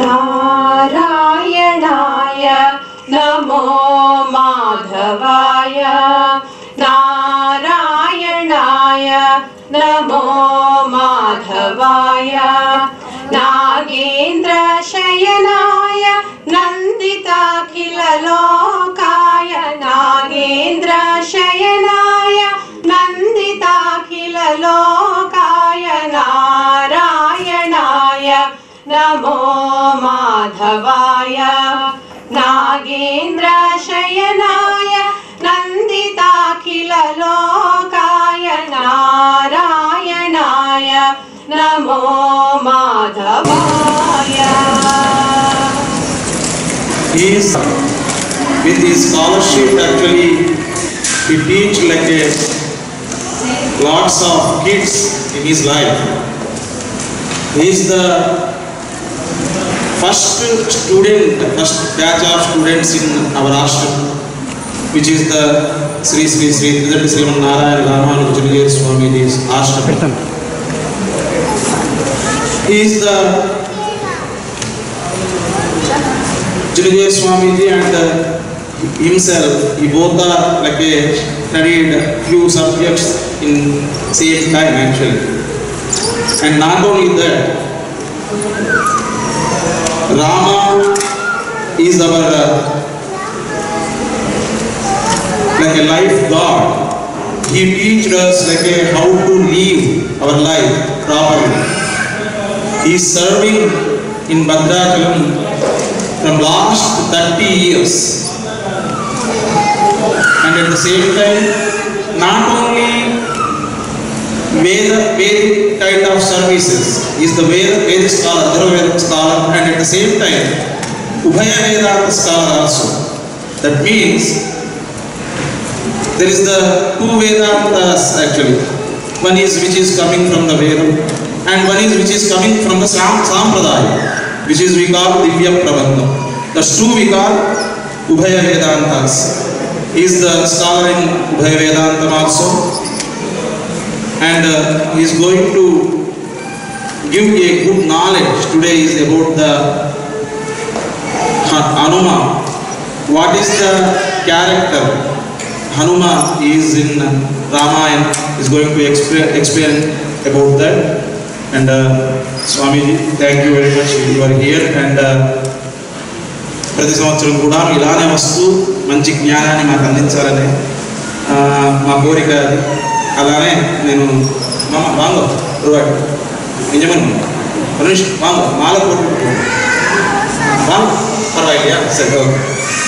नारायणाय नमो माधवाय नारायणाय नमो माधवाय नागेन्द्रशयनाय नन्दिताखिललोकाय नागेन्द्रशयनाय नन्दिताखिललोकाय नारायणाय नमो माधवाय नागेन्द्रशयनाय नन्दिताखिललोकाय नारायणाय नमो माधवाय He is with his scholarship actually he teach like a lots of kids in his life. He is the first student, first batch of students in our ashram, which is the Sri Sri Sri Tridati Sriman Narayana Ramanujan Swamiji's ashram. He is the Jinajaya Swamiji and uh, himself, he both are like a studied few subjects in same time actually. And not only that, Rama is our uh, like a life God. He teaches us like a how to live our life properly. He is serving in Bhadrachalam from last 30 years. And at the same time, not only Veda, Vedic kind of services, is the Veda, Vedic scholar, Dharma scholar, and at the same time, Ubhaya Vedanta scholar also. That means there is the two Vedantas actually. One is which is coming from the Veda, and one is which is coming from the Sam- Sampradaya, which is we call Divya Prabandha. The two we call Ubhaya Vedantas. He is the scholar in Ubhaya Vedantam also, and uh, he is going to give a good knowledge. Today is about the Ha- Hanuma. What is the character? Hanuma is in Ramayana, is going to explain, explain about that. And uh, Swamiji, thank you very much. You are here and uh, ప్రతి సంవత్సరం కూడా ఇలానే వస్తూ మంచి జ్ఞానాన్ని మాకు అందించాలని ఆ, మా కోరిక అది అలానే నేను మామ వాంగో రువాడు నిజమని మనిషి వాంగో మాల కొట్టు వాంగో పర్వాయిల్లా సరే okay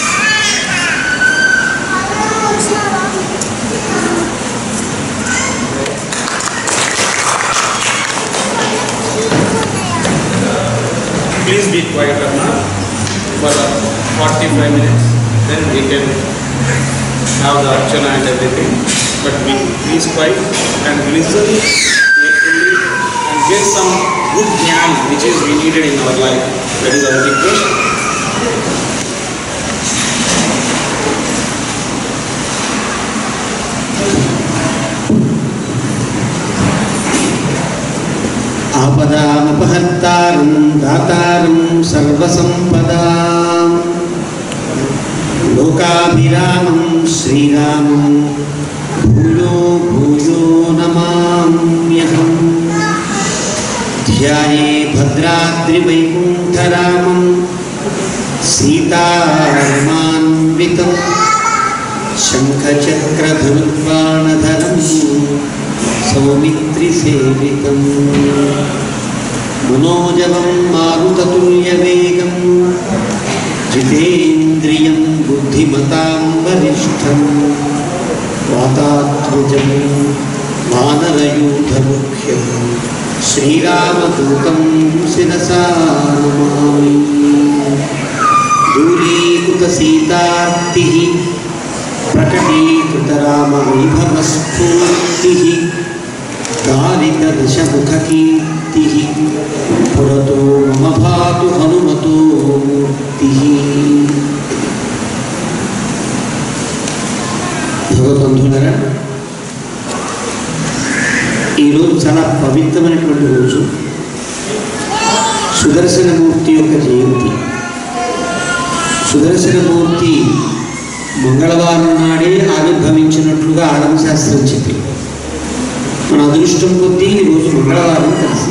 Please be quiet now for uh, 45 minutes. Then we can have the archana and everything. But be please quiet and listen carefully and get some good jnana which is we needed in our life. That is our request. ఆపదామపహర్తారం దాతారం సర్వసంపదాం లోకాభిరామం శ్రీరామం భూయో భూయో నమామ్యహం ధ్యాయే భద్రాద్రివైకుంఠరామం సీతారమాన్వితం శంఖచక్రధనుర్బాణధరం సౌమిత్రిసేవితం మనోజవం మారుతతుల్యవేగం జితేంద్రియం బుద్ధిమతాం వరిష్టం వాతాత్మజం వానరయూధముఖ్యం శ్రీరామదూతం శిరసా నమామి దూరీకృతసీతార్తిः प्रकटीकृतरामवैभवस्फूर्तिः दारितदशमुखकीर्तिः पुरतो मम भातु हनुमतो मूर्तिः భగవద్బంధువులరా ఈరోజు చాలా పవిత్రమైనటువంటి రోజు సుదర్శనమూర్తి యొక్క జయంతి సుదర్శనమూర్తి మంగళవారం నాడే ఆవిర్భవించినట్లుగా ఆగమ శాస్త్రం చెప్పి మన అదృష్టం కొద్దీ ఈరోజు మంగళవారం కలిసి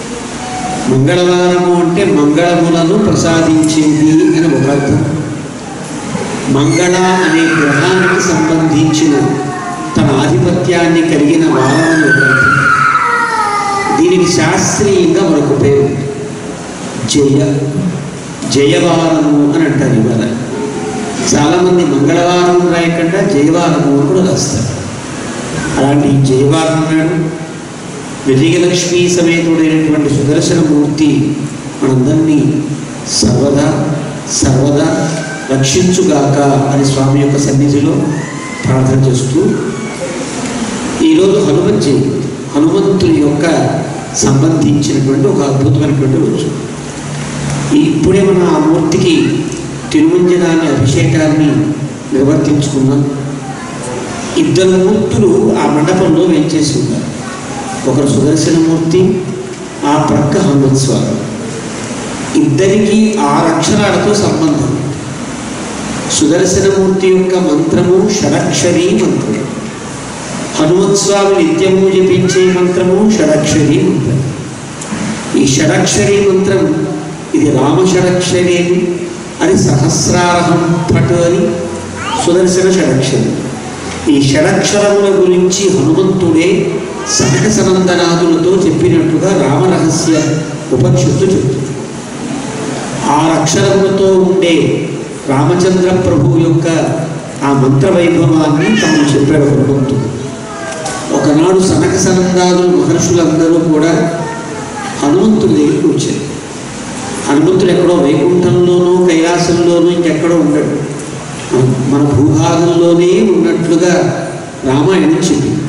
మంగళవారము అంటే మంగళములను ప్రసాదించేది అని ఒక అర్థం మంగళ అనే గ్రహానికి సంబంధించిన తన ఆధిపత్యాన్ని కలిగిన వారం అని ఒక అర్థం దీనికి శాస్త్రీయంగా మరొక పేరు జయ జయవారము అని అంటారు ఇవాళ చాలామంది మంగళవారం రాయకుండా జయవారము అని కూడా రాస్తారు అలాంటి జయవారం నాడు విజయలక్ష్మీ సమేతుడైనటువంటి సుదర్శనమూర్తి మనందరినీ సర్వదా సర్వదా రక్షించుగాక అని స్వామి యొక్క సన్నిధిలో ప్రార్థన చేస్తూ ఈరోజు హనుమత్ జయంతి హనుమంతుని యొక్క సంబంధించినటువంటి ఒక అద్భుతమైనటువంటి రోజు ఇప్పుడే మనం ఆ మూర్తికి తిరుమంజనాన్ని అభిషేకాన్ని నిర్వర్తించుకున్నాం ఇద్దరు మూర్తులు ఆ మండపంలో వేంచేసి ఉన్నారు ఒకరు సుదర్శనమూర్తి ఆ ప్రక్క హనుమత్ స్వామి ఇద్దరికి ఆరు అక్షరాలతో సంబంధం సుదర్శనమూర్తి యొక్క మంత్రము షడక్షరీ మంత్రం హనుమత్ స్వామి నిత్యము జపించే మంత్రము షడక్షరీ మంత్రం ఈ షడక్షరీ మంత్రం ఇది రామ షడక్షరి అని అది సహస్రారహం పటు అని సుదర్శన షడక్షరి ఈ షడక్షరముల గురించి హనుమంతుడే సనక సనందనాదులతో చెప్పినట్టుగా రామరహస్య ఉపనిషత్తు చెప్తుంది ఆరు అక్షరములతో ఉండే రామచంద్ర ప్రభు యొక్క ఆ మంత్ర వైభవాన్ని తాము చెప్పాడు హనుమంతుడు ఒకనాడు సనక సనందాలు మహర్షులందరూ కూడా హనుమంతుడి దగ్గరికి వచ్చారు హనుమంతుడు ఎక్కడో వైకుంఠంలోనూ కైలాసంలోనూ ఇంకెక్కడో ఉండడు మన- మన భూభాగంలోనే ఉన్నట్లుగా రామాయణం చెప్పింది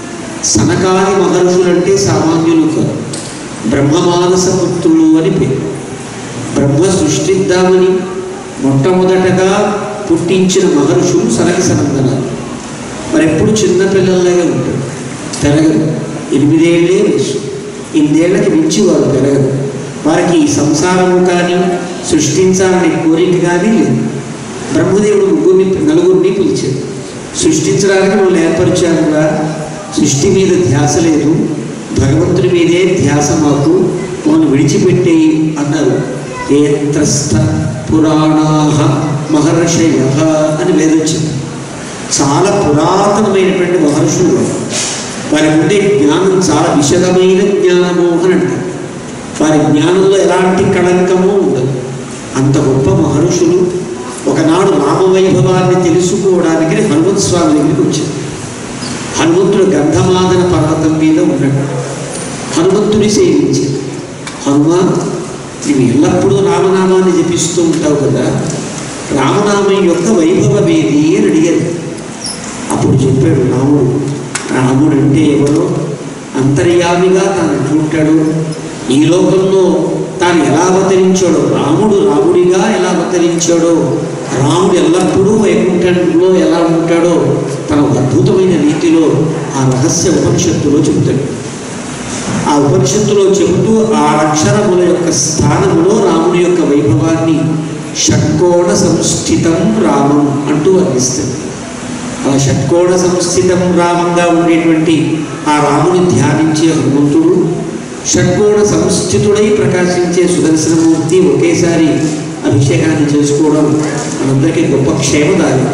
సనకాది మహర్షులంటే సామాన్యులు కాదు బ్రహ్మమానస పుత్రులు అని పేరు బ్రహ్మ సృష్టిద్దామని మొట్టమొదటగా పుట్టించిన మహర్షులు సనక సనందనాలు మరి ఎప్పుడు చిన్నపిల్లల్లాగా ఉంటాడు పెరగదు ఎనిమిదేళ్లే వయసు ఎనిమిదేళ్లకి మించి వారు పెరగదు వారికి ఈ సంసారము కానీ సృష్టించాలనే కోరిక కానీ లేదు బ్రహ్మదేవుడు ముగ్గురిని నలుగురిని పిలిచాడు సృష్టించడానికి మనం ఏర్పరిచాముగా సృష్టి మీద ధ్యాస లేదు భగవంతుడి మీదే ధ్యాస మాకు మమ్మల్ని విడిచిపెట్టేయి అన్నారు ఏత్రస్థ పురాణాహ మహర్షయ అని వేదొచ్చింది చాలా పురాతనమైనటువంటి మహర్షులు వారు. వారి ఉండే జ్ఞానం చాలా విశదమైన జ్ఞానము అని అంటారు వారి జ్ఞానంలో ఎలాంటి కళంకము ఉండదు అంత గొప్ప మహర్షులు ఒకనాడు రామవైభవాన్ని తెలుసుకోవడానికి హనుమంత్ స్వామి దగ్గరికి వచ్చారు హనుమంతుడు గంధమాదన పర్వతం మీద ఉన్నాడు హనుమంతుని సేవించాడు హనుమా నీవు ఎల్లప్పుడూ రామనామాన్ని జపిస్తూ ఉంటావు కదా రామనామం యొక్క వైభవం ఏది అని అడిగారు అప్పుడు చెప్పాడు రాముడు రాముడు అంటే ఎవరో అంతర్యామిగా తాను చూంటాడు ఈ లోకంలో తాను ఎలా అవతరించాడో రాముడు రాముడిగా ఎలా అవతరించాడో రాముడు ఎల్లప్పుడూ వైకుంఠంలో ఎలా ఉంటాడో తన అద్భుతమైన రీతిలో ఆ రహస్య ఉపనిషత్తులో చెబుతాడు ఆ ఉపనిషత్తులో చెబుతూ ఆ అక్షరముల యొక్క స్థానములో రాముడి యొక్క వైభవాన్ని షట్కోణ సంస్థితం రామం అంటూ వర్ణిస్తాడు ఆ షట్కోణ సంస్థితం రామంగా ఉండేటువంటి ఆ రాముని ధ్యానించే హనుమంతుడు షట్కోణ సంస్థితుడై ప్రకాశించే సుదర్శనమూర్తి ఒకేసారి అభిషేకాన్ని చేసుకోవడం మనందరికీ గొప్ప క్షేమదారి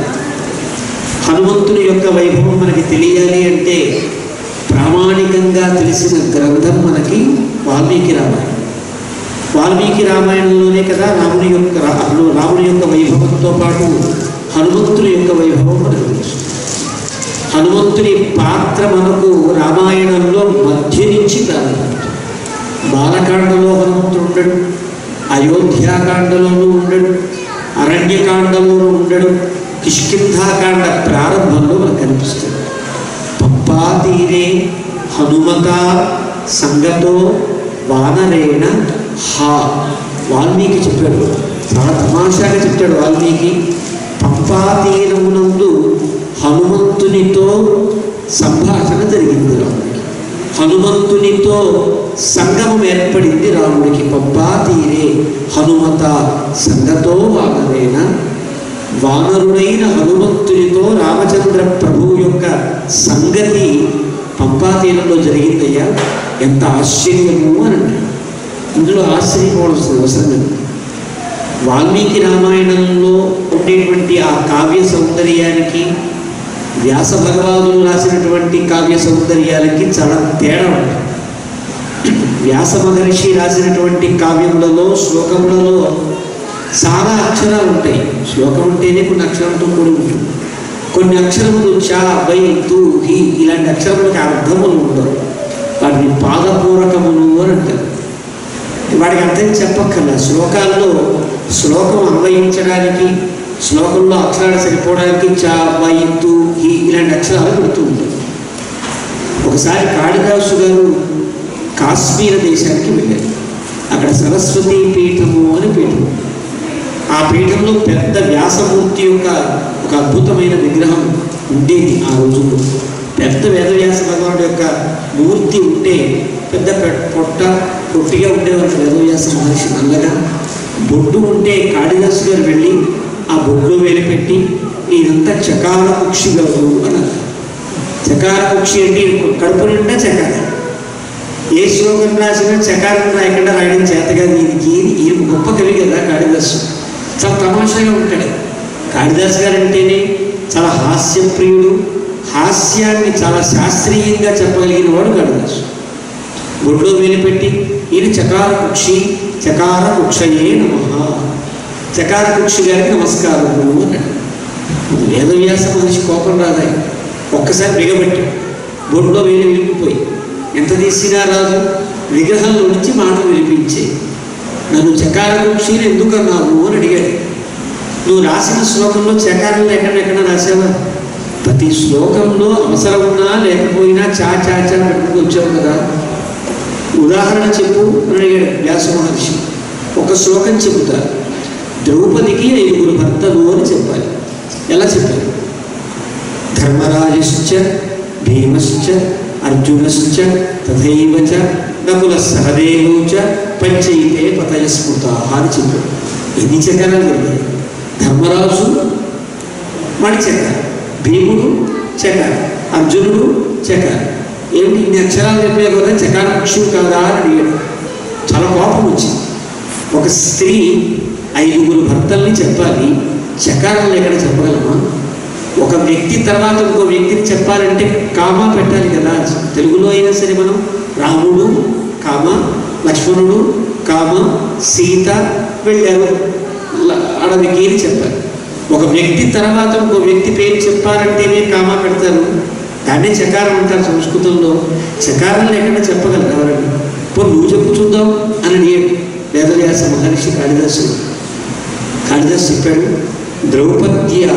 హనుమంతుని యొక్క వైభవం మనకి తెలియాలి అంటే ప్రామాణికంగా తెలిసిన గ్రంథం మనకి వాల్మీకి రామాయణం వాల్మీకి రామాయణంలోనే కదా రాముని యొక్క రా- రాముని యొక్క వైభవంతో పాటు హనుమంతుని యొక్క వైభవం మనకు తెలుసు హనుమంతుని పాత్ర మనకు రామాయణంలో మధ్య నుంచి ప్రారంభమవుతుంది బాలకాండలో హనుమంతుడు ఉండడు అయోధ్యాకాండలోనూ ఉండడు అరణ్యకాండలోనూ ఉండడు కిష్కింధాకాండ ప్రారంభంలో మనకు కనిపిస్తుంది పంపా తీరే హనుమత సంగతో వానరేణ హా వాల్మీకి చెప్పాడు చాలా తమాషాగా చెప్పాడు వాల్మీకి పంపా తీరమునందు హనుమంతునితో సంభాషణ జరిగింది రాముడికి హనుమంతునితో సంగమం ఏర్పడింది రాముడికి పంపా తీరే హనుమత సంగతో వానరేన వానరుడైన హనుమంతునితో రామచంద్ర ప్రభువు యొక్క సంగతి పంపాతీరంలో జరిగిందయ్యా ఎంత ఆశ్చర్యము అని అంటాడు ఇందులో ఆశ్చర్యపోవాల్సిన అవసరం లేదు వాల్మీకి రామాయణంలో ఉండేటువంటి ఆ కావ్య సౌందర్యానికి వ్యాస భగవానులు రాసినటువంటి కావ్య సౌందర్యాలకి చాలా తేడా ఉంటుంది వ్యాస మహర్షి రాసినటువంటి కావ్యములలో శ్లోకములలో చాలా అక్షరాలు ఉంటాయి శ్లోకం ఉంటేనే కొన్ని అక్షరాలతో కూడి ఉంటుంది కొన్ని అక్షరములు చా వై తూ హి ఇలాంటి అక్షరములకి అర్థములు ఉండవు వాటిని పాదపూరకములు అని అంటారు వాడికి అర్థం చెప్పక్కర్లా శ్లోకాల్లో శ్లోకం అన్వయించడానికి శ్లోకంలో అక్షరాలు సరిపోవడానికి చా వై తూ హి ఇలాంటి అక్షరాలు పెడుతూ ఉంటాయి ఒకసారి కాళిదాసు గారు కాశ్మీర దేశానికి వెళ్ళారు అక్కడ సరస్వతి పీఠము అని పీఠం ఆ పీఠంలో పెద్ద వ్యాసమూర్తి యొక్క ఒక అద్భుతమైన విగ్రహం ఉండేది ఆ రోజుల్లో పెద్ద వేదవ్యాస భగవానుడు యొక్క మూర్తి ఉంటే పెద్ద పె- పొట్ట పొట్టిగా ఉండేవారు వేదవ్యాస మహర్షి నల్లగా బొడ్డు ఉంటే కాళిదాసు గారు వెళ్ళి ఆ బొడ్లో వేలు పెట్టి ఇదంతా చకార కుక్షి గారు అన్నారు చకార కుక్షి అంటే కడుపు నిండా చకార ఏ శ్లోకం రాసినా చకారం రాయకుండా రాయడం చేతగా దీనికి ఈయన గొప్ప కవి కదా కాళిదాసు చాలా తమాషాగా ఉంటాడు కాళిదాసు గారు అంటేనే చాలా హాస్యప్రియుడు హాస్యాన్ని చాలా శాస్త్రీయంగా చెప్పగలిగిన వాడు కాళిదాసు గుడ్లో వేలిపెట్టి ఈయన చకార కుక్షి చకార కుక్షయే నమ చకార కుక్షి గారికి నమస్కారము అన్నాడు వేదవ్యాస మనిషి కోపం రాదాయి ఒక్కసారి బిగబట్టి బొడ్లో వేలు విరిగిపోయి ఎంత తీసినా రాదు విగ్రహంలో నుంచి మాటలు వినిపించే నన్ను చకార కుక్షిని ఎందుకు అన్నావు అని అడిగాడు నువ్వు రాసిన శ్లోకంలో చకారం ఎక్కడెక్కడ రాసావా ప్రతి శ్లోకంలో అవసరం ఉన్నా లేకపోయినా చా చా చా పెట్టుకుని వచ్చావు కదా ఉదాహరణ చెప్పు అని అడిగాడు వ్యాస మహర్షి ఒక శ్లోకం చెబుతా ద్రౌపదికి ఐదుగురు భర్తలు అని చెప్పాలి ఎలా చెప్పాలి ధర్మరాజశ్చ భీమశ్చ అర్జునశ్చ తథైవ చ నకుల సహదేవౌ చ పంచైతే పతయస్మృతా అని చెప్పాడు ఎన్ని చక్రాలు జరిగాయి ధర్మరాజు వాడి చక్ర భీముడు చక్ర అర్జునుడు చక్ర ఏమిటి ఇన్ని అక్షరాలు చెప్పే కదా చకార పక్షుడు కాదా అని అడిగాడు చాలా కోపం వచ్చింది ఒక స్త్రీ ఐదుగురు భర్తల్ని చెప్పాలి చకారం ఎక్కడ చెప్పగలమా ఒక వ్యక్తి తర్వాత ఇంకో వ్యక్తిని చెప్పాలంటే కామా పెట్టాలి కదా తెలుగులో అయినా సరే మనం రాముడు కామ లక్ష్మణుడు కామ సీత వెళ్ళారు ల- అడవికి అని చెప్పాలి ఒక వ్యక్తి తర్వాత ఇంకో వ్యక్తి పేరు చెప్పాలంటేనే కామా పెడతారు దాన్నే చకారం అంటారు సంస్కృతంలో చకారం లేకుండా చెప్పగలరు ఎవరండి పో నువ్వు చెప్పు చూద్దాం అని అడిగాడు వేదవ్యాస మహర్షి కాళిదాసుడు కాళిదాసు చెప్పాడు ద్రౌపద్యా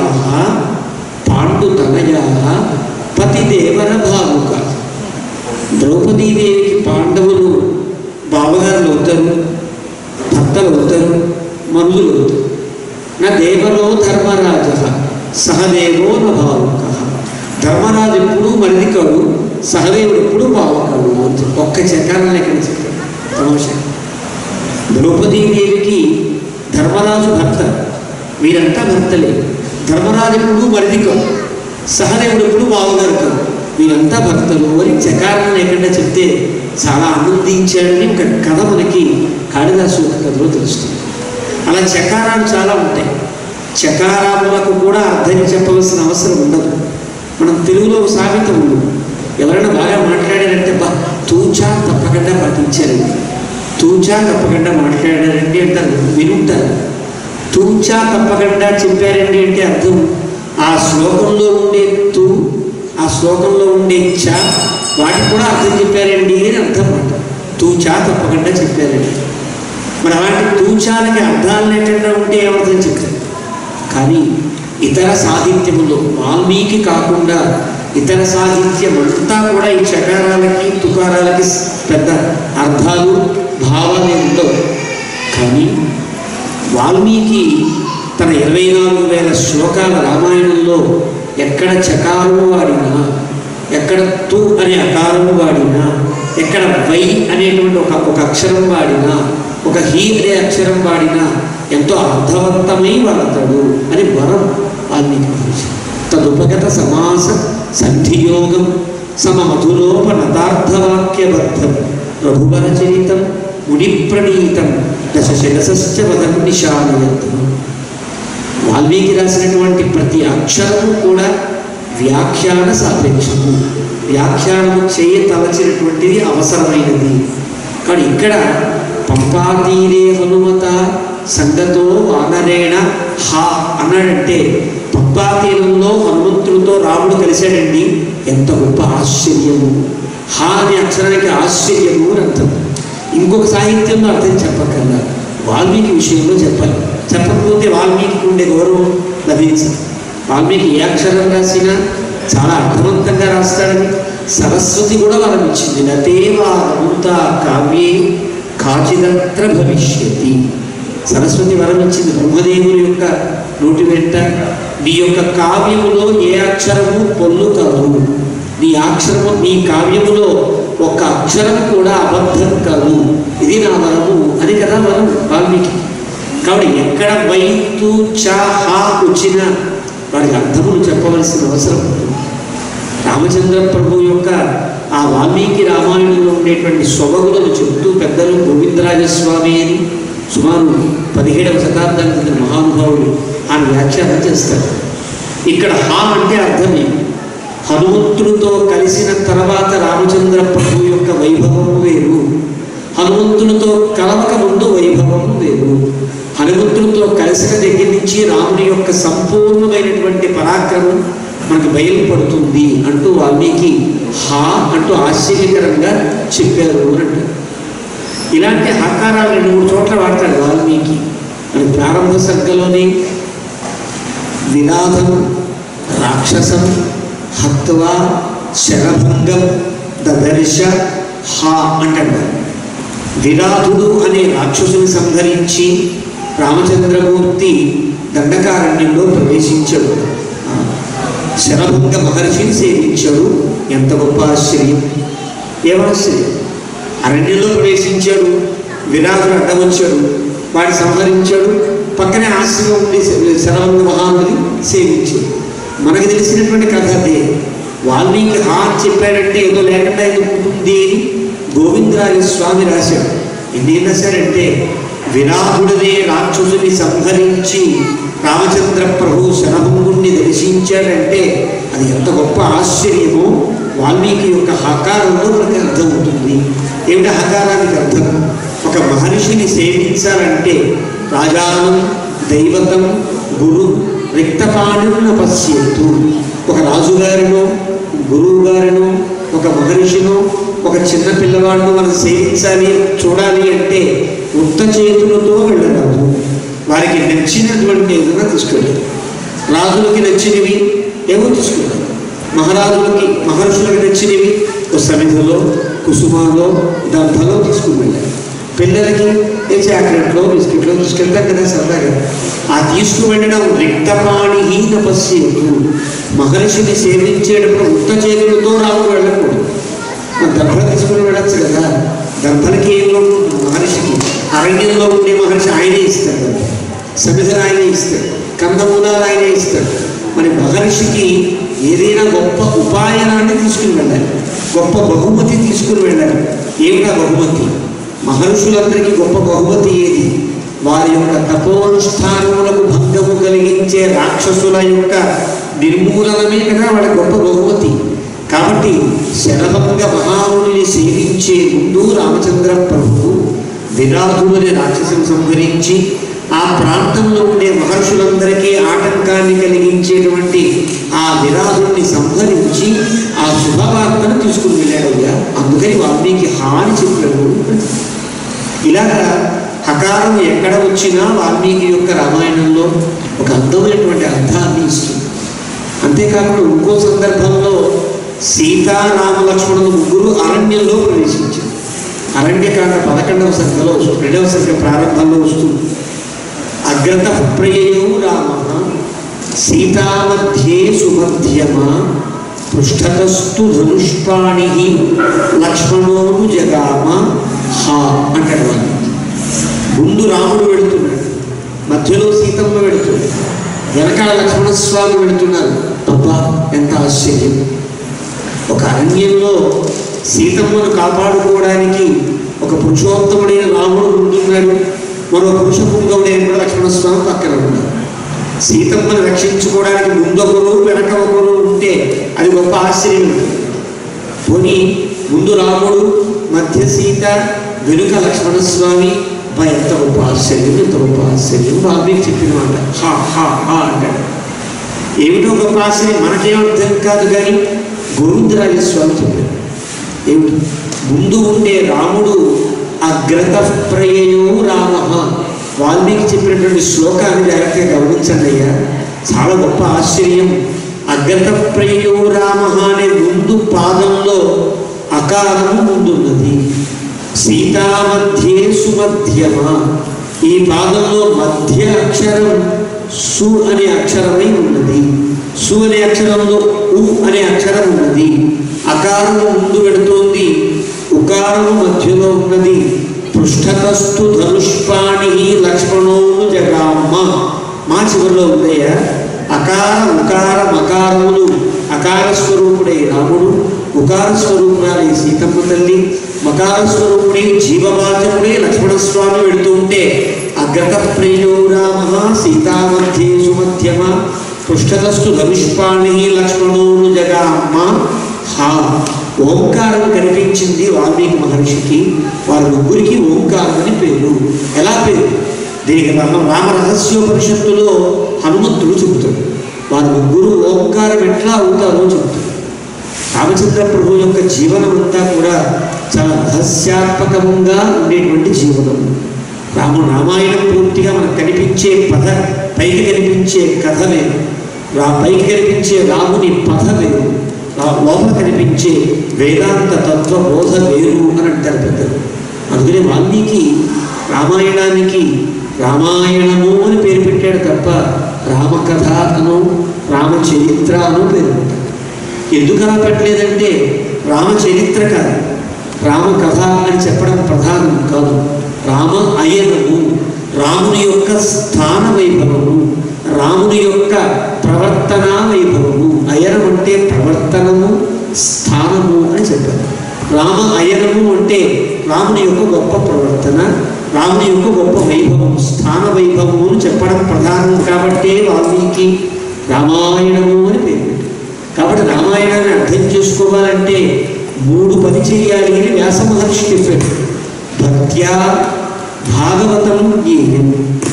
పాండుతనయా పతిదేవర భావుక ద్రౌపదీదేవికి పాండవులు బావగారులు అవుతారు భర్తలు అవుతారు మనులు అవుతారు నా దేవలో ధర్మరాజ సహదేవో న భావుక ధర్మరాజు ఎప్పుడు మరిది కాడు సహదేవుడు ఎప్పుడు బావకాడు అని చెప్పి ఒక్క చకారం ఎక్కడ చెప్పాడు తమాషా ద్రౌపదీదేవికి ధర్మరాజు భర్త వీరంతా భర్తలే ధర్మరాజు ఎప్పుడు మరిది కాదు సహదేవుడు ఎప్పుడు బావగారు కాదు వీరంతా భర్తలు అని చకారం లేకుండా చెప్తే చాలా ఆనందించాడని ఒక కథ మనకి కాళిదాసు యొక్క కథలో తెలుస్తుంది అలా చకారాలు చాలా ఉంటాయి చకారాములకు కూడా అర్థం చెప్పవలసిన అవసరం ఉండదు మనం తెలుగులో ఒక సామెత ఉంది ఎవరైనా బాగా మాట్లాడారంటే బా తూచా తప్పకుండా పాటించారండి తూచా తప్పకుండా మాట్లాడారండి అంటారు వినుంటారు తూచా తప్పకుండా చెప్పారండి అంటే అర్థం ఆ శ్లోకంలో ఉండే తూ ఆ శ్లోకంలో ఉండే చ వాటికి కూడా అర్థం చెప్పారండి అని అర్థం మాట తూచా తప్పకుండా చెప్పారండి మరి అలాంటి తూచాలకి అర్థాలు లేకుండా ఉంటే ఏమర్థం చెప్పారు కానీ ఇతర సాహిత్యములో వాల్మీకి కాకుండా ఇతర సాహిత్యం అంతా కూడా ఈ చకారాలకి తుకారాలకి పెద్ద అర్థాలు భావాలు ఏమి ఉండవు కానీ వాల్మీకి తన ఇరవై నాలుగు వేల శ్లోకాల రామాయణంలో ఎక్కడ చకారము వాడినా ఎక్కడ తు అనే అకారము వాడినా ఎక్కడ వై అనేటువంటి ఒక ఒక అక్షరం వాడినా ఒక హీ అనే అక్షరం వాడినా ఎంతో అర్థవంతమై వాడతాడు అని వరం వాల్మీకి మహర్షి తదుపగత సమాస సంధియోగం సమమధురోపనతార్థవాక్యబద్ధం రఘువర చరితం ముని ప్రణీతం దశ శిరసశ్చ వదం నిశానయత్వం వాల్మీకి రాసినటువంటి ప్రతి అక్షరము కూడా వ్యాఖ్యాన సాపేక్షము వ్యాఖ్యానము చేయ తలచినటువంటిది అవసరమైనది కానీ ఇక్కడ పంపాతీరే హనుమత సంగతో వానరేణ హా అన్నాడంటే పంపాతీరంలో హనుమంతుడితో రాముడు కలిశాడండి ఎంత గొప్ప ఆశ్చర్యము హా అనే అక్షరానికి ఆశ్చర్యము అని అర్థం ఇంకొక సాహిత్యంలో అర్థం చెప్పకల్లా వాల్మీకి విషయంలో చెప్పాలి చెప్పకపోతే వాల్మీకి ఉండే గౌరవం లభించదు వాల్మీకి ఏ అక్షరం రాసినా చాలా అర్థవంతంగా రాస్తాడని సరస్వతి కూడా వరం ఇచ్చింది నతేవా అమృత కావ్యే కాచిదత్ర భవిష్యతి సరస్వతి వరం ఇచ్చింది బ్రహ్మదేవుని యొక్క నోటి వెంట నీ యొక్క కావ్యములో ఏ అక్షరము పొల్లు కాదు నీ అక్షరము నీ కావ్యములో ఒక అక్షరం కూడా అబద్ధం కాదు ఇది నా వరము అని కదా వరం వాల్మీకి కాబట్టి ఎక్కడ వైతు చ హా వచ్చినా వాడికి అర్థములు చెప్పవలసిన అవసరం ఉంటుంది రామచంద్ర ప్రభు యొక్క ఆ వాల్మీకి రామాయణంలో ఉండేటువంటి సొబగులను చెప్తూ పెద్దలు గోవిందరాజస్వామి అని సుమారు పదిహేడవ శతాబ్దానికి చెందిన మహానుభావుడు ఆయన వ్యాఖ్యానం చేస్తారు ఇక్కడ హా అంటే అర్థమే హనుమంతుడితో కలిసిన తర్వాత రామచంద్ర ప్రభు యొక్క వైభవము వేరు హనుమంతునితో కలవక ముందు వైభవం వేరు హనుమంతునితో కలిసిన దగ్గర నుంచి రాముడి యొక్క సంపూర్ణమైనటువంటి పరాక్రమం మనకు బయలుపడుతుంది అంటూ వాల్మీకి హా అంటూ ఆశ్చర్యకరంగా చెప్పారు అని అంటారు ఇలాంటి హకారాలు రెండు మూడు చోట్ల వాడతాడు వాల్మీకి అని ప్రారంభ సర్గలోని వినాదం రాక్షసం హత్వా శరభంగం దదర్శ హా అంటాడు విరాధుడు అనే రాక్షసుని సంహరించి రామచంద్రమూర్తి దండకారణ్యంలో ప్రవేశించాడు ఆ, శరభంగ మహర్షిని సేవించాడు ఎంత గొప్ప ఆశ్చర్యం ఏమాశ్చర్యం అరణ్యంలో ప్రవేశించాడు విరాజుడు అడ్డం వచ్చాడు వాడిని సంహరించాడు పక్కనే ఆశ్రమం ఉండి శరభంగ మహాముని సేవించాడు మనకు తెలిసినటువంటి కథ అదే వాల్మీకి హా అని చెప్పాడంటే ఏదో లేకుండా ఏదో ఉంటుంది అని గోవిందరాజ స్వామి రాశాడు ఎన్ని రాశాడంటే విరాధుడనే రాక్షసుని సంహరించి రామచంద్ర ప్రభు శరభంగుణ్ణి దర్శించాడంటే అది ఎంత గొప్ప ఆశ్చర్యమో వాల్మీకి యొక్క హకారంలో మనకి అర్థమవుతుంది ఏమిటి హకారానికి అర్థం ఒక మహర్షిని సేవించాలంటే రాజానం దైవతం గురు రిక్తపాణున్న పశ్యత్తు ఒక రాజుగారినో గురువు గారినో ఒక మహర్షినో ఒక చిన్న పిల్లవాడినో మనం సేవించాలి చూడాలి అంటే ఉత్త చేతులతో వెళ్ళరాదు వారికి నచ్చినటువంటి ఏదైనా తీసుకెళ్ళాలి రాజులకి నచ్చినవి ఏమో తీసుకెళ్ళాలి మహారాజులకి మహర్షులకు నచ్చినవి ఒక సమిధలో కుసుమాలో దర్భలో తీసుకుని వెళ్ళాలి పిల్లలకి ఏ చాక్లెట్లో బిస్కెట్లో తీసుకెళ్తాం కదా సరదాగా ఆ తీసుకువెళ్ళడం రిక్తపాణిహీన పశ్చేతు మహర్షిని సేవించేటప్పుడు ఉత్త చేతులతో రాము వెళ్ళకూడదు మన దర్భ తీసుకుని వెళ్ళచ్చు కదా దర్భలకి ఏం లోటు ఉంటుంది మహర్షికి అరణ్యంలో ఉండే మహర్షి ఆయనే ఇస్తాడు సమిధలు ఆయనే ఇస్తాడు కందమూలాలు ఆయనే ఇస్తాడు మరి మహర్షికి ఏదైనా గొప్ప ఉపాయనాన్ని తీసుకుని వెళ్ళాలి గొప్ప బహుమతి తీసుకుని వెళ్ళాలి ఏమిటా బహుమతి మహర్షులందరికీ గొప్ప బహుమతి ఏది వారి యొక్క తపోనుష్ఠానములకు భంగము కలిగించే రాక్షసుల యొక్క నిర్మూలనమే కదా వాళ్ళ గొప్ప బహుమతి కాబట్టి శరభంగ మహాముని సేవించే ముందు రామచంద్ర ప్రభు విరాధులని రాక్షసుని సంహరించి ఆ ప్రాంతంలో ఉండే మహర్షులందరికీ ఆటంకాన్ని కలిగించేటువంటి ఆ విరాధుల్ని సంహరించి ఆ శుభవార్తను తీసుకుని వెళ్ళాడయ్యా అందుకని వాల్మీకి హాని చెప్పాడు ఇలాగా హకారం ఎక్కడ వచ్చినా వాల్మీకి యొక్క రామాయణంలో ఒక అందమైనటువంటి అర్థాన్ని ఇస్తుంది అంతేకాకుండా ఇంకో సందర్భంలో సీతా రామ లక్ష్మణులు ముగ్గురు అరణ్యంలో ప్రవేశించారు అరణ్యకాండ పదకొండవ సర్గలో రెండవ సర్గ ప్రారంభంలో వస్తుంది అగ్రత ప్రయయో రామ సీతామధ్యే సుమధ్యమ పృష్ఠతస్తు ధనుష్పాణి లక్ష్మణోను జగామ హా అంటాడు వాళ్ళు ముందు రాముడు వెళుతున్నాడు మధ్యలో సీతమ్మ వెళుతుంది వెనకాల లక్ష్మణస్వామి వెళుతున్నారు అబ్బా ఎంత ఆశ్చర్యం ఒక అరణ్యంలో సీతమ్మను కాపాడుకోవడానికి ఒక పురుషోత్తముడైన రాముడు ఉంటున్నాడు మరో పురుష పుంగవుడైన కూడా లక్ష్మణస్వామి పక్కన ఉన్నారు సీతమ్మను రక్షించుకోవడానికి ముందొకరు వెనక ఒకరు ఉంటే అది గొప్ప ఆశ్చర్యం పోనీ ముందు రాముడు మధ్య సీత వెనుక లక్ష్మణస్వామి బా ఎంత గొప్ప ఆశ్చర్యం ఎంత గొప్ప ఆశ్చర్యం వాల్మీకి చెప్పిన మాట హా హా హా అంటాడు ఏమిటో గొప్ప ఆశ్చర్యం మనకేం అర్థం కాదు కానీ గోవిందరాజస్వామి చెప్పారు ఏమిటి ముందు ఉండే రాముడు అగ్రత ప్రయయో రామ వాల్మీకి చెప్పినటువంటి శ్లోకాన్ని జాగ్రత్తగా గమనించండి అయ్యా చాలా గొప్ప ఆశ్చర్యం అగ్రత ప్రయయో రామ అనే ముందు పాదంలో అకారము ముందున్నది సీతామధ్యే సుమధ్యమ ఈ పాదంలో మధ్య అక్షరం సు అనే అక్షరమై ఉన్నది సు అనే అక్షరంలో ఉ అనే అక్షరం ఉన్నది అకారము ముందు పెడుతోంది ఉకారము మధ్యలో ఉన్నది పృష్ఠతస్తు ధనుష్పాణి లక్ష్మణోను జగామ్మ మా చివరిలో ఉందయ్యా అకార ఉకార మకారములు అకార స్వరూపుడే రాముడు ఉకార స్వరూపురాలి సీతమ్మ తల్లి మకార స్వరూపుడే జీవవాచకుడే లక్ష్మణస్వామి వెళుతూ ఉంటే అగ్రత ప్రిयो రామ సీతామధ్యే సుమధ్యమ పృష్ఠతస్తు ధనుష్పాణి లక్ష్మణోను జగామ్మ హా ఓంకారం కనిపించింది వాల్మీకి మహర్షికి వారి ముగ్గురికి ఓంకారం అని పేరు ఎలా పేరు దీనికి రామ రామ రహస్యోపనిషత్తులో హనుమంతుడు చెబుతాడు వారి ముగ్గురు ఓంకారం ఎట్లా అవుతారో చెబుతాడు రామచంద్ర ప్రభు యొక్క జీవనం అంతా కూడా చాలా రహస్యాత్మకంగా ఉండేటువంటి జీవనం రామ రామాయణం పూర్తిగా మనకు కనిపించే పద పైకి కనిపించే కథ వేరు రా పైకి కనిపించే రాముని పద వేరు రా- లోపల కనిపించే వేదాంత తత్వ బోధ వేరు అని అంటారు పెద్దలు అందుకనే వాల్మీకి రామాయణానికి రామాయణము అని పేరు పెట్టాడు తప్ప రామకథ అను రామచరిత్ర అను పేరు పెట్టాడు ఎందుకు అలా పెట్టలేదంటే రామచరిత్ర కాదు రామకథ అని చెప్పడం ప్రధానం కాదు రామ అయనము రాముని యొక్క స్థాన వైభవము రాముని యొక్క ప్రవర్తన వైభవము అయనం అంటే ప్రవర్తనము స్థానము అని చెప్పారు రామ అయనము అంటే రాముని యొక్క గొప్ప ప్రవర్తన రాముని యొక్క గొప్ప వైభవం స్థాన వైభవము అని చెప్పడం ప్రధానం కాబట్టే వాల్మీకి రామాయణము అని పేరు పెట్టారు. కాబట్టి రామాయణాన్ని అర్థం చేసుకోవాలంటే మూడు పని చేయాలి అని వ్యాస మహర్షి చెప్పాడు భక్త్యా భాగవతం జ్ఞేయం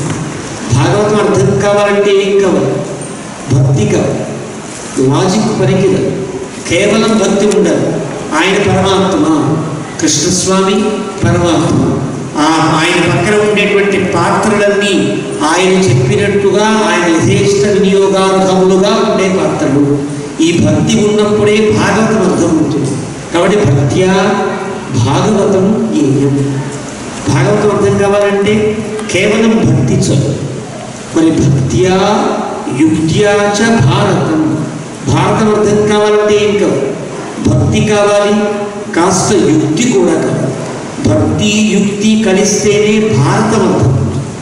భాగవతం అర్థం కావాలంటే ఏం కావాలి భక్తి కావాలి లాజిక్ పనికిరాదు కేవలం భక్తి ఉండదు ఆయన పరమాత్మ కృష్ణస్వామి పరమాత్మ ఆ ఆయన పక్కన ఉండేటువంటి పాత్రలన్నీ ఆయన చెప్పినట్టుగా ఆయన యథేష్ట వినియోగార్హములుగా ఉండే పాత్రలు ఈ భక్తి ఉన్నప్పుడే భాగవతం అర్థమవుతుంది కాబట్టి భక్త్యా భాగవతం ఏయం భాగవతం అర్థం కావాలంటే కేవలం భక్తి చదువు మరి భక్త్యా యుక్త్యా చ భారతం భారతం అర్థం కావాలంటే ఏం కావాలి భక్తి కావాలి కాస్త యుక్తి కూడా కావాలి భక్తి యుక్తి కలిస్తేనే భారతం అర్థం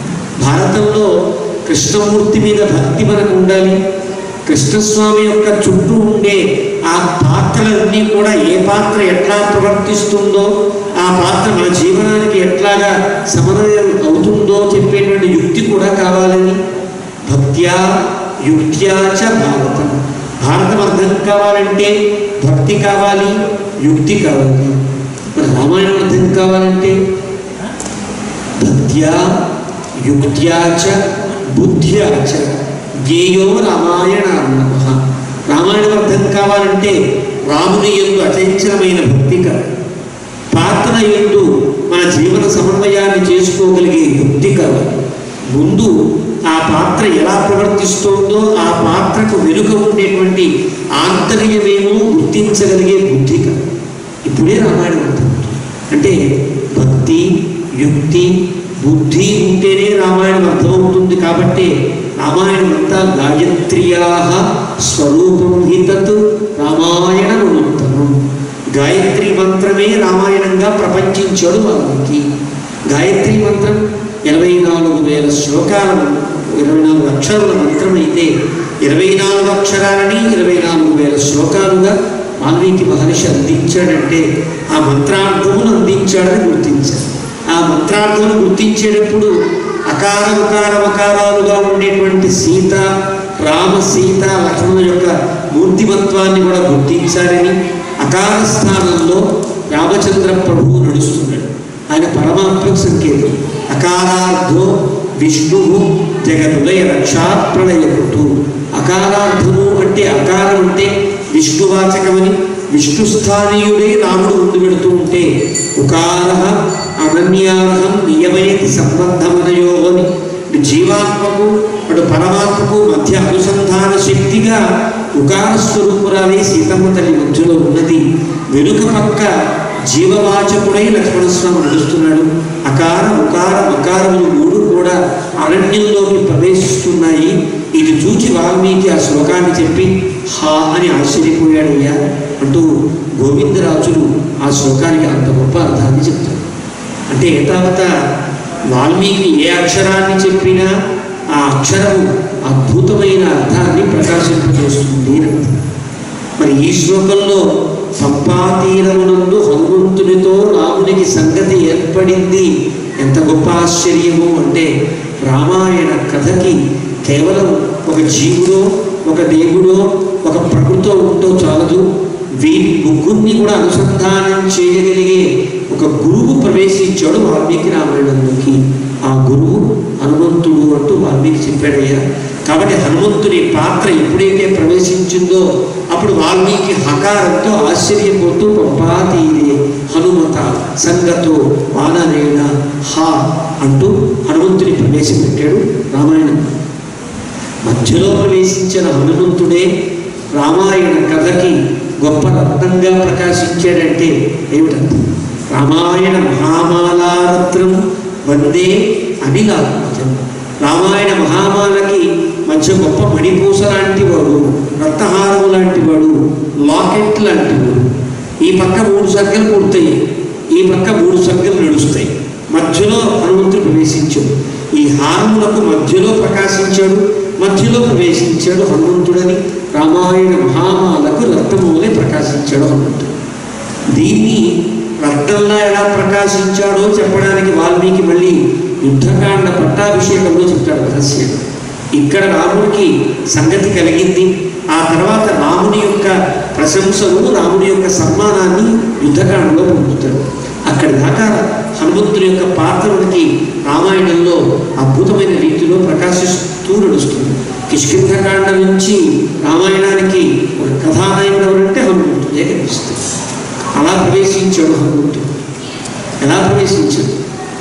భారతంలో కృష్ణమూర్తి మీద భక్తి మనకు ఉండాలి కృష్ణస్వామి యొక్క చుట్టూ ఉండే ఆ పాత్రలన్నీ కూడా ఏ పాత్ర ఎట్లా ప్రవర్తిస్తుందో ఆ పాత్ర మన జీవనానికి ఎట్లాగా సమన్వయం అవుతుందో చెప్పేటువంటి యుక్తి కూడా కావాలని భక్త్యా యుక్త్యా చ భారతం భారతం అర్థం కావాలంటే భక్తి కావాలి యుక్తి కావాలి మరి రామాయణం అర్థం కావాలంటే భక్త్యా యుక్త్యా చ బుద్ధ్యా చ జ్ఞేయో రామాయణ నమ రామాయణం అర్థం కావాలంటే రాముని ఎందు అచంచలమైన భక్తి కావాలి పాత్ర ఎందు మన జీవన సమన్వయాన్ని చేసుకోగలిగే యుక్తి కావాలి ముందు ఆ పాత్ర ఎలా ప్రవర్తిస్తోందో ఆ పాత్రకు వెనుక ఉండేటువంటి ఆంతర్యమేమో గుర్తించగలిగే బుద్ధి కావాలి ఇప్పుడే రామాయణం అర్థమవుతుంది అంటే భక్తి యుక్తి బుద్ధి ఉంటేనే రామాయణం అర్థమవుతుంది కాబట్టి రామాయణం అంతా గాయత్ర్యా స్వరూపం హి తత్ రామాయణముత్తమం గాయత్రి మంత్రమే రామాయణంగా ప్రపంచించాడు వాల్మీకి గాయత్రి మంత్రం ఇరవై నాలుగు వేల శ్లోకాల ఇరవై నాలుగు అక్షరాల మంత్రం అయితే ఇరవై నాలుగు అక్షరాలని ఇరవై నాలుగు వేల శ్లోకాలుగా వాల్మీకి మహర్షి అందించాడంటే ఆ మంత్రార్థమును అందించాడని గుర్తించారు ఆ మంత్రార్థమును గుర్తించేటప్పుడు అకార ఉకార మకారాలుగా ఉండేటువంటి సీత రామ సీత లక్ష్మణుల యొక్క మూర్తిమత్వాన్ని కూడా గుర్తించాలని అకార స్థానంలో రామచంద్ర ప్రభువు నడుస్తున్నాడు ఆయన పరమాత్మకు సంకేతం అకారార్థో విష్ణు జగదులయ రక్షాప్రణయకుటు అకారార్థము అంటే అకారం అంటే విష్ణువాచకమని విష్ణు స్థానీయుడే రాముడు ముందు పెడుతూ ఉంటే ఉకార అనన్యార్హం నియమయతి సంబంధమనయో అని ఇటు జీవాత్మకు అటు పరమాత్మకు మధ్య అనుసంధాన శక్తిగా ఉకార స్వరూపురాలే సీతమ్మ తల్లి మధ్యలో ఉన్నది వెనుక పక్క జీవవాచకుడై లక్ష్మణస్వామి నడుస్తున్నాడు అకార ఉకార మకారములు మూడు కూడా అరణ్యంలోకి ప్రవేశిస్తున్నాయి ఇది చూచి వాల్మీకి ఆ శ్లోకాన్ని చెప్పి హా అని ఆశ్చర్యపోయాడయ్యా అంటూ గోవిందరాజులు ఆ శ్లోకానికి అంత గొప్ప అర్థాన్ని చెప్తారు అంటే ఏతావత వాల్మీకి ఏ అక్షరాన్ని చెప్పినా ఆ అక్షరము అద్భుతమైన అర్థాన్ని ప్రకాశింపజేస్తుంది అని అర్థం. మరి ఈ శ్లోకంలో సంపాతీరమునందు హనుమంతునితో రామునికి సంగతి ఏర్పడింది ఎంత గొప్ప ఆశ్చర్యము అంటే రామాయణ కథకి కేవలం ఒక జీవుడో ఒక దేవుడో ఒక ప్రకృతో ఉంటో చాలదు వీరి ముగ్గురిని కూడా అనుసంధానం చేయగలిగే ఒక గురువు ప్రవేశించాడు వాల్మీకి రామాయణంలోకి ఆ గురువు హనుమంతుడు అంటూ వాల్మీకి చెప్పాడయ్యా కాబట్టి హనుమంతుని పాత్ర ఎప్పుడైతే ప్రవేశించిందో అప్పుడు వాల్మీకి హకారంతో ఆశ్చర్యపోతూ పంపాతీరే హనుమత సంగతో వానరేణ హా అంటూ హనుమంతుని ప్రవేశపెట్టాడు రామాయణం మధ్యలో ప్రవేశించిన హనుమంతుడే రామాయణ కథకి గొప్ప రత్నంగా ప్రకాశించాడంటే ఏమిటంత రామాయణ మహామాలారత్నం వందే అనిలాత్మజం రామాయణ మహామాలకి మధ్య గొప్ప మణిపూస లాంటి వాడు రక్తహారము లాంటి వాడు లాకెట్ లాంటి వాడు ఈ పక్క మూడు సంఖ్యలు పూర్తయి ఈ పక్క మూడు సంఖ్యలు నడుస్తాయి మధ్యలో హనుమంతుడు ప్రవేశించాడు ఈ హారములకు మధ్యలో ప్రకాశించాడు మధ్యలో ప్రవేశించాడు హనుమంతుడని రామాయణ మహామాలకు రక్తమూలే ప్రకాశించాడు హనుమంతుడు దీన్ని రక్తంలా ఎలా ప్రకాశించాడో చెప్పడానికి వాల్మీకి మళ్ళీ యుద్ధకాండ పట్టాభిషేకంలో చెప్తాడు రహస్యం ఇక్కడ రాముడికి సంగతి కలిగింది ఆ తర్వాత రాముని యొక్క ప్రశంసను రాముని యొక్క సన్మానాన్ని యుద్ధకాండలో పొందుతాడు అక్కడి దాకా హనుమంతుని యొక్క పాత్ర మనకి రామాయణంలో అద్భుతమైన రీతిలో ప్రకాశిస్తూ నడుస్తుంది కిష్కింధకాండ నుంచి రామాయణానికి ఒక కథానాయకుడు ఎవరంటే హనుమంతుడే కనిపిస్తుంది అలా ప్రవేశించాడు హనుమంతుడు ఎలా ప్రవేశించాడు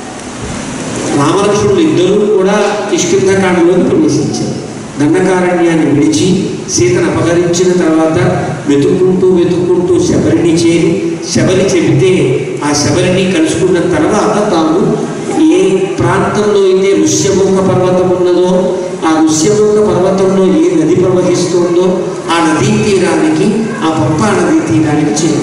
రామలక్ష్మణులు ఇద్దరూ కూడా కిష్కింధకాండలోకి ప్రవేశించారు దండకారణ్యాన్ని విడిచి సీతను అపహరించిన తర్వాత వెతుక్కుంటూ వెతుక్కుంటూ శబరిని చేరి శబరి చెబితే ఆ శబరిని కలుసుకున్న తర్వాత తాను ఏ ప్రాంతంలో అయితే ఋష్యముఖ పర్వతం ఉన్నదో ఆ ఋష్యముఖ పర్వతంలో ఏ నది ప్రవహిస్తుందో ఆ నదీ తీరానికి ఆ పంపా నదీ తీరానికి చేరు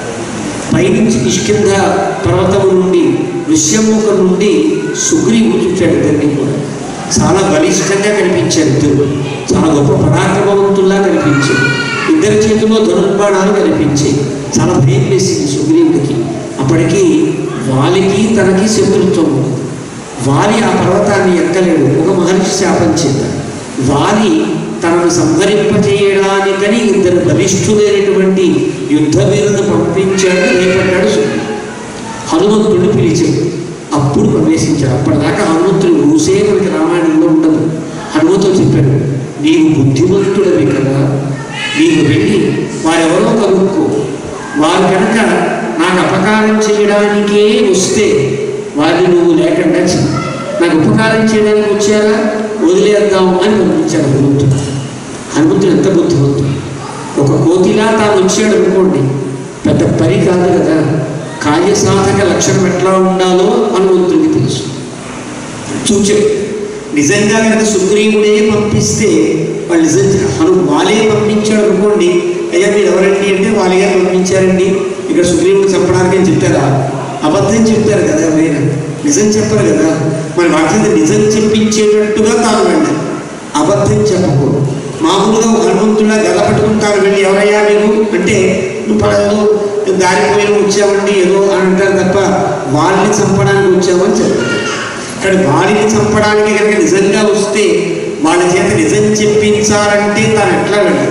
పైనుంచి కిష్కింధ పర్వతము నుండి ఋష్యముఖం నుండి సుగ్రీవుడు చూచాడు ఇద్దరిని కూడా చాలా బలిష్టంగా కనిపించారు ఇద్దరు చాలా గొప్ప పరాక్రమవంతుల్లా కనిపించారు ఇద్దరి చేతిలో ధనుర్బాణాలు కనిపించాయి చాలా భయం వేసింది సుగ్రీవుడికి అప్పటికి వాలికి తనకి శత్రుత్వం ఉంది వాలి ఆ పర్వతాన్ని ఎక్కలేడు ఒక మహర్షి శాపం చేత వాలి తనను సంహరింపజేయడానికని ఇద్దరు బలిష్ఠులైనటువంటి యుద్ధ వీరులను పంపించాడు రేపడ్డాడు సుగ్రీవుడు హనుమంతుడిని పిలిచాడు అప్పుడు ప్రవేశించాడు అప్పటిదాకా హనుమంతుడు ఊసే మనకి రామాయణంలో ఉండదు హనుమంతుడు చెప్పాడు నీవు బుద్ధిమంతుడవి కదా నీవు వెళ్ళి వారెవరో కనుక్కో వారు కనుక నాకు అపకారం చేయడానికే వస్తే వారిని నువ్వు లేకుండా చెయ్యి. నాకు ఉపకారం చేయడానికి వచ్చారా వదిలేద్దాం అని పంపించాడు హనుమంతుడు హనుమంతుడు ఎంత బుద్ధిమంతుడు ఒక కోతిలా తాను వచ్చాడు అనుకోండి పెద్ద పని కాదు కదా కార్యసాధక లక్షణం ఎట్లా ఉండాలో హనుమంతుడికి తెలుసు చూచే నిజంగా కనుక సుగ్రీవుడే పంపిస్తే వాళ్ళు నిజం హను వాళ్ళే పంపించాడు అనుకోండి అయ్యా మీరు ఎవరండి అంటే వాళ్ళే పంపించారండి ఇక్కడ సుగ్రీవుడు చంపడానికి అని చెప్తారా అబద్ధం చెప్తారు కదా ఎవరైనా నిజం చెప్పరు కదా మరి వాటి నిజం చెప్పించేటట్టుగా తాను వెళ్ళాలి అబద్ధం చెప్పకూడదు మామూలుగా ఒక హనుమంతుడా గద పట్టుకుంటారు వెళ్ళి ఎవరయ్యా మీరు అంటే నువ్వు పడదు దారిపోయిన వచ్చామండి ఏదో అని అంటారు తప్ప వాళ్ళని చంపడానికి వచ్చామని చెప్తారు కానీ వారిని చంపడానికి కనుక నిజంగా వస్తే వాళ్ళ చేత నిజం చెప్పించాలంటే తాను ఎట్లా వెళ్ళాలి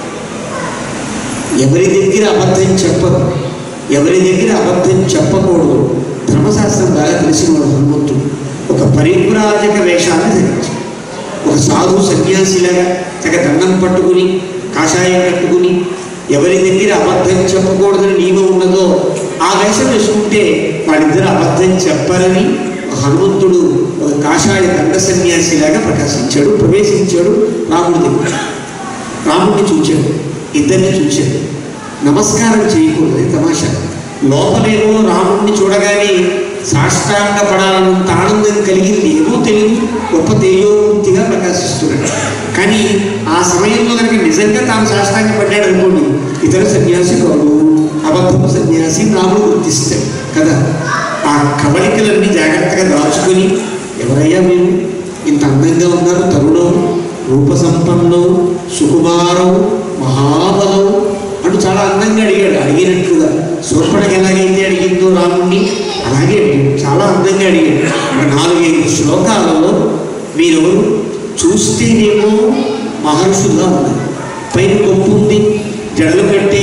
ఎవరి దగ్గర అబద్ధం చెప్పదు ఎవరి దగ్గర అబద్ధం చెప్పకూడదు ధర్మశాస్త్రం బాగా తెలిసిన వాడు హనుమంతుడు ఒక పరివ్రాజక వేషాన్ని ధరించాడు ఒక సాధు సన్యాసిలాగా తగ దండం పట్టుకుని కాషాయం కట్టుకుని ఎవరి దగ్గర అబద్ధం చెప్పకూడదని నియమం ఉన్నదో ఆ వేషం వేసుకుంటే వాళ్ళిద్దరు అబద్ధం చెప్పరని హనుమంతుడు ఒక కాషాయ దండ సన్యాసిలాగా ప్రకాశించాడు ప్రవేశించాడు రాముడి దగ్గర రాముడిని చూచాడు ఇద్దరిని చూశాడు నమస్కారం చేయకూడదు ఇది తమాషా లోపలేమో రాముడిని చూడగానే సాష్టాంగ పడాలన్నంత ఆనందం కలిగింది ఏమో తెలియదు గొప్ప తేజోమూర్తిగా ప్రకాశిస్తున్నాడు కానీ ఆ సమయంలో కనుక నిజంగా తాను సాష్టాంగ పడ్డాడు అనుకోండి ఇతర సన్యాసి కాదు అబద్ధపు సన్యాసి రాముడు గుర్తిస్తాడు కదా ఆ కవళికలన్నీ జాగ్రత్తగా దాచుకొని ఎవరయ్యా మీరు ఇంత అందంగా ఉన్నారు తరుణం రూప సంపన్నం సుకుమారం మహాబలం అంటూ చాలా అందంగా అడిగాడు అడిగినట్లుగా శూర్పణకి ఎలాగైతే అడిగిందో రాముణ్ణి అలాగే అడిగాడు చాలా అందంగా అడిగాడు ఒక నాలుగైదు శ్లోకాలలో మీరెవరు చూస్తేనేమో మహర్షుల్లా ఉన్నారు పైన కొప్పు ఉంది జడలు కట్టి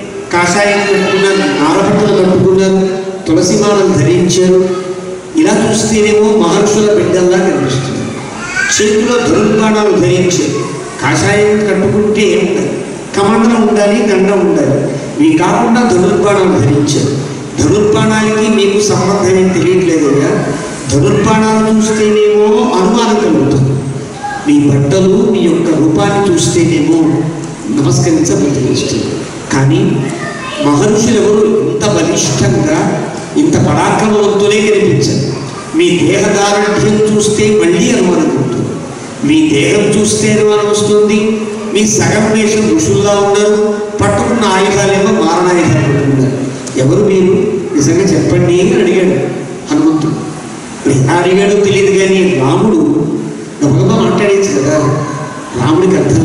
కాషాయం కట్టుకున్నారు నారపట్టలు కట్టుకున్నారు తులసి మాలను ధరించారు ఇలా చూస్తేనేమో మహర్షుల బిడ్డల్లా కనిపిస్తుంది చేతిలో ధనుర్బాణాలు ధరించారు కాషాయం కట్టుకుంటే ఏముండదు కమండలం ఉండాలి దండం ఉండాలి ఇవి కాకుండా ధనుర్బాణాలు ధరించారు ధనుర్బాణాలకి మీకు సంబంధం ఏం తెలియట్లేదు కదా ధనుర్బాణాలు చూస్తేనేమో అనుమానం కలుగుతుంది మీ బట్టలు మీ యొక్క రూపాన్ని చూస్తేనేమో నమస్కరించబడుతుంది కానీ మహర్షులు ఎవరు ఇంత బలిష్టంగా ఇంత పరాక్రమవంతులే కనిపించరు మీ దేహదారుఢ్యం చూస్తే మళ్ళీ అనుమానం ఉంటుంది మీ దేహం చూస్తే అనుమానం వస్తుంది మీ సగం దేశం ఋషుల్లా ఉన్నారు పట్టుకున్న ఆయుధాలేమో మారణాయుధాలు పట్టుకున్నారు ఎవరు మీరు నిజంగా చెప్పండి అని అడిగాడు హనుమంతుడు మరి ఎలా అడిగాడో తెలియదు కానీ రాముడు గబగబా మాట్లాడేచ్చు కదా రాముడికి అర్థం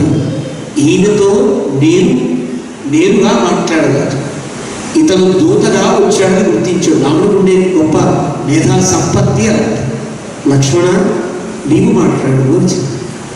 ఈయనతో నేను నేరుగా మాట్లాడగలరు ఇతను దూతగా వచ్చాడని గుర్తించాడు రాముడికి ఉండే గొప్ప మేధా సంపత్తి అలాంటి లక్ష్మణ నీవు మాట్లాడు అని చెప్పాడు.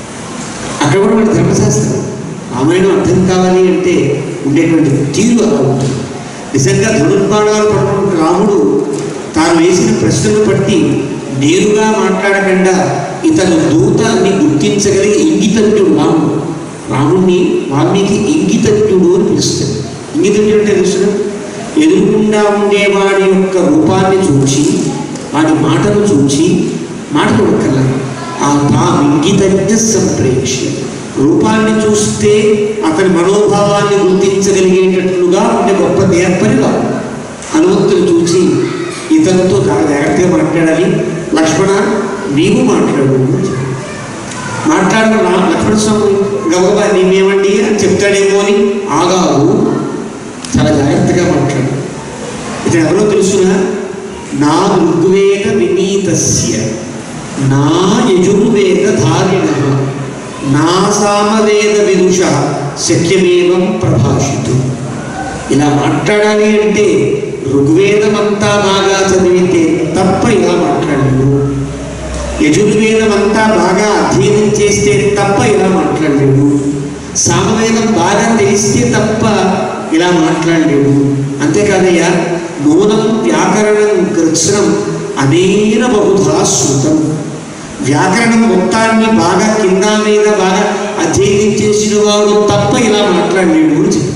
అక్కడ కూడా మన ధర్మశాస్త్రం రామాయణం అర్థం కావాలి అంటే ఉండేటువంటి తీరు అలా ఉంటుంది నిజంగా ధనుర్బాణాలు పట్టుకున్న రాముడు తాను వేసిన ప్రశ్నను బట్టి నేరుగా మాట్లాడకుండా ఇతను దూత అని గుర్తించగలిగే ఇంగితజ్ఞుడు రాముడు రాముణ్ణి వాల్మీకి ఇంగితజ్ఞుడు అని పిలుస్తాడు ఇంగితజ్ఞుడు అంటే తెలుసు ఎదురుకుండా ఉండేవాడి యొక్క రూపాన్ని చూచి వాడి మాటను చూచి మాట కొడకల్లా ఆ తా ఇంగితజ్ఞ సంప్రేక్ష రూపాన్ని చూస్తే అతని మనోభావాన్ని గుర్తించగలిగేటట్లుగా ఉండే గొప్ప నేర్పని రావు హనుమంతుడు చూచి ఇతనితో చాలా జాగ్రత్తగా మాట్లాడాలి లక్ష్మణ నీవు మాట్లాడు అని చెప్పాడు. మాట్లాడిన రా- లక్ష్మణ స్వామి గబగబా నీవేమండి అని చెప్తాడేమో అని ఆగావు చాలా జాగ్రత్తగా మాట్లాడు ఇతను ఎవరో తెలుసునా నా ఋగ్వేద వినీతస్య నా యజుర్వేద ధారిణ నా సామవేద విదుష శక్యమేవం ప్రభాషితు ఇలా మాట్లాడాలి అంటే ఋగ్వేదమంతా బాగా చదివితే తప్ప ఇలా మాట్లాడలేదు యజుర్వేదం అంతా బాగా అధ్యయనం చేస్తే తప్ప ఇలా మాట్లాడలేడు సామవేదం బాగా తెలిస్తే తప్ప ఇలా మాట్లాడలేడు అంతేకాదయ్యా నూనం వ్యాకరణం కృత్స్నం అనేన బహుధా శృతం వ్యాకరణం మొత్తాన్ని బాగా కింద మీద బాగా అధ్యయనం చేసిన వాడు తప్ప ఇలా మాట్లాడలేడు అని చెప్పారు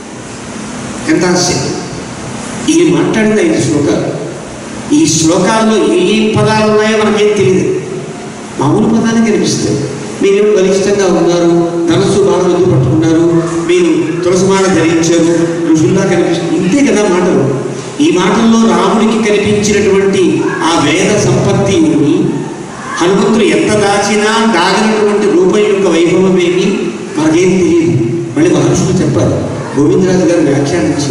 ఎంత ఆశ్చర్యం ఇది మాట్లాడిన ఐదు శ్లోకాలు ఈ శ్లోకాల్లో ఏ ఏ పదాలు ఉన్నాయో మనకేం తెలియదు మామూలు పదాలు కనిపిస్తాయి మీరేమో బలిష్టంగా ఉన్నారు ధనస్సు బాగా ముందు పట్టుకున్నారు మీరు తులసిమాల ధరించారు ఋషుల్లా కనిపిస్తుంది ఇంతే కదా మాటలు ఈ మాటల్లో రాముడికి కనిపించినటువంటి ఆ వేద సంపత్తిని హనుమంతుడు ఎంత దాచినా దాగినటువంటి రూపం యొక్క వైభవమేమి మనకేం తెలియదు మళ్ళీ మహర్షులు చెప్పారు గోవిందరాజు గారు వ్యాఖ్యానించి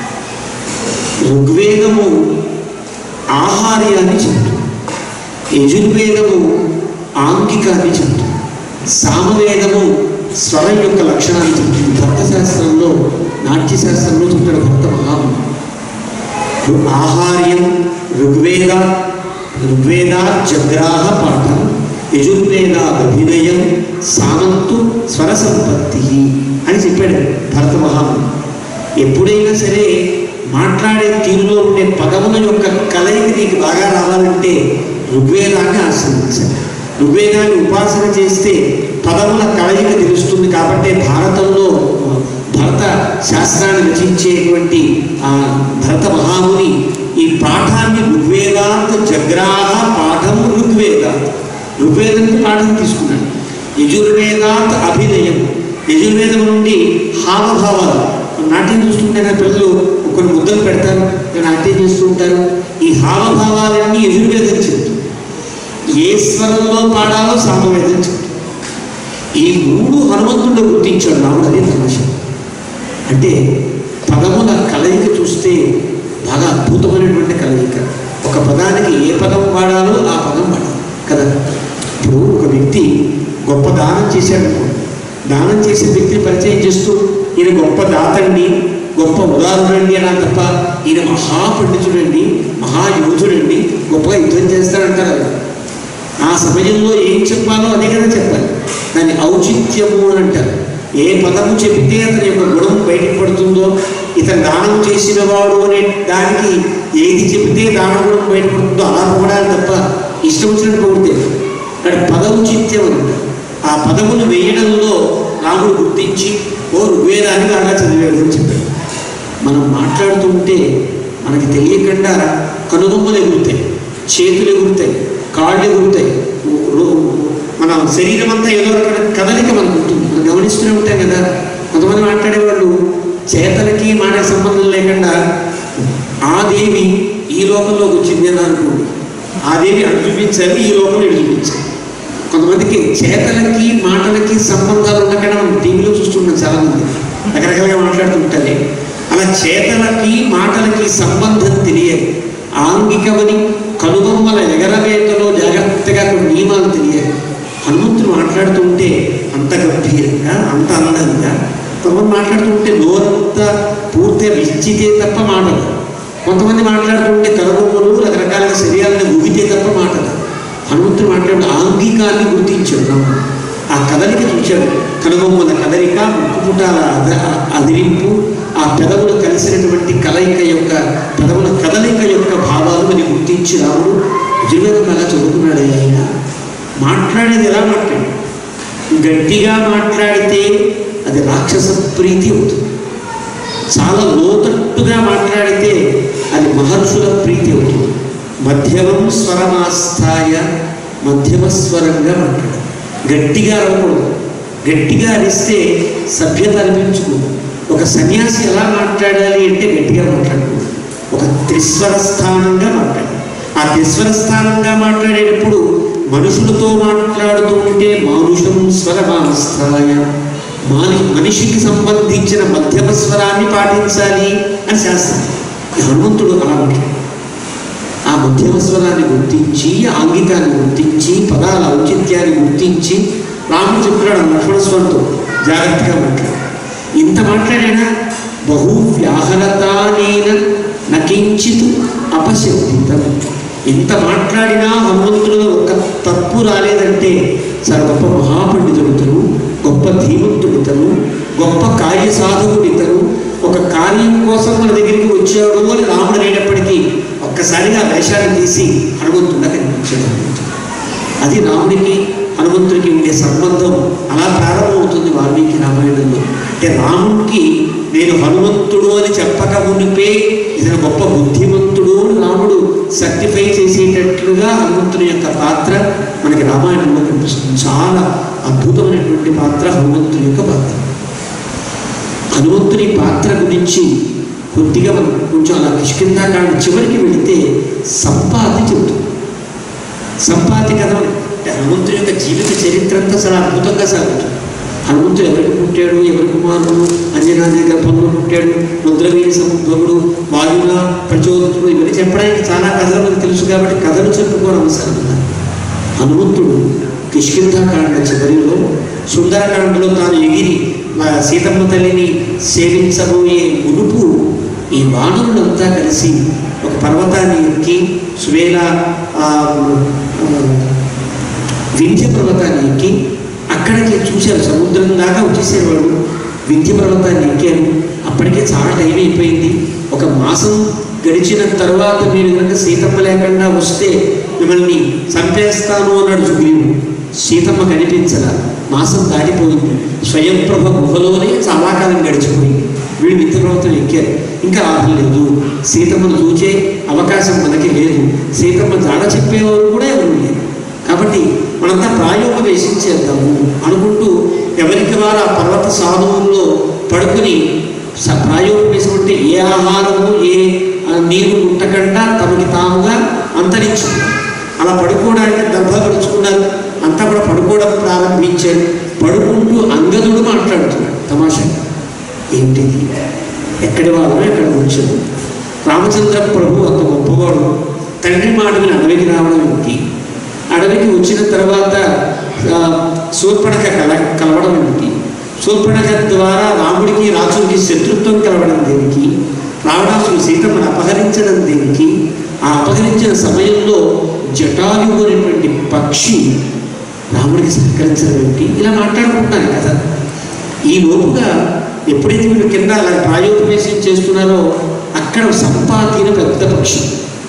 ఋగ్వేదము ఆహార్యాన్ని చెప్తుంది యజుర్వేదము ఆంగికాన్ని చెప్తుంది సామవేదము స్వరం యొక్క లక్షణాన్ని చెప్తుంది భక్తశాస్త్రంలో నాట్యశాస్త్రంలో చెప్తాడు భక్త మహాము ఆహార్యం ఋగ్వేద ఋగ్వేదా జగ్రాహ పాఠం యజుర్వేదా అభినయం సామంతు స్వర సంపత్తి అని చెప్పాడు భరత మహాము ఎప్పుడైనా సరే మాట్లాడే తీరులో ఉండే పదముల యొక్క కలయిక నీకు బాగా రావాలంటే ఋగ్వేదాన్ని ఆశ్రయించాలి ఋగ్వేదాన్ని ఉపాసన చేస్తే పదముల కలయిక తెలుస్తుంది కాబట్టి భారతంలో భరత శాస్త్రాన్ని రచించేటువంటి ఆ భరత మహాముని ఈ పాఠాన్ని ఋగ్వేదాంత జగ్రాహ పాఠం ఋగ్వేద ఋగ్వేదంతో పాఠం తీసుకున్నాడు యజుర్వేదాంత అభినయం యజుర్వేదం నుండి హావభావాలు నాట్యం చూస్తుంటే నా పిల్లలు కొన్ని ముద్దలు పెడతారు లేదా నాట్యం చేస్తూ ఉంటారు ఈ హావభావాలన్నీ యజుర్వేదం చెప్తుంది ఏ స్వరంలో పాడాలో సామవేదం చెప్తుంది ఈ మూడు హనుమంతుడు గుర్తించాడు రాముడు అదే తమాష అంటే పదముల కలయిక చూస్తే బాగా అద్భుతమైనటువంటి కలయిక ఒక పదానికి ఏ పదం వాడాలో ఆ పదం వాడాలి కదా ఇప్పుడు ఒక వ్యక్తి గొప్ప దానం చేశాడు అనుకోండి. దానం చేసే వ్యక్తిని పరిచయం చేస్తూ ఈయన గొప్ప దాతండి గొప్ప ఉదాహరణండి అన్నా తప్ప ఈయన మహాపండితుడండి మహాయోధుడండి గొప్పగా యుద్ధం చేస్తాడంటారు కదా. ఆ సమయంలో ఏం చెప్పాలో అదే కదా చెప్పాలి దాన్ని ఔచిత్యము అని అంటారు ఏ పదము చెబితే అతని యొక్క గుణం బయటకు పడుతుందో ఇతను దానం చేసిన వాడు అనే దానికి ఏది చెబితే దాన గుణం బయటపడుతుందో అలా పొగడాలి తప్ప ఇష్టం వచ్చినట్టు పొగిడితే అక్కడ పదౌచిత్యం అని అంటారు. ఆ పదములు వేయడంలో రాముడు గుర్తించి ఓ ఋగ్వేదాన్ని బాగా చదివాడు అని చెప్పాడు మనం మాట్లాడుతుంటే మనకి తెలియకుండా కనుబొమ్మలు ఎగురుతాయి చేతులు ఎగురుతాయి కాళ్ళు ఎగురుతాయి రో- మన శరీరం అంతా ఏదో రకమైన కదలిక మనకు ఉంటుంది మనం గమనిస్తూనే ఉంటాం కదా కొంతమంది మాట్లాడేవాళ్ళు చేతలకి మాట సంబంధం లేకుండా ఆ దేవి ఈ లోకంలోకి వచ్చింది అని అనుకోండి ఆ దేవి అటు చూపించాలి ఈ లోకంలో ఇటు చూపించాలి కొంతమందికి చేతలకి మాటలకి సంబంధాలు ఉండకుండా మనం టీవీలో చూస్తున్నాం చాలామంది రకరకాలుగా మాట్లాడుతుంటారే అలా చేతలకి మాటలకి సంబంధం తెలియదు ఆంగికమని కనుబొమ్మల ఎగరవేతలో జాగ్రత్తగా కొన్ని నియమాలు తెలియదు హనుమంతుడు మాట్లాడుతుంటే అంత గంభీరంగా అంత అందంగా కొంతమంది మాట్లాడుతుంటే నోరంతా పూర్తిగా విచ్చితే తప్ప మాటలు కొంతమంది మాట్లాడుతుంటే కనుబొమ్మలు రకరకాల శరీరాలను ముగితే తప్ప మాటలు హనుమంతుడు మాట్లాడు ఆంగికాన్ని గుర్తించాడు రాముడు ఆ కదలిక చూశాడు కనుబొమ్మల కదలిక ముక్కుపుటాల అద అదిరింపు ఆ పెదవులు కలిసినటువంటి కలయిక యొక్క పెదవుల కదలిక యొక్క భావాలు మరి గుర్తించి రాముడు యజుర్వేదం అలా చదువుకున్నాడు ఆయన మాట్లాడేది ఎలా మాట్లాడు గట్టిగా మాట్లాడితే అది రాక్షస ప్రీతి అవుతుంది చాలా లోతట్టుగా మాట్లాడితే అది మహర్షుల ప్రీతి అవుతుంది మధ్యమం స్వరమాస్థాయ మధ్యమ స్వరంగా మాట్లాడాలి గట్టిగా అరవకూడదు గట్టిగా అరిస్తే సభ్యత అనిపించుకోదు ఒక సన్యాసి ఎలా మాట్లాడాలి అంటే గట్టిగా మాట్లాడకూడదు ఒక త్రిస్వర స్థానంగా మాట్లాడాలి ఆ త్రిస్వర స్థానంగా మాట్లాడేటప్పుడు మనుషులతో మాట్లాడుతూ ఉంటే మానుషం స్వరమాస్థాయ మాని మనిషికి సంబంధించిన మధ్యమ స్వరాన్ని పాటించాలి అని శాస్త్రం ఈ హనుమంతుడు అలా మాట్లాడు ఆ మధ్యమ స్వరాన్ని గుర్తించి ఆంగికాన్ని గుర్తించి పదాల ఔచిత్యాన్ని గుర్తించి రాముడు చెప్పాడు లక్ష్మణ స్వరంతో జాగ్రత్తగా మాట్లాడు ఇంత మాట్లాడినా బహు వ్యాహరతానేన నకించిత్ అపశబ్దితం ఇంత మాట్లాడినా హనుమంతుడు ఒక తప్పు రాలేదంటే చాలా గొప్ప మహాపండితుడు ఇతను గొప్ప ధీమంతుడు ఇతను గొప్ప కార్యసాధకుడు ఇతను ఒక కార్యం కోసం మన దగ్గరికి వచ్చాడు అని రాముడు అనేటప్పటికీ ఒక్కసారిగా వేషాన్ని తీసి హనుమంతుడా కనిపించాడు అది రామునికి హనుమంతుడికి ఉండే సంబంధం అలా ప్రారంభమవుతుంది వాల్మీకి రామాయణంలో అంటే రాముడికి నేను హనుమంతుడు అని చెప్పక మునిపే ఇతను గొప్ప బుద్ధిమంతుడు అని రాముడు సర్టిఫై చేసేటట్లుగా హనుమంతుని యొక్క పాత్ర మనకి రామాయణంలో కనిపిస్తుంది చాలా అద్భుతమైనటువంటి పాత్ర హనుమంతుని యొక్క పాత్ర హనుమంతుని పాత్ర గురించి కొద్దిగా మనం కొంచెం అలా కిష్కిందాకాండ చివరికి వెళితే సంపాతి చెబుతుంది సంపాతి కథ మనకి హనుమంతుడి యొక్క జీవిత చరిత్ర అంతా చాలా అద్భుతంగా సాగుతుంది హనుమంతుడు ఎవరికి పుట్టాడు ఎవరి కుమారుడు అంజనాది గర్భంలో పుట్టాడు రుద్రవీరి సముద్రముడు వాయువుల ప్రచోదకుడు ఇవన్నీ చెప్పడానికి చాలా కథలు మనకు తెలుసు కాబట్టి కథలు చెప్పుకోవడం అవసరం ఉన్నారు హనుమంతుడు కిష్కింధాకాండ చివరిలో సుందరకాండలో తాను ఎగిరి మా సీతమ్మ తల్లిని సేవించబోయే మునుపు ఈ వానరులంతా కలిసి ఒక పర్వతాన్ని ఎక్కి సువేల ఆ, ఆ, వింధ్య పర్వతాన్ని ఎక్కి అక్కడికి చూశారు సముద్రం దాకా వచ్చేసారు వాళ్ళు వింధ్య పర్వతాన్ని ఎక్కారు అప్పటికే చాలా టైం అయిపోయింది ఒక మాసం గడిచిన తర్వాత మీరు కనుక సీతమ్మ లేకుండా వస్తే మిమ్మల్ని చంపేస్తాను అన్నాడు సుగ్రీవుడు సీతమ్మ కనిపించలా మాసం దాటిపోయింది స్వయంప్రభ గుహలోనే చాలా కాలం గడిచిపోయింది వీళ్ళు వింధ్య పర్వతం ఎక్కారు ఇంకా లాభం లేదు సీతమ్మను చూచే అవకాశం మనకి లేదు సీతమ్మ జాడ చెప్పేవారు కూడా ఎవరు లేరు కాబట్టి మనంతా ప్రాయోపవేశం చేద్దాము అనుకుంటూ ఎవరికి వారు ఆ పర్వత సాధువుల్లో పడుకుని స- ప్రాయోపవేశం అంటే ఏ ఆహారము ఏ ఆ, నీరు ముట్టకుండా తమకి తాముగా అంతరించింది అలా పడుకోవడానికి దర్భపరుచుకున్నారు అంతా కూడా పడుకోవడం ప్రారంభించారు పడుకుంటూ అంగదుడు మాట్లాడుతున్నాడు తమాషా ఏంటిది ఎక్కడి వాళ్ళో ఎక్కడ కూర్చొని రామచంద్ర ప్రభు అంత గొప్పవాడు తండ్రి మాట విని అడవికి రావడం ఏమిటి అడవికి వచ్చిన తర్వాత ఆ, శూర్పణఖ కల కలవడం ఏమిటి శూర్పణఖ ద్వారా రాముడికి రాజుడికి శత్రుత్వం కలవడం దేనికి రావణాసుడు సీతమ్మను అపహరించడం దేనికి ఆ అపహరించిన సమయంలో జటాయు అనేటువంటి పక్షి రాముడికి సహకరించడం ఏమిటి ఇలా మాట్లాడుకుంటున్నారు కదా ఈ లోపుగా ఎప్పుడైతే వీళ్ళు కింద అలా ప్రాయోపవేశం చేస్తున్నారో అక్కడ సంపాతిన పెద్ద పక్షి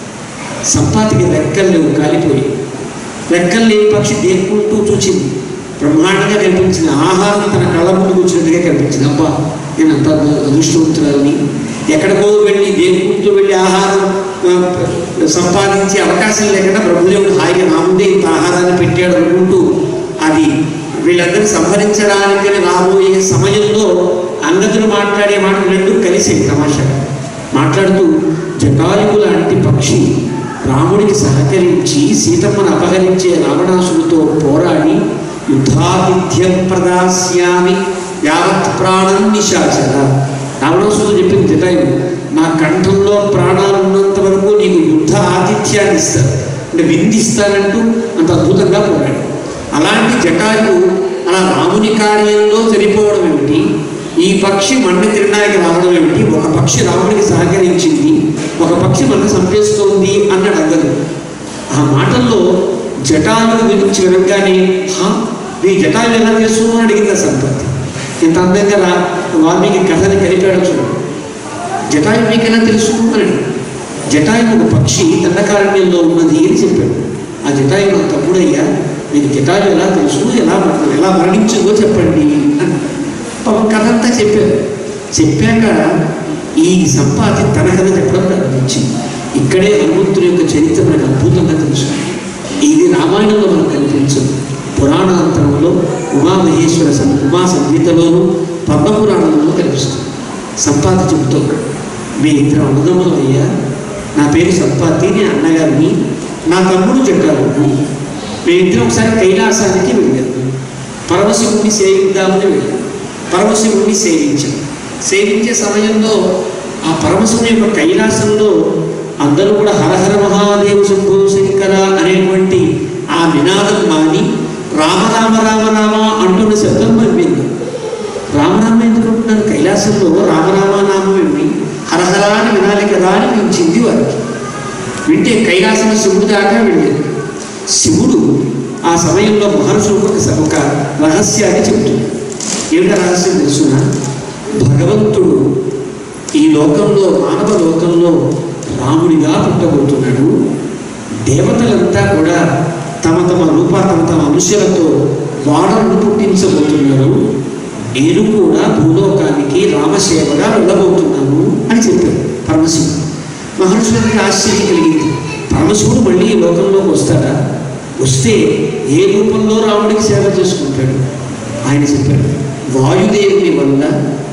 సంపాతికి రెక్కలు లేవు కాలిపోయి రెక్కలు లేని పక్షి దేక్కుంటూ చూచింది బ్రహ్మాండంగా కనిపించింది ఆహారం తన కళ్ళ ముందు కూర్చున్నట్టుగా కనిపించింది అబ్బా నేను అంత అదృష్టవంతురాలని ఎక్కడికో వెళ్ళి దేక్కుంటూ వెళ్ళి ఆహారం ఆ, సంపాదించే అవకాశం లేకుండా బ్రహ్మదేవుడు హాయిగా నా ముందే ఇంత ఆహారాన్ని పెట్టాడు అనుకుంటూ అది వీళ్ళందరినీ సంహరించడానికి రాబోయే సమయంలో అంగదులు మాట్లాడే మాటలు రెండు కలిసి తమాషా మాట్లాడుతూ జటాయువు లాంటి పక్షి రాముడికి సహకరించి సీతమ్మను అపహరించే రావణాసుడితో పోరాడి యుద్ధాతిథ్యం ప్రదాస్యామి యావత్ ప్రాణం నిశాచర రావణాసుడు చెప్పింది జటాయువు నా కంఠంలో ప్రాణాలు ఉన్నంత వరకు నీకు యుద్ధ ఆతిథ్యాన్ని ఇస్తాను అంటే విందిస్తానంటూ అంత అద్భుతంగా పోరాడు అలాంటి జటాయువు అలా రాముని కార్యంలో చనిపోవడం ఏమిటి ఈ పక్షి మన్ను తినడానికి రావడం ఏమిటి ఒక పక్షి రాముడికి సహకరించింది ఒక పక్షి మన్ను చంపేస్తోంది అన్నాడు అగ్గదు ఆ మాటల్లో జటాయువు గురించి వినగానే హా ఈ జటాయువు ఎలా చేస్తున్నావు అడిగింది ఆ సంపత్తి ఇంత అందంగా రా వాల్మీకి కథని కలిపాడు చూడండి జటాయు మీకు ఎలా తెలుసు అని జటాయు ఒక పక్షి దండకారణ్యంలో ఉన్నది అని చెప్పాడు ఆ జటాయు నా తమ్ముడయ్యా మీకు జటాయు ఎలా తెలుసు ఎలా మరణం ఎలా మరణించిందో చెప్పండి అని పాపం కథ అంతా చెప్పారు చెప్పాక ఈ సంపాతి తన కథ చెప్పడం ప్రారంభించింది ఇక్కడే హనుమంతుడి యొక్క చరిత్ర మనకు అద్భుతంగా తెలుసు ఇది రామాయణంలో మనకు కనిపించదు పురాణాంతరంలో ఉమామహేశ్వర సం ఉమా సంహితలోను పద్మపురాణంలో కనిపిస్తుంది సంపాతి చెబుతాడు మీ ఇద్దరు అన్నదమ్ములు అయ్యా నా పేరు సంపాతి నేను అన్నగారిని నా తమ్ముడు చెప్పారు మేమిద్దరం ఒకసారి కైలాసానికి వెళ్ళాము పరమశివుణ్ణి సేవిద్దామని వెళ్ళాం పరమశివుణ్ణి సేవించాం సేవించే సమయంలో ఆ పరమశివుని యొక్క కైలాసంలో అందరూ కూడా హరహర మహాదేవ శంభో శంకర అనేటువంటి ఆ నినాదం మాని రామ రామ రామ రామ అంటున్న శబ్దం మరి విందాం రామనామం ఎందుకు అంటున్నారు కైలాసంలో రామరామ నామం ఏమి హరహరా అని వినాలి కదా అని వినిచింది వారికి వింటే కైలాసం శివుడు దాకా వెళ్ళేది శివుడు ఆ సమయంలో మహర్షులకు ఒక స- ఒక రహస్యాన్ని చెబుతుంది ఏమిటా రహస్యం తెలుసునా భగవంతుడు ఈ లోకంలో మానవ లోకంలో రాముడిగా పుట్టబోతున్నాడు దేవతలంతా కూడా తమ తమ రూప తమ తమ అంశాలతో వాడలను పుట్టించబోతున్నారు నేను కూడా భూలోకానికి రామసేవగా వెళ్ళబోతున్నాను అని చెప్పాడు పరమశివుడు మహర్షులకి ఆశ్చర్యం కలిగింది పరమశివుడు మళ్ళీ ఈ లోకంలోకి వస్తాడా వస్తే ఏ రూపంలో రాముడికి సేవ చేసుకుంటాడు ఆయన చెప్పాడు వాయుదేవుని వల్ల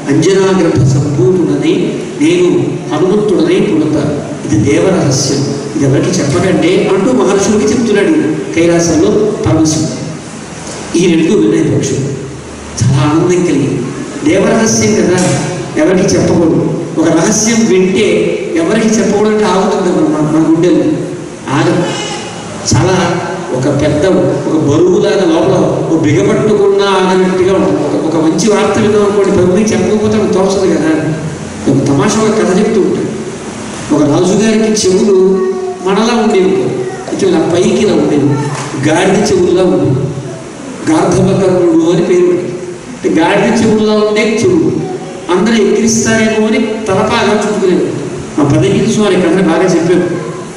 అంజనాగ్రహ సంపూర్ణుడని నేను హనుమంతుడనై పుడతాను ఇది దేవరహస్యం ఇది ఎవరికి చెప్పకండి అంటూ మహర్షులకి చెప్తున్నాడు ఈయన కైలాసంలో పరమశివుడు ఈ రెండు వినయ పక్షులు చాలా ఆనందం కలిగింది దేవరహస్యం కదా ఎవరికి చెప్పకూడదు ఒక రహస్యం వింటే ఎవరికి చెప్పకూడదు ఆగుతుంది మన మన గుండెలు ఆగదు చాలా ఒక పెద్ద ఒక బరువులాగా లోపల ఒక బిగపట్టుకున్న ఆగనట్టుగా ఉంటుంది ఒక ఒక మంచి వార్త విన్నాం అనుకోండి ప్రభుత్వం చెప్పకపోతే మనకు తోచదు కదా ఒక తమాషా ఒక కథ చెప్తూ ఉంటాడు ఒక రాజుగారికి చెవులు మనలా ఉండేవి కొంచెం ఇలా పైకి ఇలా ఉండేవి గాడిద చెవుల్లా ఉండేవి గార్ధవకర్ణుడు అని పేరు పెట్టారు. అంటే గాడిద చెవుల్లో ఉండే చెవులు అందరూ ఎక్కిరిస్తారేమో అని తలపాగా చుట్టుకునేవాడు మా పదిహేను స్వామి కథ బాగా చెప్పారు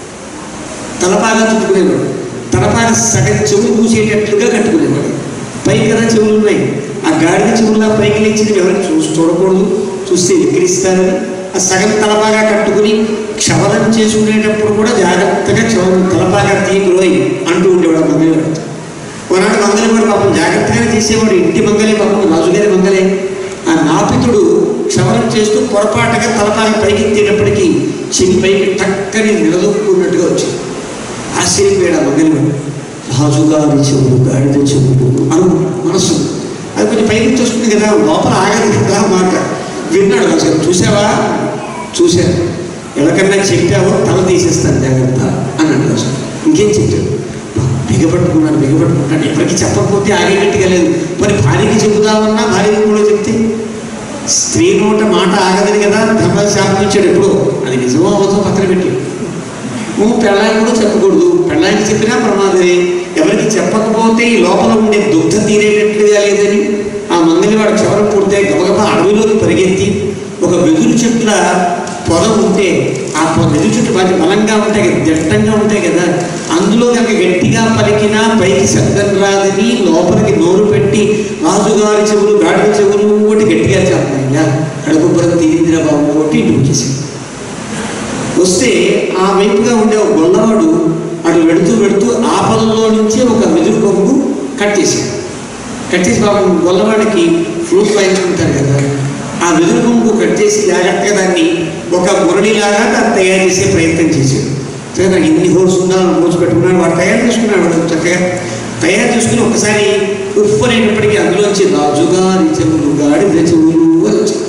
తలపాగా చుట్టుకునేవాడు తలపాగా సగం చెవులు పూసేటట్లుగా కట్టుకునేవాడు పై కదా చెవులు ఉన్నాయి ఆ గాడిద చెవుల్లా పైకి లేచి ఎవరికి చూసి చూడకూడదు చూస్తే ఎక్కిరిస్తారని ఆ సగం తలపాగా కట్టుకుని క్షవరం చేసుకునేటప్పుడు కూడా జాగ్రత్తగా క్షవరం తలపాగా తీయకులోయి అంటూ ఉండేవాడు ఆ మంగళవాడు ఒకనాడు మంగళం వాడు పాపం జాగ్రత్తగానే చేసేవాడు ఇంటి మంగళే పాపం రాజుగారి మంగళే ఆ నాపితుడు క్షవరం చేస్తూ పొరపాటుగా తలపాగా పైకెత్తేటప్పటికి చెవి పైకి టక్కని నిలదొక్కున్నట్టుగా వచ్చింది ఆశ్చర్యపోయాడు ఆ మంగళవాడు రాజుగారి చెవులు గాడిద చెవులు అను మనస్సు అది కొంచెం పైకి నుంచి వస్తుంది కదా లోపల ఆగదు కదా ఆ మాట విన్నాడు రాజుగారు చూసావా చూశాను ఎవరికన్నా చెప్పావో తల తీసేస్తాను జాగ్రత్త అన్నాడు రాజు ఇంకేం చెప్పాడు బిగపట్టుకున్నాడు బిగపట్టుకున్నాడు ఎవరికి చెప్పకపోతే ఆగేటట్టుగా లేదు మరి భార్యకి చెబుదామన్నా భార్యకి కూడా చెప్తే స్త్రీ నోట మాట ఆగదని కదా ధర్మ శాపం ఇచ్చాడు ఎప్పుడు అది నిజమో అవసరం పక్కన పెట్టి నువ్వు పెళ్ళాయి కూడా చెప్పకూడదు పెళ్ళాయికి చెప్పినా ప్రమాదమే ఎవరికి చెప్పకపోతే ఈ లోపల ఉండే దుగ్ధ తీరేటట్లుగా లేదని ఆ మంగళవాడు క్షవరం పుడితే గబగబా అడవిలోకి పరిగెత్తి ఒక వెదురు చెట్ల పొద ఉంటే ఆ పొ- వెదురు చెట్టు బాగా బలంగా ఉంటాయి కదా దట్టంగా ఉంటాయి కదా అందులో కనుక గట్టిగా పలికినా పైకి శబ్దం రాదని లోపలికి నోరు పెట్టి రాజుగారి చెవులు గాడిద చెవులు ఒకటి గట్టిగా చెప్పాయ్యా కడుపుబ్బరం తీరిందిరా బాబు ఒకటి ఇంటికి వచ్చేసింది వస్తే ఆ వైపుగా ఉండే ఒక గొల్లవాడు అటు వెడుతూ వెడుతూ ఆపలలో నుంచి ఒక వెదురు కొమ్ము కట్ చేశాడు కట్ చేసి పాపం గొల్లవాడికి ఫ్రూట్ వాయించుకుంటారు కదా ఆ వెదురు కొమ్ము కట్ చేసి జాగ్రత్తగా దాన్ని ఒక మురళిలాగా దాన్ని తయారు చేసే ప్రయత్నం చేశాడు సరే నాకు ఇన్ని హోల్స్ ఉండాలని రోజు పెట్టుకున్నాడు వాడు తయారు చేసుకున్నాడు వాడు చక్కగా తయారు చేసుకుని ఒకసారి ఉప్పు అనేటప్పటికీ అందులోంచి రాజుగారి చెవులు గాడిద చెవులు అని వచ్చింది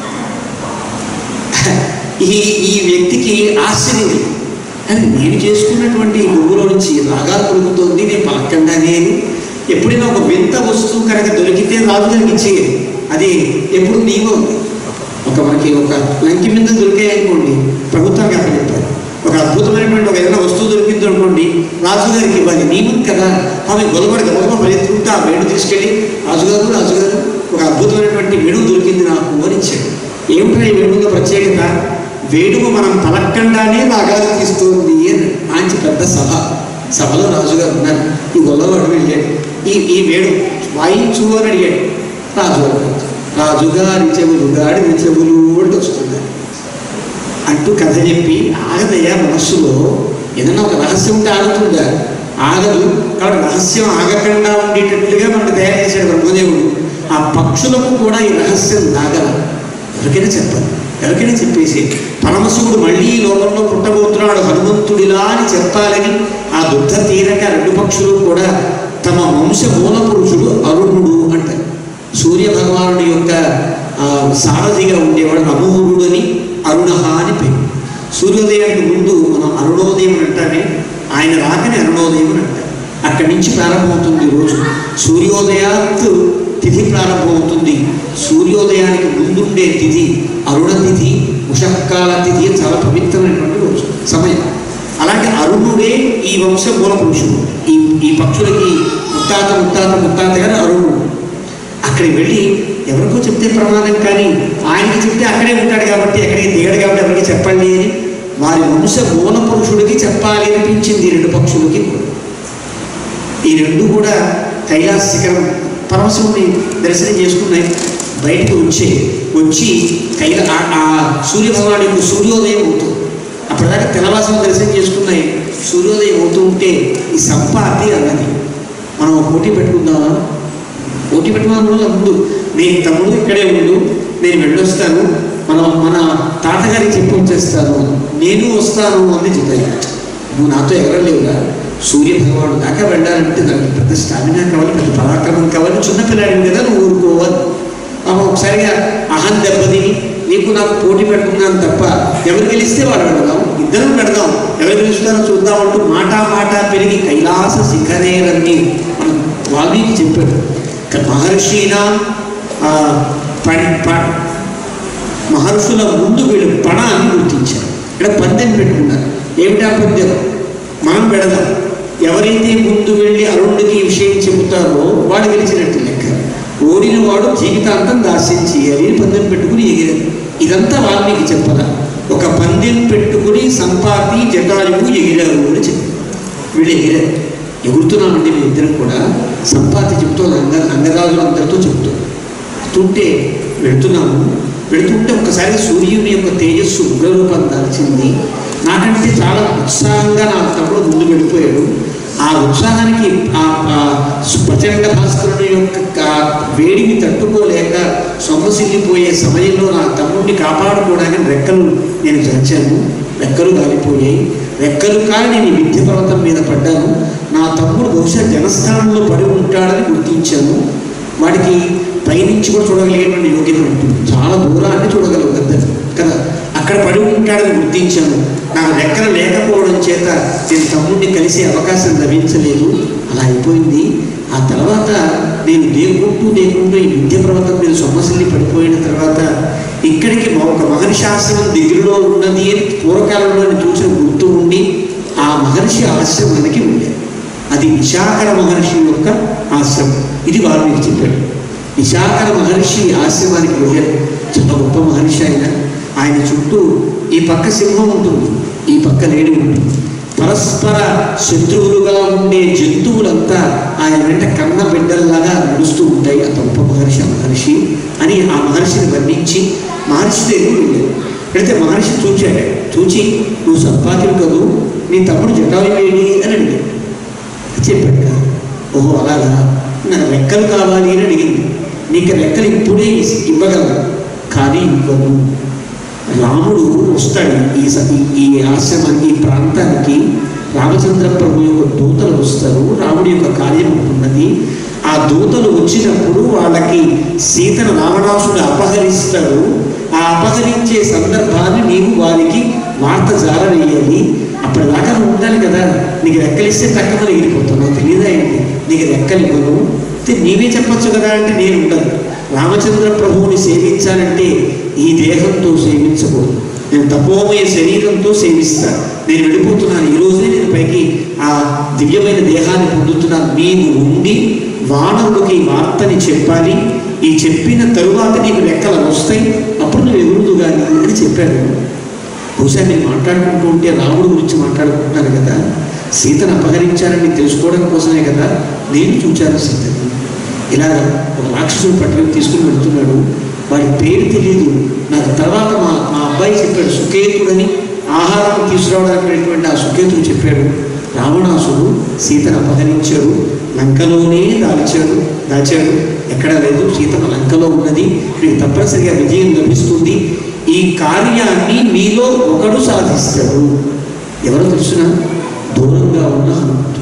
ఈ ఈ వ్యక్తికి ఆశ్చర్యం కలిగింది. అది నేను చేసుకున్నటువంటి గురువులో నుంచి రాగాలు పలుకుతోంది నేను పలకండానే అని ఎప్పుడైనా ఒక వింత వస్తువు కనుక దొరికితే రాజుగారికి ఇచ్చేది అది ఎప్పుడు నీవో ఉంది ఒక మనకి ఒక లంకి మీద దొరికాయనుకోండి ప్రభుత్వానికి అక్కడ చెప్పారు ఒక అద్భుతమైనటువంటి ఒక ఏదైనా వస్తువు దొరికింది అనుకోండి రాజుగారికి ఇవ్వాలి నియమం కదా ఆమె గొలవడి గొలవ పరిగెత్తుకుంటూ ఆ వేడు తీసుకెళ్ళి రాజుగారు రాజుగారు ఒక అద్భుతమైనటువంటి వేణువు దొరికింది నాకు అని ఇచ్చాడు ఏమిటో ఈ వేణువులో ప్రత్యేకత వేణువు మనం పలక్కండానే రాగాలు తీస్తుంది అని మంచి పెద్ద సభ సభలో రాజుగారు ఉన్నారు ఈ గొల్లవాడు వెళ్ళాడు ఈ ఈ వేడు వాయించు అని అడిగాడు రాజుగారు రాజుగారి చెవులు గాడిద చెవులు అంటూ వస్తుంది అంటూ కథ చెప్పి ఆగదయ్యా మనస్సులో ఏదైనా ఒక రహస్యం ఉంటే ఆగుతుందా ఆగదు కాబట్టి రహస్యం ఆగకుండా ఉండేటట్లుగా మనకు తయారు చేశాడు బ్రహ్మదేవుడు ఆ పక్షులకు కూడా ఈ రహస్యం నాగల ఎవరికైనా చెప్పాలి ఎవరికైనా చెప్పేసి పరమశివుడు మళ్ళీ ఈ లోకంలో పుట్టబోతున్నాడు హనుమంతుడిలా అని చెప్పాలని ఆ దుగ్ధ తీరక రెండు పక్షులు కూడా తమ వంశ మూల పురుషుడు అరుణుడు అంటారు సూర్య భగవానుడి యొక్క ఆ, సారథిగా ఉండేవాడు అమూరుడు అని అరుణహ అని పేరు సూర్యోదయానికి ముందు మనం అరుణోదయం అని అంటామే ఆయన రాకని అరుణోదయం అని అంటారు అక్కడి నుంచి ప్రారంభమవుతుంది ఈ రోజు సూర్యోదయాత్ తిథి ప్రారంభమవుతుంది సూర్యోదయానికి ముందుండే తిథి అరుణ తిథి ఉషకాల తిథి చాలా పవిత్రమైనటువంటి రోజు సమయం అలాంటి అరుణుడే ఈ వంశ మూల పురుషుడు ఈ ఈ పక్షులకి ముత్తాత ముత్తాత ముత్తాత గారు అరుణుడు అక్కడికి వెళ్ళి ఎవరికో చెప్తే ప్రమాదం కానీ ఆయనకి చెప్తే అక్కడే ఉంటాడు కాబట్టి ఎక్కడికి దిగడు కాబట్టి ఎవరికి చెప్పండి అని వారి వంశ మూల పురుషుడికి చెప్పాలి అనిపించింది ఈ రెండు పక్షులకి కూడా ఈ రెండు కూడా కైలాస శిఖరం పరమశివుని దర్శనం చేసుకున్నాయి బయటకు వచ్చే వచ్చి కైలా ఆ- ఆ సూర్య భగవాన్ యొక్క సూర్యోదయం అవుతుంది అప్పటిదాకా తెల్లవాసం దర్శనం చేసుకున్నాయి సూర్యోదయం అవుతూ ఉంటే ఈ సంపాతి అన్నది మనం ఒక పోటీ పెట్టుకుందామా పోటీ పెట్టుకున్న రోజుల ముందు నేను తమ్ముడు ఇక్కడే ఉండు నేను వెళ్ళొస్తాను మన మన తాతగారికి చెప్పి వచ్చేస్తాను నేను వస్తాను అని చెప్పాను నువ్వు నాతో ఎగరలేవుగా సూర్య భగవానుడు దాకా వెళ్ళాలంటే దానికి పెద్ద స్టామినా కావాలి పెద్ద పరాక్రమం కావాలి చిన్నపిల్లాడివి కదా నువ్వు ఊరుకోవాలి పాపం ఒకసారిగా అహం దెబ్బతిని నీకు నాకు పోటీ పెట్టుకున్నాను తప్ప ఎవరు గెలిస్తే వాడు పెడదాం ఇద్దరం పెడదాం ఎవరు గెలుస్తారో చూద్దాం అంటూ మాటా మాటా పెరిగి కైలాస శిఖరేలన్నీ మనం వాల్మీకి చెప్పాడు క- మహర్షినా ఆ, పడి ప- మహర్షుల ముందు వీళ్ళు పణాన్ని గుర్తించారు ఇక్కడ పందెం పెట్టుకున్నారు ఏమిటా పందెం మనం పెడదాం ఎవరైతే ముందు వెళ్ళి అరుణుడికి ఈ విషయం చెబుతారో వాడు గెలిచినట్టు లెక్క ఓడిన వాడు జీవితాంతం దాస్యం చేయాలి అని పందెం పెట్టుకుని ఎగిరారు ఇదంతా వాల్మీకి చెప్పదా ఒక పందెం పెట్టుకుని సంపాతి జటాయువు ఎగిరారు అని చెప్పారు వీళ్ళు ఎగిరారు ఎగురుతున్నామండి మేము ఇద్దరం కూడా సంపాతి చెప్తోంది అంగ అంగరాజులందరితో చెప్తుంది వెళ్తుంటే వెళ్తున్నాము వెళ్తుంటే ఒకసారి సూర్యుని యొక్క తేజస్సు ఉగ్రరూపం దాల్చింది నాకంటే చాలా ఉత్సాహంగా నా తమ్ముడు ముందు వెళ్ళిపోయాడు ఆ ఉత్సాహానికి ఆ ఆ ప్రచండ భాస్కరుని యొక్క ఆ వేడిని తట్టుకోలేక సొమ్మసిల్లిపోయే సమయంలో నా తమ్ముడిని కాపాడుకోవడానికి రెక్కలు నేను చచ్చాను రెక్కలు కాలిపోయాయి రెక్కలు కాలి నేను ఈ విద్య పర్వతం మీద పడ్డాను నా తమ్ముడు బహుశా జనస్థానంలో పడి ఉంటాడని గుర్తించాను వాడికి పైనుంచి కూడా చూడగలిగేటువంటి యోగ్యత ఉంటుంది చాలా దూరాన్ని చూడగలవు పెద్ద కదా అక్కడ పడి ఉంటాడని గుర్తించాను నాకు రెక్కలు లేకపోవడం చేత నేను తమ్ముడిని కలిసే అవకాశం లభించలేదు అలా అయిపోయింది ఆ తర్వాత నేను దేకుంటూ దేకుంటూ ఈ విద్య పర్వతం మీద సొమ్మసిల్లి పడిపోయిన తర్వాత ఇక్కడికి మా- ఒక మహర్షి ఆశ్రమం దగ్గరలో ఉన్నది అని పూర్వకాలంలో నేను చూసిన గుర్తు ఉండి ఆ మహర్షి ఆశ్రమానికి వెళ్ళాను అది విశాఖర మహర్షి యొక్క ఆశ్రమం ఇది వాల్మీకి చెప్పాడు విశాఖర మహర్షి ఆశ్రమానికి వెళ్ళాడు చాలా గొప్ప మహర్షి ఆయన ఆయన చుట్టూ ఈ పక్క సింహం ఉంటుంది ఈ పక్క లేడి ఉంటుంది పరస్పర శత్రువులుగా ఉండే జంతువులంతా ఆయన వెంట కన్న బిడ్డల్లాగా నడుస్తూ ఉంటాయి అంత గొప్ప మహర్షి ఆ మహర్షి అని ఆ మహర్షిని వర్ణించి మహర్షి దగ్గర వెళ్ళాడు వెళితే మహర్షి చూచాడు చూచి నువ్వు సంపాదించు కదూ నీ తమ్ముడు జటాయు వేడి అని అడిగాడు చెప్పాడు కదా ఓహో అలాగా నాకు రెక్కలు కావాలి అని అడిగింది నీకు రెక్కలు ఇప్పుడే ఇస్- ఇవ్వగలను కానీ ఇవ్వను రాముడు వస్తాడు ఈ స- ఈ- ఈ ఆశ్రమానికి ఈ ప్రాంతానికి రామచంద్ర ప్రభు యొక్క దూతలు వస్తారు రాముడి యొక్క కార్యం ఉన్నది ఆ దూతలు వచ్చినప్పుడు వాళ్ళకి సీతను రావణాసుడు అపహరిస్తాడు ఆ అపహరించే సందర్భాన్ని నీవు వారికి వార్త జారవేయాలి అప్పటిదాకా నువ్వు ఉండాలి కదా నీకు రెక్కలిస్తే తక్కువ ఎగిరిపోతున్నావు తెలియదా ఏంటి నీకు రెక్కలు ఇవ్వను అయితే నీవే చెప్పొచ్చు కదా అంటే నేను ఉండను రామచంద్ర ప్రభువుని సేవించాలంటే ఈ దేహంతో సేవించకూడదు నేను తపోమయ శరీరంతో సేవిస్తాను నేను వెళ్ళిపోతున్నాను ఈ రోజే నేను పైకి ఆ దివ్యమైన దేహాన్ని పొందుతున్నాను నీవు ఉండి వానరుడికి ఈ వార్తని చెప్పాలి ఈ చెప్పిన తరువాత నీకు లెక్కలు వస్తాయి అప్పుడు నువ్వు ఎగురుదు కానీ అని చెప్పాడు బహుశా నేను మాట్లాడుకుంటూ ఉంటే రాముడు గురించి మాట్లాడుకుంటున్నాను కదా సీతను అపహరించారని తెలుసుకోవడం కోసమే కదా నేను చూచాను సీతని ఇలా ఒక రాక్షసుడు పట్టుకుని తీసుకుని వెళ్తున్నాడు వాడి పేరు తెలియదు నాకు తర్వాత మా మా అబ్బాయి చెప్పాడు సుకేతుడని ఆహారం తీసుకురావడానికి ఆ సుకేతుడు చెప్పాడు రావణాసుడు సీతను అపహరించాడు లంకలోనే దాల్చాడు దాచాడు ఎక్కడ లేదు సీత లంకలో ఉన్నది మీకు తప్పనిసరిగా విజయం లభిస్తుంది ఈ కార్యాన్ని మీలో ఒకడు సాధిస్తాడు ఎవరో తెలుసిన దూరంగా ఉన్న హనుమంతుడు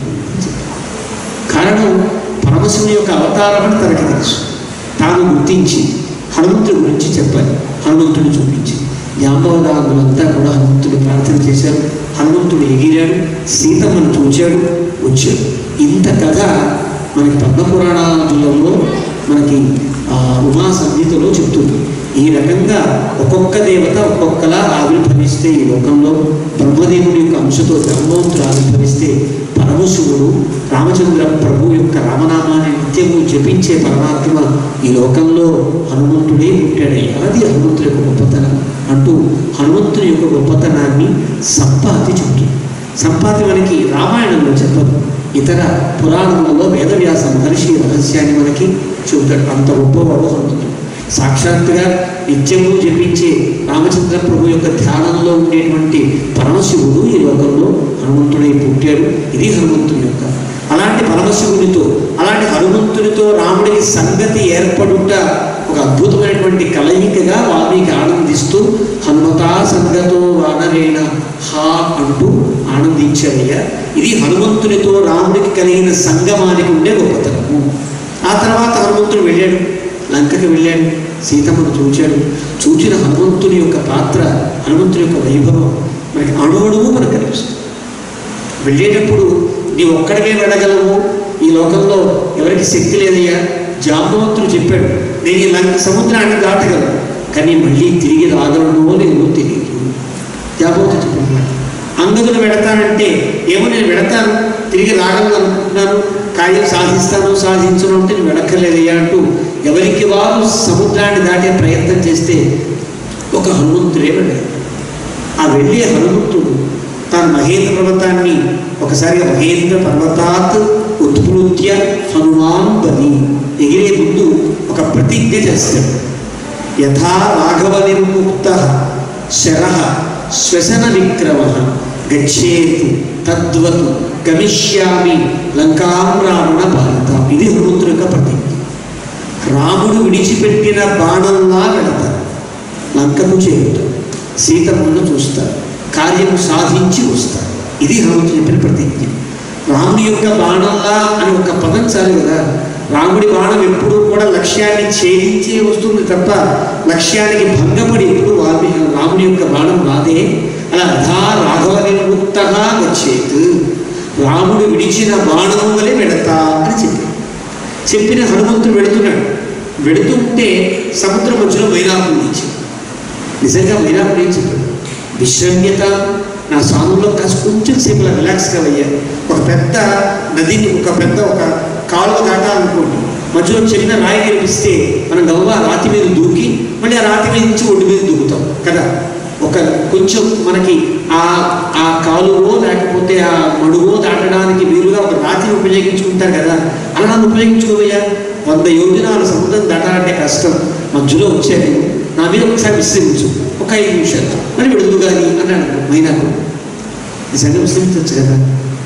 కారణం పరమశివుని యొక్క అవతారం అని తనకి తెలుసు తాను గుర్తించి హనుమంతుడి గురించి చెప్పాలి హనుమంతుడు చూపించి జాంబవదాదులంతా కూడా హనుమంతుడు ప్రార్థన చేశారు హనుమంతుడు ఎగిరాడు సీతమ్మను చూచాడు వచ్చాడు ఇంత కథ మనకి పద్మపురాణాలలో మనకి ఆ, ఉమా సంహితలో చెప్తుంది ఈ రకంగా ఒక్కొక్క దేవత ఒక్కొక్కలా ఆవిర్భవిస్తే ఈ లోకంలో బ్రహ్మదేవుడి యొక్క అంశతో ధర్మవంతుడు ఆవిర్భవిస్తే పరమశివుడు రామచంద్ర ప్రభు యొక్క రామనామాన్ని నిత్యము జపించే పరమాత్మ ఈ లోకంలో హనుమంతుడే పుట్టాడయ్యా అది హనుమంతుడి యొక్క గొప్పతనం అంటూ హనుమంతుడి యొక్క గొప్పతనాన్ని సంపాతి చెబుతుంది సంపాతి మనకి రామాయణంలో చెప్పదు ఇతర పురాణములలో వేదవ్యాస మహర్షి రహస్యాన్ని మనకి చెబుతాడు అంత గొప్పవాడు హనుమంతుడు సాక్షాత్తుగా నిత్యము జపించే రామచంద్ర ప్రభు యొక్క ధ్యానంలో ఉండేటువంటి పరమశివుడు ఈ లోకంలో హనుమంతుడై పుట్టాడు ఇది హనుమంతుడి యొక్క అలాంటి పరమశివునితో అలాంటి హనుమంతునితో రాముడికి సంగతి ఏర్పడుట ఒక అద్భుతమైనటువంటి కలయికగా వాల్మీకి ఆనందిస్తూ హనుమతా సంగతో వానరేణ హా అంటూ ఆనందించారు చూచాడయ్యా ఇది హనుమంతునితో రాముడికి కలిగిన సంగమానికి ఉండే గొప్పతనము ఆ తర్వాత హనుమంతుడు వెళ్ళాడు లంకకి వెళ్ళాడు సీతమ్మను చూచాడు చూచిన హనుమంతుని యొక్క పాత్ర హనుమంతుని యొక్క వైభవం మనకి అణువణువు మనకు కనిపిస్తుంది వెళ్ళేటప్పుడు నీ ఒక్కడివే వెళ్ళగలవు ఈ లోకంలో ఎవరికి శక్తి లేదయ్యా జాంబవంతుడు చెప్పాడు నేను ఈ లంక సముద్రాన్ని దాటగలను కానీ మళ్ళీ తిరిగి రాగలనో లేదో తెలియదు జాంబవంతుడు చెప్పాడు అంగదులు వెడతానంటే ఏమో నేను వెడతాను తిరిగి రాగలను అనుకుంటున్నాను కార్యం సాధిస్తాను సాధించను అంటే నేను వెడక్కర్లేదయ్యా అంటూ ఎవరికి వారు సముద్రాన్ని దాటే ప్రయత్నం చేస్తే ఒక హనుమంతుడే వెళ్ళాడు ఆ వెళ్ళే హనుమంతుడు తాను మహేంద్ర పర్వతాన్ని ఒకసారి మహేంద్ర పర్వతాత్ ఉత్పృత్య హనుమాన్ బలి ఎగిరే ముందు ఒక ప్రతిజ్ఞ చేస్తాడు యథా రాఘవ నిర్ముక్త శర శ్వసన విక్రమ గచ్చేతు తద్వతు గమిష్యామి లంకాం రావణ భారత ఇది హనుమంతుడి యొక్క ప్రతిజ్ఞ రాముడు విడిచిపెట్టిన బాణంలా వెళతారు లంకకు చేరుతారు సీతమ్మను చూస్తారు కార్యము సాధించి వస్తారు ఇది హనుమంతుడు చెప్పిన ప్రతిజ్ఞ రాముడి యొక్క బాణంలా అని ఒక పదం చాలు కదా రాముడి బాణం ఎప్పుడూ కూడా లక్ష్యాన్ని ఛేదించే వస్తుంది తప్ప లక్ష్యానికి భంగపడి ఎప్పుడు వాల్మీ రాముడి యొక్క బాణం రాదే అలా అధా రాఘవ నిర్ముక్తగా వచ్చేది రాముడు విడిచిన బాణం వలె వెడతా అని చెప్పాడు చెప్పిన హనుమంతుడు వెళుతున్నాడు వెళుతుంటే సముద్ర మధ్యలో మైనాకుడు నుంచి నిజంగా మైనాకుడు ఏం చెప్పాడు విశ్రమ్యత నా స్వాములో కాస్త కొంచెం సేపు ఇలా రిలాక్స్గా అయ్యా ఒక పెద్ద నదిని ఒక పెద్ద ఒక కాలువ దాటాలనుకోండి మధ్యలో చిన్న రాయి కనిపిస్తే మనం గవ్వ రాతి మీద దూకి మళ్ళీ ఆ రాతి మీద నుంచి ఒడ్డు మీద దూకుతాం కదా ఒక కొంచెం మనకి ఆ ఆ కాలువో లేకపోతే ఆ మడువో దాటడానికి వీలుగా ఒక రాతిని ఉపయోగించుకుంటారు కదా అలా నన్ను ఉపయోగించుకోవయ్యా వంద యోజనాలు సముద్రం దాటాలంటే కష్టం మధ్యలో వచ్చాను నా మీద ఒకసారి విశ్రమించు ఒక ఐదు నిమిషాలు మరి విడుదల కానీ అన్నాడు మైనాకు నిజంగా విశ్రమించవచ్చు కదా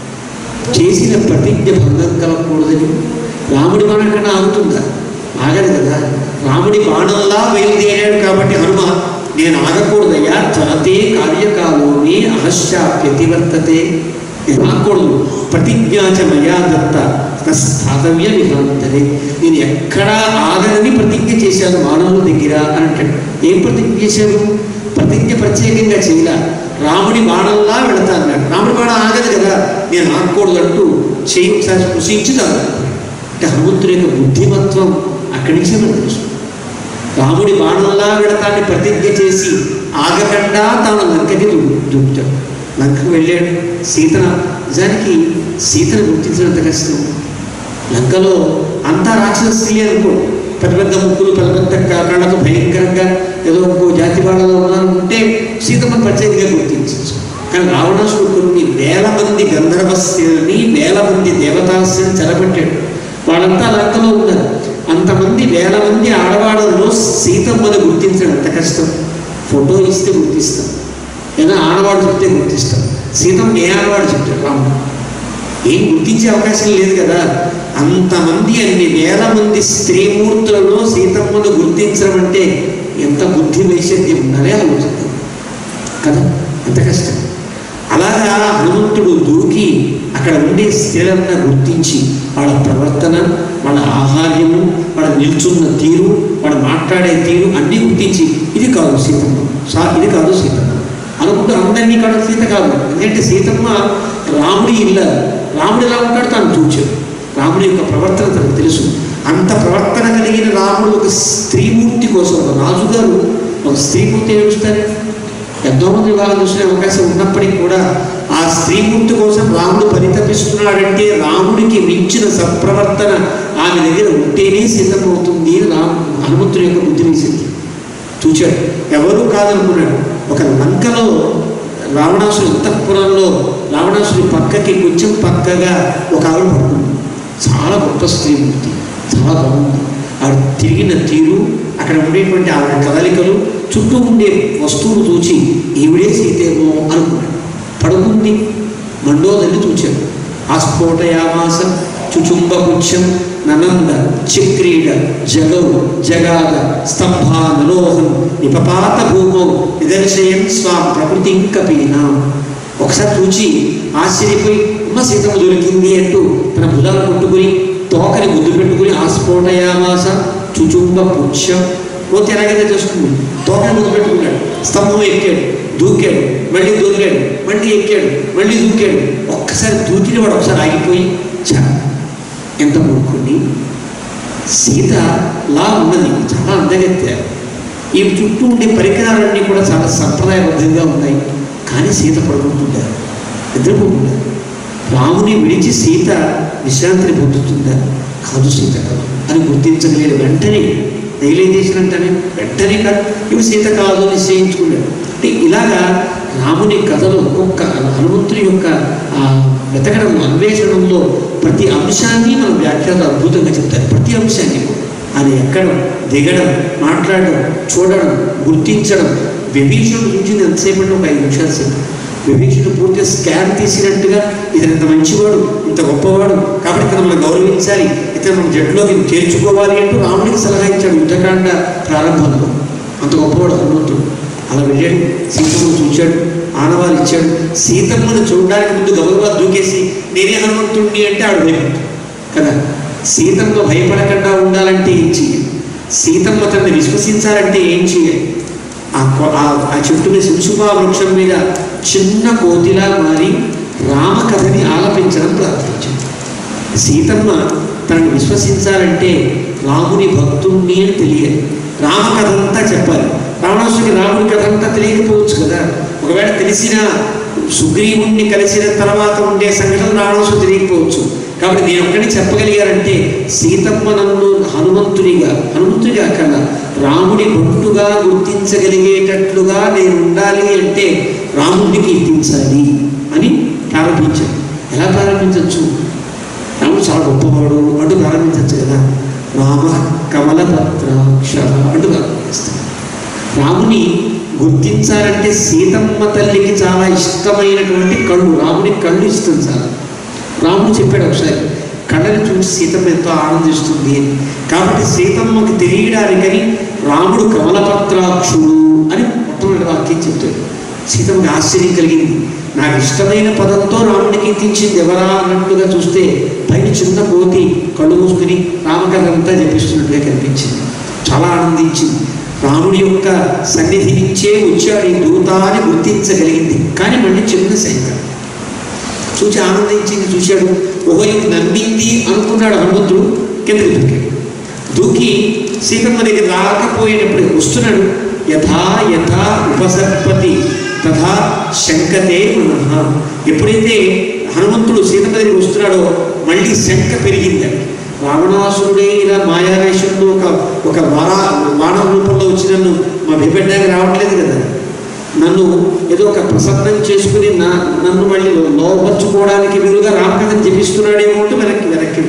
చేసిన ప్రతిజ్ఞ భంగం కలగకూడదని రాముడి బాణం కన్నా ఆగుతుందా ఆగదు కదా రాముడి బాణంలా బయలుదేరాడు కాబట్టి హనుమ నేను ఆగకూడదయ్యా త్వరతే కార్యకాలోనే అహశ్చాప్యతివర్తతే నేను ఆగకూడదు ప్రతిజ్ఞాచ మయా దత్త స్థాతవ్య విభాంతరే నేను ఎక్కడా ఆగనని ప్రతిజ్ఞ చేశాను మానవుల దగ్గర అని అంటాడు ఏం ప్రతిజ్ఞ చేశాను ప్రతిజ్ఞ ప్రత్యేకంగా చేయాల రాముడి బాణంలా వెళతా అన్నాడు రాముడి బాణం ఆగదు కదా నేను ఆగకూడదు అంటూ చేయి ఒకసారి స్పృశించుతాను అంటే హనుమంతుడి యొక్క బుద్ధిమత్వం అక్కడి నుంచే మనకు తెలుసు రాముడి బాణంలా వెళతాన్ని ప్రతిజ్ఞ చేసి ఆగకుండా తాను లంకకి దూ దూకుతాడు లంకకు వెళ్ళాడు సీతన నిజానికి సీతను గుర్తించినంత కష్టం లంకలో అంతా రాక్షస స్త్రీ అనుకో పెద్ద పెద్ద ముక్కులు పెద్ద పెద్ద క- కళ్ళతో భయంకరంగా ఏదో ఇంకో జాతి వాళ్ళలో ఉన్నారంటే సీతమ్మను ప్రత్యేకంగా గుర్తించవచ్చు కానీ రావణాసుడు కొన్ని వేల మంది గంధర్వ స్త్రీలని వేల మంది దేవతా స్త్రీని చెరబట్టాడు వాళ్ళంతా లంకలో ఉన్నారు అంతమంది వేల మంది ఆడవాళ్ళలో సీతమ్మను గుర్తించడం ఎంత కష్టం ఫోటో ఇస్తే గుర్తిస్తాం ఏదైనా ఆడవాడు చెప్తే గుర్తిస్తాం సీతమ్మ ఏ ఆడవాడు చెప్తాడు రాముడు ఏం గుర్తించే అవకాశం లేదు కదా అంతమంది అన్ని వేల మంది స్త్రీమూర్తులలో సీతమ్మను గుర్తించడం అంటే ఎంత బుద్ధి వైశద్యం ఉండాలి ఆలోచిద్దాం కదా ఎంత కష్టం అలాగా హనుమంతుడు దూకి అక్కడ ఉండే స్త్రీలను గుర్తించి వాళ్ళ ప్రవర్తన వాళ్ళ ఆహార్యము వాళ్ళ నిల్చున్న తీరు వాళ్ళు మాట్లాడే తీరు అన్నీ గుర్తించి ఇది కాదు సీతమ్మ సా ఇది కాదు సీతమ్మ అనుకుంటూ అందరినీ కాదు సీత కాదు ఎందుకంటే సీతమ్మ రాముడి ఇల్ల రాముడు ఎలా ఉంటాడు తాను చూచాడు రాముడి యొక్క ప్రవర్తన తనకు తెలుసు అంత ప్రవర్తన కలిగిన రాముడు ఒక స్త్రీమూర్తి కోసం ఒక రాజుగారు ఒక స్త్రీమూర్తి ఏమిస్తారు ఎంతో మంది వివాహం చూసే అవకాశం ఉన్నప్పటికీ కూడా ఆ స్త్రీమూర్తి కోసం రాముడు పరితపిస్తున్నాడంటే రాముడికి మించిన సత్ప్రవర్తన ఆమె దగ్గర ఉంటేనే సిద్ధమవుతుంది అని రాము హనుమంతుడి యొక్క బుద్ధి వేసింది చూచాడు ఎవరు కాదనుకున్నాడు ఒక లంకలో రావణాసుడి అంతఃపురంలో రావణాసుడి పక్కకి కొంచెం పక్కగా ఒక ఆవిడ పడుకుంది చాలా గొప్ప స్త్రీమూర్తి చాలా బాగుంది ఆవిడ తిరిగిన తీరు అక్కడ ఉండేటువంటి ఆవిడ కదలికలు చుట్టూ ఉండే వస్తువులు చూచి ఈవిడే సీతేమో అనుకున్నాడు పడుకుంది మండోదరి చూచాడు ఆస్ఫోటయామాస చుచుంబ పుచ్చం ననంద చక్రీడ జగౌ జగాద స్తంభానలోహం నిపపాత భూమౌ నిదర్శయం స్వాం ప్రకృతిం కపీనాం ఒకసారి చూచి ఆశ్చర్యపోయి అమ్మ సీతమ్మ దొరికింది అంటూ తన భుజాలు కొట్టుకుని తోకని ముద్దు పెట్టుకుని ఆస్ఫోటయామాస చుచుంబ పుష్యం పోతే ఎలాగైతే చేసుకుంది తోకని ముద్దు పెట్టుకున్నాడు స్తంభం ఎక్కాడు దూకాడు మళ్ళీ దూకాడు మళ్ళీ ఎక్కాడు మళ్ళీ దూకాడు ఒక్కసారి దూకిన వాడు ఒకసారి ఆగిపోయి చా ఎంత మూర్ఖుణ్ణి సీత లా ఉన్నది చాలా అందగత్తె ఈ చుట్టూ ఉండే పరికరాలన్నీ కూడా చాలా సంప్రదాయబద్ధంగా ఉన్నాయి కానీ సీత పడుకుంటుంటారు నిద్రపోతుంటారు రాముని విడిచి సీత విశ్రాంతిని పొందుతుందా కాదు సీత కాదు అని గుర్తించగలిగిన వెంటనే రియలైజేషన్ అంటేనే వెంటనే కాదు ఇవి సీత కాదు అని నిశ్చయించుకున్నాడు అంటే ఇలాగా రాముని కథలో ఒక్కొక్క హనుమంతుని యొక్క ఆ వెతకడం అన్వేషణంలో ప్రతి అంశాన్ని మన వ్యాఖ్యాలు అద్భుతంగా చెప్తారు ప్రతి అంశాన్ని కూడా. అది ఎక్కడం దిగడం మాట్లాడడం చూడడం గుర్తించడం విభీషణుడు చూసింది ఎంతసేపు అంటే ఒక ఐదు నిమిషాలు సేపు విభీషణుడు పూర్తిగా స్కాన్ తీసినట్టుగా ఇతను ఇంత మంచివాడు ఇంత గొప్పవాడు కాబట్టి ఇతను మనం గౌరవించాలి ఇతను మన జట్టులోకి చేర్చుకోవాలి అంటూ రాముడికి సలహా ఇచ్చాడు యుద్ధకాండ ప్రారంభంలో అంత గొప్పవాడు హనుమంతుడు అలా వెళ్ళాడు సీతమ్మను చూచాడు ఆనవాలు ఇచ్చాడు సీతమ్మను చూడడానికి ముందు గౌరవాలు దూకేసి నేనే హనుమంతుడిని అంటే ఆడు భయపడు కదా సీతమ్మ భయపడకుండా ఉండాలంటే ఏం చేయాలి సీతమ్మ తనని విశ్వసించాలంటే ఏం చేయాలి ఆ కొ- ఆ- ఆ చెట్టు మీద శింశుభా వృక్షం మీద చిన్న కోతిలా మారి రామకథని ఆలపించడం ప్రారంభించింది సీతమ్మ తనని విశ్వసించాలంటే రాముని భక్తుణ్ణి అని తెలియాలి రామ కథ అంతా చెప్పాలి రావణాసుడికి రాముని కథ అంతా తెలియకపోవచ్చు కదా ఒకవేళ తెలిసినా సుగ్రీవుణ్ణి కలిసిన తర్వాత ఉండే సంఘటన రావణాసుడు తెలియకపోవచ్చు కాబట్టి నేను ఒక్కడిని చెప్పగలిగారంటే సీతమ్మ నన్ను హనుమంతునిగా హనుమంతునిగా కన్నా రాముడి భక్తుగా గుర్తించగలిగేటట్లుగా నేను ఉండాలి అంటే రాముడిని కీర్తించాలి అని ప్రారంభించాను ఎలా ప్రారంభించవచ్చు రాముడు చాలా గొప్పవాడు అంటూ ప్రారంభించవచ్చు కదా రామ కమలపత్రాక్ష అంటూ ప్రారంభిస్తాడు రాముని గుర్తించాలంటే సీతమ్మ తల్లికి చాలా ఇష్టమైనటువంటి కళ్ళు రాముని కళ్ళు ఇష్టం చాలా రాముడు చెప్పాడు ఒకసారి కళ్ళని చూసి సీతమ్మ ఎంతో ఆనందిస్తుంది అని కాబట్టి సీతమ్మకి తెలియడానికని రాముడు కమలపత్రాక్షుడు అని మొట్టమొదటి వాక్యం చెప్తాడు సీతమ్మకి ఆశ్చర్యం కలిగింది నాకు ఇష్టమైన పదంతో రాముడిని కీర్తించింది ఎవరా అన్నట్లుగా చూస్తే పైన చిన్న కోతి కళ్ళు మూసుకుని రామకథ అంతా చెప్పిస్తున్నట్టుగా కనిపించింది చాలా ఆనందించింది రాముడి యొక్క సన్నిధి నుంచే వచ్చాడు ఈ దూత అని గుర్తించగలిగింది కానీ మళ్ళీ చిన్న శంక చూసి ఆనందించింది చూశాడు ఓహో ఇది నమ్మింది అనుకున్నాడు హనుమంతుడు కిందకి దూకాడు దూకి సీతమ్మ దగ్గర రాకపోయినప్పుడు వస్తున్నాడు యథా యథా ఉపసర్పతి తథా శంకతే మనః ఎప్పుడైతే హనుమంతుడు సీతమ్మ దగ్గరికి వస్తున్నాడో మళ్ళీ శంక పెరిగింది రావణాసురుడే ఇలా మాయావేషంలో ఒక ఒక వారా వాన రూపంలో వచ్చి నన్ను మా భయపెట్టడానికి రావట్లేదు కదా నన్ను ఏదో ఒక ప్రసన్నం చేసుకుని నా నన్ను మళ్ళీ లోపరుచుకోవడానికి వీలుగా రామకథను జపిస్తున్నాడేమో అంటూ వెనక్కి వెనక్కి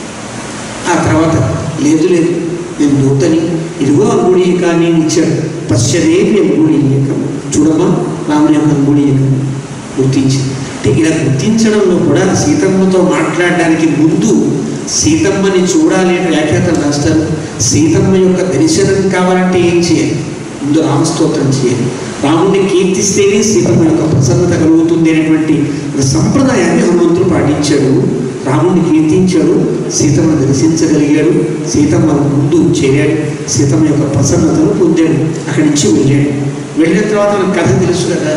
ఆ తర్వాత లేదు లేదు నేను దూతని ఇదిగో అంగుళీక నేను ఇచ్చాడు పశ్చదేవి అంగుళీయకం చూడమ్మా రాముని యొక్క అంగుళీయకం గుర్తించి అంటే ఇలా గుర్తించడంలో కూడా సీతమ్మతో మాట్లాడడానికి ముందు సీతమ్మని చూడాలి అని వ్యాఖ్యాతలు రాస్తారు సీతమ్మ యొక్క దర్శనం కావాలంటే ఏం చేయాలి ముందు రామస్తోత్రం చేయాలి రాముడిని కీర్తిస్తేనే సీతమ్మ యొక్క ప్రసన్నత కలుగుతుంది అనేటువంటి ఒక సంప్రదాయాన్ని హనుమంతుడు పాటించాడు రాముడిని కీర్తించాడు సీతమ్మను దర్శించగలిగాడు సీతమ్మ ముందు చేరాడు సీతమ్మ యొక్క ప్రసన్నతను పొందాడు అక్కడి నుంచి వెళ్ళాడు వెళ్ళిన తర్వాత మనకు కథ తెలుసు కదా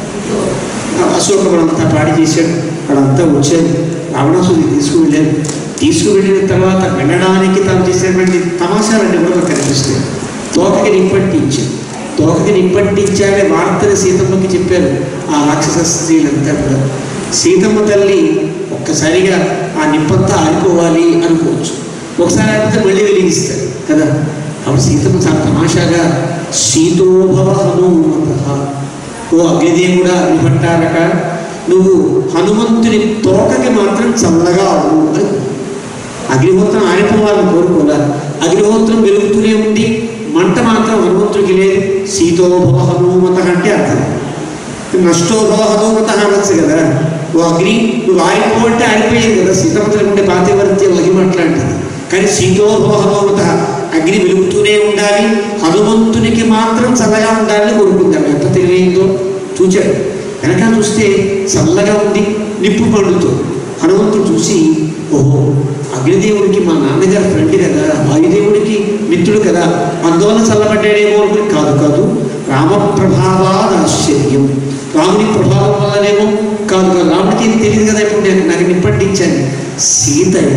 అశోకవనం అంతా పాడి చేశాడు అక్కడంతా వచ్చాడు రావణాసుని తీసుకువెళ్ళాడు తీసుకువెళ్ళిన తర్వాత వెళ్ళడానికి తాను చేసినటువంటి తమాషాలన్నీ కూడా మనకు కనిపిస్తాయి తోకకి నిప్పట్టించాడు తోకకి నిప్పట్టించాడే వార్తని సీతమ్మకి చెప్పారు ఆ రాక్షస స్త్రీలంతా కూడా సీతమ్మ తల్లి ఒక్కసారిగా ఆ నిప్పంతా ఆరిపోవాలి అనుకోవచ్చు ఒకసారి ఆరిపోతే మళ్ళీ వెలిగిస్తారు కదా అప్పుడు సీతమ్మ చాలా తమాషాగా శీతోభవ హనుమత ఓ అగ్నిదేవుడా అగ్నిపట్టారక నువ్వు హనుమంతుని తోకకి మాత్రం చల్లగా అవు అని అగ్నిహోత్రం ఆరిపోవాలని కోరుకోదా అగ్నిహోత్రం వెలుగుతూనే ఉంది మంట మాత్రం హనుమంతుడికి లేదు శీతోభవ హనుమత అంటే అర్థం నష్టోభవ హనుమత అనొచ్చు కదా ఓ అగ్ని నువ్వు ఆరిపో అంటే ఆరిపోయేది కదా సీతమ్మతలకు ఉండే పాతివర్త్య మహిమ అట్లాంటిది కానీ శీతోభవ హనుమత అగ్ని వెలుగుతూనే ఉండాలి హనుమంతునికి మాత్రం చల్లగా ఉండాలని కోరుకుందాం ఎంత తెలియదో చూచాడు వెనక చూస్తే చల్లగా ఉంది నిప్పు పండుతో హనుమంతుడు చూసి ఓహో అగ్నిదేవుడికి మా నాన్నగారు ఫ్రెండ్ కదా వాయుదేవుడికి మిత్రుడు కదా అందువల్ల చల్లబడ్డాడేమో అనుకుని కాదు కాదు రామ ప్రభావాద్ ఆశ్చర్యం రాముని ప్రభావం వల్లనేమో కాదు కాదు రాముడికి ఇది తెలియదు కదా ఇప్పుడు నేను నాకు నిప్పట్టించాను సీతయ్య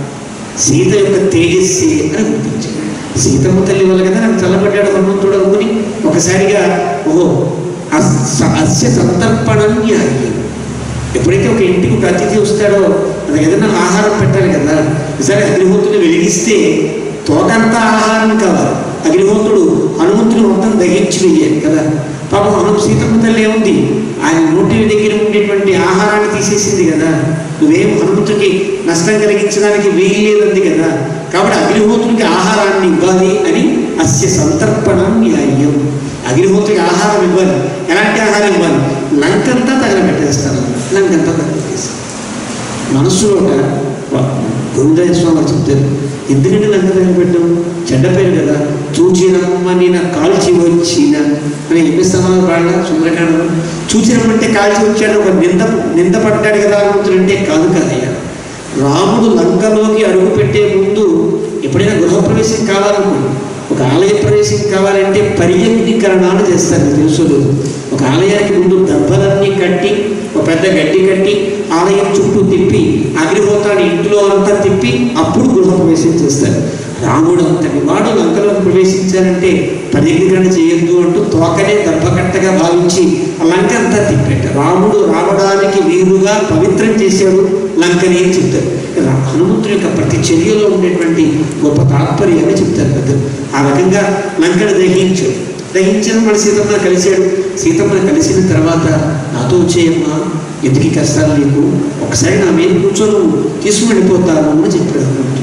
సీత యొక్క తేజస్సే అని గుర్తించాడు సీతమ్మ తల్లి వల్ల కదా నాకు చల్లబడ్డాడు హనుమంతుడు అనుకుని ఒకసారిగా ఓహో అస్- అస్య సంతర్పణం న్యాయం ఎప్పుడైతే ఒక ఇంటికి ఒక అతిథి వస్తాడో అతనికి ఏదైనా ఆహారం పెట్టాలి కదా ఈసారి అగ్నిహోత్రుని వెలిగిస్తే తోటంతా ఆహారం కావాలి అగ్నిహోత్రుడు హనుమంతుడు మొత్తం దహించి వెయ్యాలి కదా పాపం హను సీతమ్మ తల్లి ఏముంది ఆయన నోటి దగ్గర ఉండేటువంటి ఆహారాన్ని తీసేసింది కదా నువ్వేం హనుమంతుడికి నష్టం కలిగించడానికి వీలు లేదంది కదా కాబట్టి అగ్నిహోత్రుడికి ఆహారాన్ని ఇవ్వాలి అని అస్య సంతర్పణం న్యాయం అగ్నిహోత్రుడికి ఆహారం ఇవ్వాలి ఎలాంటి ఆహారం ఇవ్వాలి లంకంతా తగలబెట్టేస్తారు లంకంతా తగలబెట్టేస్తారు మనస్సులోట గోవిందరాజ స్వామి వారు చెప్తారు ఎందుకంటే లంక తగలబెట్టాం చెడ్డ పేరు కదా చూచినమ్మని నా కాల్చి వచ్చిన అని ఎన్నిస్తామని పాడిన సుందరకాండలో చూచినమ్మంటే కాల్చి వచ్చాడు ఒక నింద నింద పడ్డాడు కదా అనుకుంటుంటే కాదు కాదయ్యా రాముడు లంకలోకి అడుగు పెట్టే ముందు ఎప్పుడైనా గృహప్రవేశం కావాలనుకోండి ఒక ఆలయ ప్రవేశం కావాలంటే పర్యగ్నికరణాలు చేస్తారు మీకు తెలుసు లేదు. ఒక ఆలయానికి ముందు దెబ్బలన్నీ కట్టి ఒక పెద్ద గడ్డి కట్టి ఆలయం చుట్టూ తిప్పి అగ్నిహోత్రాన్ని ఇంట్లో అంతా తిప్పి అప్పుడు గృహప్రవేశం చేస్తారు రాముడు అంతటి వాడు లంకలోకి ప్రవేశించారంటే పరిగణన చేయొద్దు అంటూ తోకనే దర్భకట్టగా భావించి ఆ లంక అంతా తిప్పాడు రాముడు రావడానికి వీలుగా పవిత్రం చేశాడు లంకని అని చెప్తారు రా- హనుమంతుడి యొక్క ప్రతి చర్యలో ఉండేటువంటి గొప్ప తాత్పర్యాన్ని చెప్తారు పెద్దలు ఆ రకంగా లంకను దహించాడు దహించిన మన సీతమ్మ కలిశాడు సీతమ్మని కలిసిన తర్వాత నాతో వచ్చేయమ్మా ఎందుకు ఈ కష్టాలు నీకు ఒకసారి నా మీద కూర్చొని నువ్వు తీసుకుని వెళ్ళిపోతాను అని చెప్పాడు హనుమంతుడు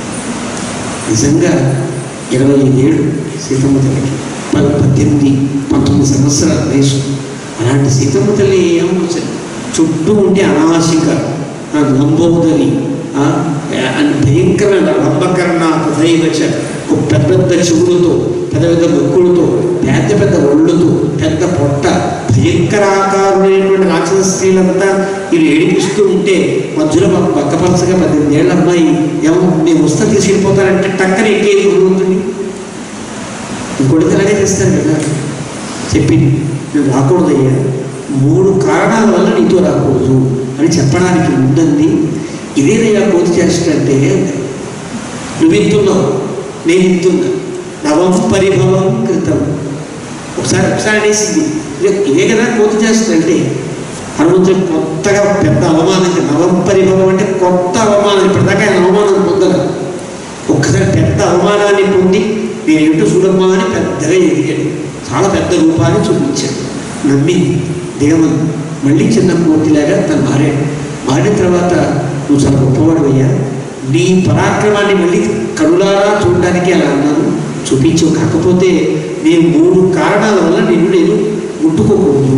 నిజంగా ఇరవై ఐదేళ్ళు సీతమ్మ తల్లికి పది పద్దెనిమిది పంతొమ్మిది సంవత్సరాల వయసు అలాంటి సీతమ్మ తల్లి ఏమొచ్చింది చుట్టూ ఉంటే అనాశిక ఆ లంబోదరి ఆ, అని భయంకరమైన లంబకరణ దైవచ పెద్ద పెద్ద చెవులతో పెద్ద పెద్ద ముక్కులతో పెద్ద పెద్ద ఒళ్ళుతో పెద్ద పొట్ట భయంకరాకారుడైనటువంటి రాక్షస స్త్రీలంతా వీళ్ళు ఏడిపిస్తూ ఉంటే మధ్యలో మాకు పక్కపలసగా పద్దెనిమిది ఏళ్ళ అమ్మాయి ఏమో నేను వస్తా తీసుకెళ్ళిపోతానంటే టక్కన ఎక్కేది ఉంటుంది ఇంకోటి ఇలాగే చేస్తారు కదా చెప్పింది నేను రాకూడదయ్యా మూడు కారణాల వల్ల నీతో రాకూడదు అని చెప్పడానికి ముందంది ఇదేనయ్యా కోతి చేష్టంటే నువ్వు ఇంతున్నావు నేను ఇంతున్నా నవం పరిభవం కృతం ఒకసారి ఒకసారి అనేసింది ఇదే- ఇదే కదా కోతి చేస్తుందంటే హనుమంతుడు కొత్తగా పెద్ద అవమానం నవం పరిభవం అంటే కొత్త అవమానం ఇప్పటిదాకా ఆయన అవమానం పొందల ఒక్కసారి పెద్ద అవమానాన్ని పొంది నేను ఇంటూ చూడమ్మా అని పెద్దగా ఎదిగాడు చాలా పెద్ద రూపాన్ని చూపించాడు నమ్మింది దిగమని మళ్ళీ చిన్న కోతిలాగా తను మారాడు మారిన తర్వాత నువ్వు చాలా గొప్పవాడవయ్యా నీ పరాక్రమాన్ని మళ్ళీ కరులారా చూడడానికి అలా అన్నాను చూపించవు కాకపోతే నేను మూడు కారణాల వల్ల నిన్ను నేను ముట్టుకోకూడదు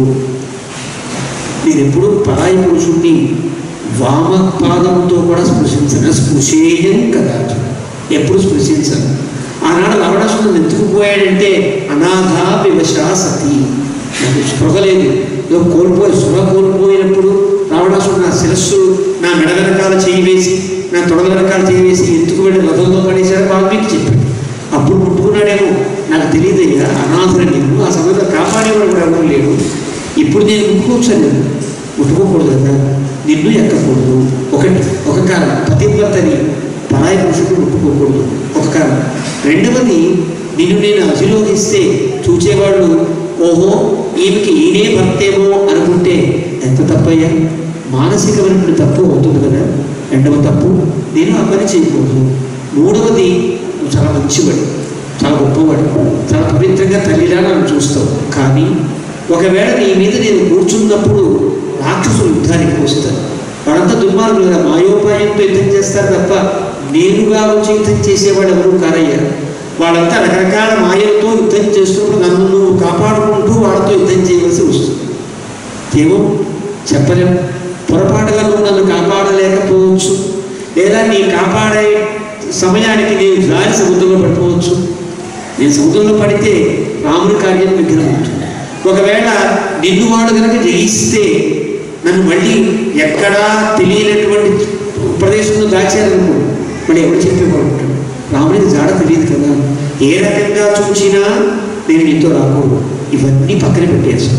నేను ఎప్పుడు పరాయి పురుషుణ్ణి వామపాదంతో కూడా స్పృశించను స్పృశేయం కదా ఎప్పుడు స్పృశించను ఆనాడు లవణాసుడు ఎత్తుకుపోయాడంటే అనాథ వివశ సతీ నాకు స్పృహ లేదు ఏదో కోల్పోయి స్పృహ కోల్పోయినప్పుడు రావణాసుడు నా శిరస్సు నా మెడ వెనకాల చేయి వేసి నా తొడల వెనకాల చేయి వేసి ఎత్తుకు వెళ్ళి రథంలో పడేశారు వాల్మీకి చెప్పాడు అప్పుడు ముట్టుకున్నాడేమో నాకు తెలియదయ్యా అనాథుడు నేను ఆ సమయంలో కాపాడేవాడు కూడా ఎవరు లేడు ఇప్పుడు నేను ముట్టుకోవచ్చాను నేను ముట్టుకోకూడదు కదా నిన్ను ఎక్కకూడదు ఒకటి ఒక కారణం పతివ్రతని పరాయి పురుషుడు ముట్టుకోకూడదు ఒక కారణం రెండవది నిన్ను నేను అభిరోధిస్తే చూచేవాళ్ళు ఓహో ఈమెకి ఈయనే భర్తేమో అనుకుంటే ఎంత తప్పయ్యా మానసికమైనటువంటి తప్పు అవుతుంది కదా రెండవ తప్పు నేను ఆ పని చేయకూడదు మూడవది నువ్వు చాలా మంచివాడు చాలా గొప్పవాడు చాలా పవిత్రంగా తల్లిలా నన్ను చూస్తావు కానీ ఒకవేళ నీ మీద నేను కూర్చున్నప్పుడు రాక్షసులు యుద్ధానికి వస్తారు వాళ్ళంతా దుర్మార్గులు కదా మాయోపాయంతో యుద్ధం చేస్తారు తప్ప నేనుగా వచ్చి యుద్ధం చేసేవాడు ఎవరు కారయ్యా వాళ్ళంతా రకరకాల మాయలతో యుద్ధం చేస్తున్నప్పుడు నన్ను నువ్వు కాపాడుకుంటూ వాళ్ళతో యుద్ధం చేయవలసి వస్తుంది ఏమో చెప్పలేం పొరపాటుగా నువ్వు నన్ను కాపాడలేకపోవచ్చు లేదా నీ కాపాడే సమయానికి నేను జారి సముద్రంలో పడిపోవచ్చు నేను సముద్రంలో పడితే రాముడి కార్యం విఘ్నం ఉంటుంది ఒకవేళ నిన్ను వాడు కనుక జయిస్తే నన్ను మళ్ళీ ఎక్కడా తెలియనటువంటి ప్రదేశంలో దాచారనుకో మళ్ళీ ఎవరు చెప్పేవాడు ఉంటాడు రాముడికి జాడ తెలియదు కదా ఏ రకంగా చూసినా నేను నీతో రాకూడదు ఇవన్నీ పక్కన పెట్టేసాను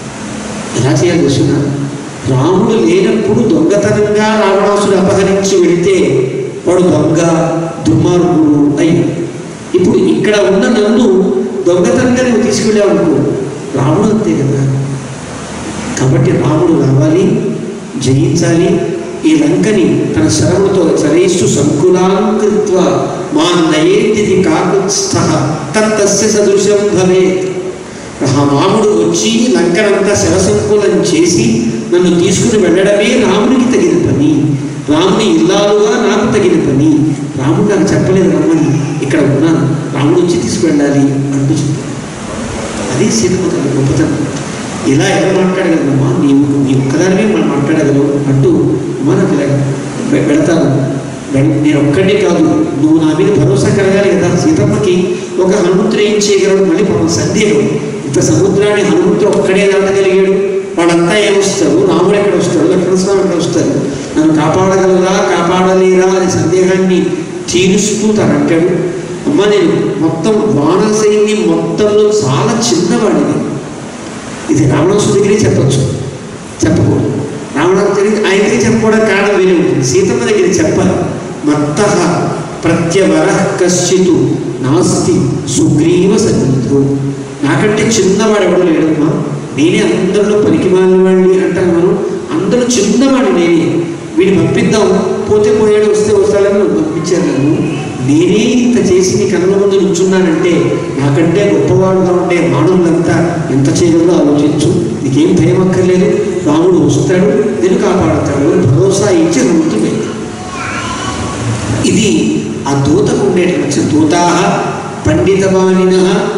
ఎలా చేయాలి తెలుసునా రాముడు లేనప్పుడు దొంగతనంగా రావణాసుడు అపహరించి వెళితే వాడు దొంగ దుర్మార్గుడు అయి ఇప్పుడు ఇక్కడ ఉన్న నన్ను దొంగతనంగా నువ్వు తీసుకెళ్ళావు అనుకో రాముడు అంతే కదా కాబట్టి రాముడు రావాలి జయించాలి ఈ లంకని తన శరముతో చరేస్తు సంకులాంకృత్వ మా నయేతిది కాకుత్స్థ తత్తస్య సదృశం భవేత్ రాముడు వచ్చి లంకనంతా శరసంకులం చేసి నన్ను తీసుకుని వెళ్ళడమే రాముడికి తగిన పని రాముని ఇల్లాలుగా నాకు తగిన పని రాముడు నాకు చెప్పలేదు రమ్మని ఇక్కడ ఉన్నాను రాముడు వచ్చి తీసుకువెళ్ళాలి అంటూ చెప్పాడు అది సీతమ్మ గొప్పతనం ఇలా ఎలా మాట్లాడగలమ్మా నీవు నీ ఒక్కదానివే మనం మాట్లాడగలవు అంటూ అమ్మ నాకు ఇలా వె- వెళతాను వెళ్- నేను ఒక్కడే కాదు నువ్వు నా మీద భరోసా కలగాలి కదా సీతమ్మకి ఒక హనుమంతుడు ఏం చేయగలడు మళ్ళీ పాపం సందేహం ఇంత సముద్రాన్ని హనుమంతుడు ఒక్కడే దాటగలిగాడు వాళ్ళంతా ఏమొస్తారు రాముడు ఎక్కడ వస్తాడు లక్ష్మణస్వామి ఎక్కడ వస్తారు నన్ను కాపాడగలరా కాపాడలేరా అనే సందేహాన్ని తీరుస్తూ తను అంటాడు అమ్మ నేను మొత్తం వానర సైన్యం మొత్తంలో చాలా చిన్నవాడిని ఇది రావణాసు దగ్గరే చెప్పచ్చు చెప్పకూడదు రావణాసు దగ్గర ఆయన దగ్గర చెప్పుకోవడానికి కారణం వేరే ఉంటుంది సీతమ్మ దగ్గర చెప్పాలి మత్త ప్రత్యవర కశ్చితు నాస్తి సుగ్రీవ సన్నిధు నాకంటే చిన్నవాడు ఎవడు లేడమ్మా నేనే అందరిలో పనికి వాడిని అంటాను మనం అందరూ చిన్నవాడు నేనే వీడిని పంపిద్దాం పోతే పోయాడు వస్తే వస్తాడని నన్ను పంపించారు నన్ను నేనే ఇంత చేసి నీ కళ్ళ ముందు నుంచున్నానంటే నాకంటే గొప్పవాడుగా ఉండే మానవులంతా ఎంత చేయగలరో ఆలోచించు నీకేం భయం అక్కర్లేదు రాముడు వస్తాడు నేను కాపాడుతాడు అని భరోసా ఇచ్చి హనుమంతుడు ఇది ఆ దూతకు ఉండేటువంటి దూతా పండితవాణిన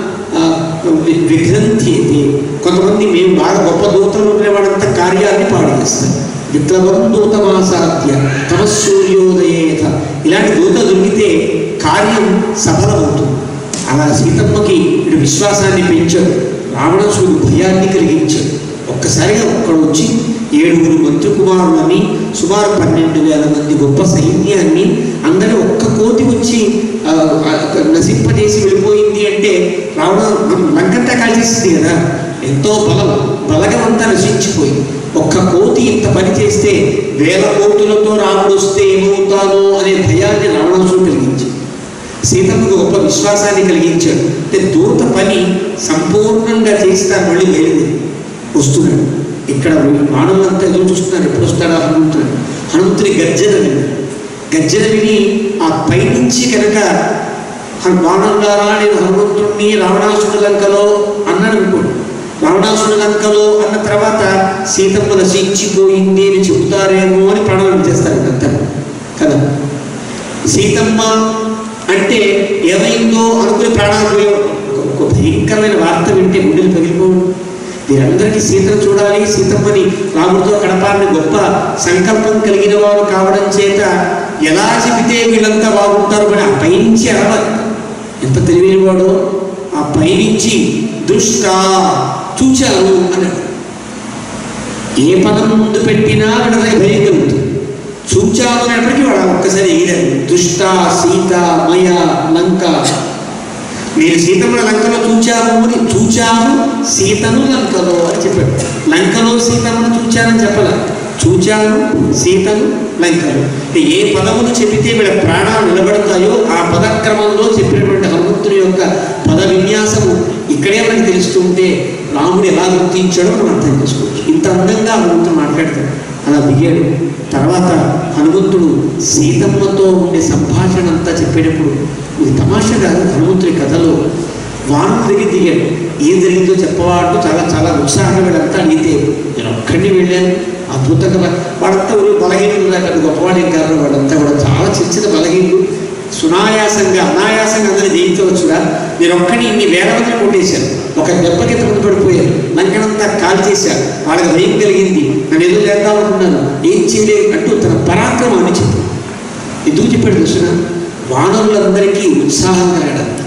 విఘ్నంతి కొంతమంది మేము బాగా గొప్ప దూతలు ఉండేవాడంతా కార్యాన్ని పాడు చేస్తారు విప్లవం దూతమాసాధ్య తమ సూర్యోదయేత ఇలాంటి దూత దొరికితే కార్యం సఫలమవుతుంది అలా సీతమ్మకి ఇటు విశ్వాసాన్ని పెంచాడు రావణాసుడు భయాన్ని కలిగించాడు ఒక్కసారిగా ఒక్కడు వచ్చి ఏడుగురు మంత్రి కుమారులని సుమారు పన్నెండు వేల మంది గొప్ప సైన్యాన్ని అందరూ ఒక్క కోతి వచ్చి ఆ, ఆ, నశింపజేసి వెళ్ళిపోయింది అంటే రావణ లంకంతా కాల్చేసింది కదా ఎంతో బలం బలగమంతా నశించిపోయింది ఒక్క కోతి ఇంత పని చేస్తే వేల కోతులతో రాముడు వస్తే ఏమవుతానో అనే భయాన్ని రావణాసుడు కలిగించాడు సీతమ్మకు గొప్ప విశ్వాసాన్ని కలిగించాడు అంటే దూత పని సంపూర్ణంగా చేస్తారు మళ్ళీ వెళ్ళింది వస్తున్నాడు ఇక్కడ మానవులంతా ఎదురు చూస్తున్నారు ఎప్పుడు వస్తాడా హనుమంతుడు హనుమంతుడి గర్జన విని గర్జన విని ఆ పైనుంచి కనుక వానరులారా నేను హనుమంతుడిని రావణాసుడి లంకలో అన్నాడు అనుకోండి రావణాసుడి లంకలో అన్న తర్వాత సీతమ్మ నశించిపోయింది అని చెబుతారేమో అని ప్రణాళిక చేస్తారు అంతా కదా సీతమ్మ అంటే ఏమైందో అనుకుని ప్రాణాలు పోయేవాడు. ఒక- ఒక భయంకరమైన వార్త వింటే గుండెలు పగిలిపోవడం మీరందరికీ సీతను చూడాలి సీతమ్మని రాముడితో గడపాలని గొప్ప సంకల్పం కలిగిన వారు కావడం చేత ఎలా చెబితే వీళ్ళంతా బాగుంటారు అని ఆ పైనుంచి అరవాలి ఎంత తెలివైన వాడో ఆ పైనుంచి దుష్ట చూచారు అన్నాడు ఏ పదం ముందు పెట్టినా వీళ్ళకి భయం కలుగుతుంది చూచారు అనేప్పటికీ వాడు ఒక్కసారి ఎగిరారు దుష్ట సీత మయ లంక నేను సీతమ్మ లంకలో చూచాము అని చూచాము సీతను లంకలో అని చెప్పాడు లంకలో సీతమ్మను చూచానని చెప్పాల చూచాను సీతను లంకలో అంటే ఏ పదమును చెబితే వీళ్ళ ప్రాణాలు నిలబడతాయో ఆ పదక్రమంలో చెప్పినటువంటి హనుమంతుని యొక్క పద విన్యాసము ఇక్కడే మనకి తెలుస్తుంటే రాముడు ఎలా గుర్తించాడో మనం అర్థం చేసుకోవచ్చు ఇంత అందంగా హనుమంతుడు మాట్లాడతాడు అలా దిగాడు తర్వాత హనుమంతుడు సీతమ్మతో ఉండే సంభాషణ అంతా చెప్పేటప్పుడు ఇది తమాషా కాదు హనుమంతుడి కథలో వానం దగ్గర దిగాడు ఏం జరిగిందో చెప్పవా అంటూ చాలా చాలా ఉత్సాహంగా వీళ్ళంతా అడిగితే నేను ఒక్కడిని వెళ్ళాను అద్భుతంగా వా- వాడంతా ఊరు బలహీనులు కాదు గొప్పవాడు ఏం కాదు వాడంతా కూడా చాలా చిన్న చిన్న బలహీనులు సునాయాసంగా అనాయాసంగా అందరినీ జయించవచ్చుగా మీరు ఒక్కడి ఇన్ని వేల మంది కొట్టేశారు ఒక దెబ్బకి ముందు పడిపోయారు లంకనంతా కాల్ చేశారు వాళ్ళకి భయం కలిగింది నన్ను ఏదో చేద్దాం అనుకున్నాను ఏం చేయలేదు అంటూ తన పరాక్రమాన్ని చెప్పాడు ఎందుకు చెప్పాడు చూసిన వానరులందరికీ ఉత్సాహం కలగడం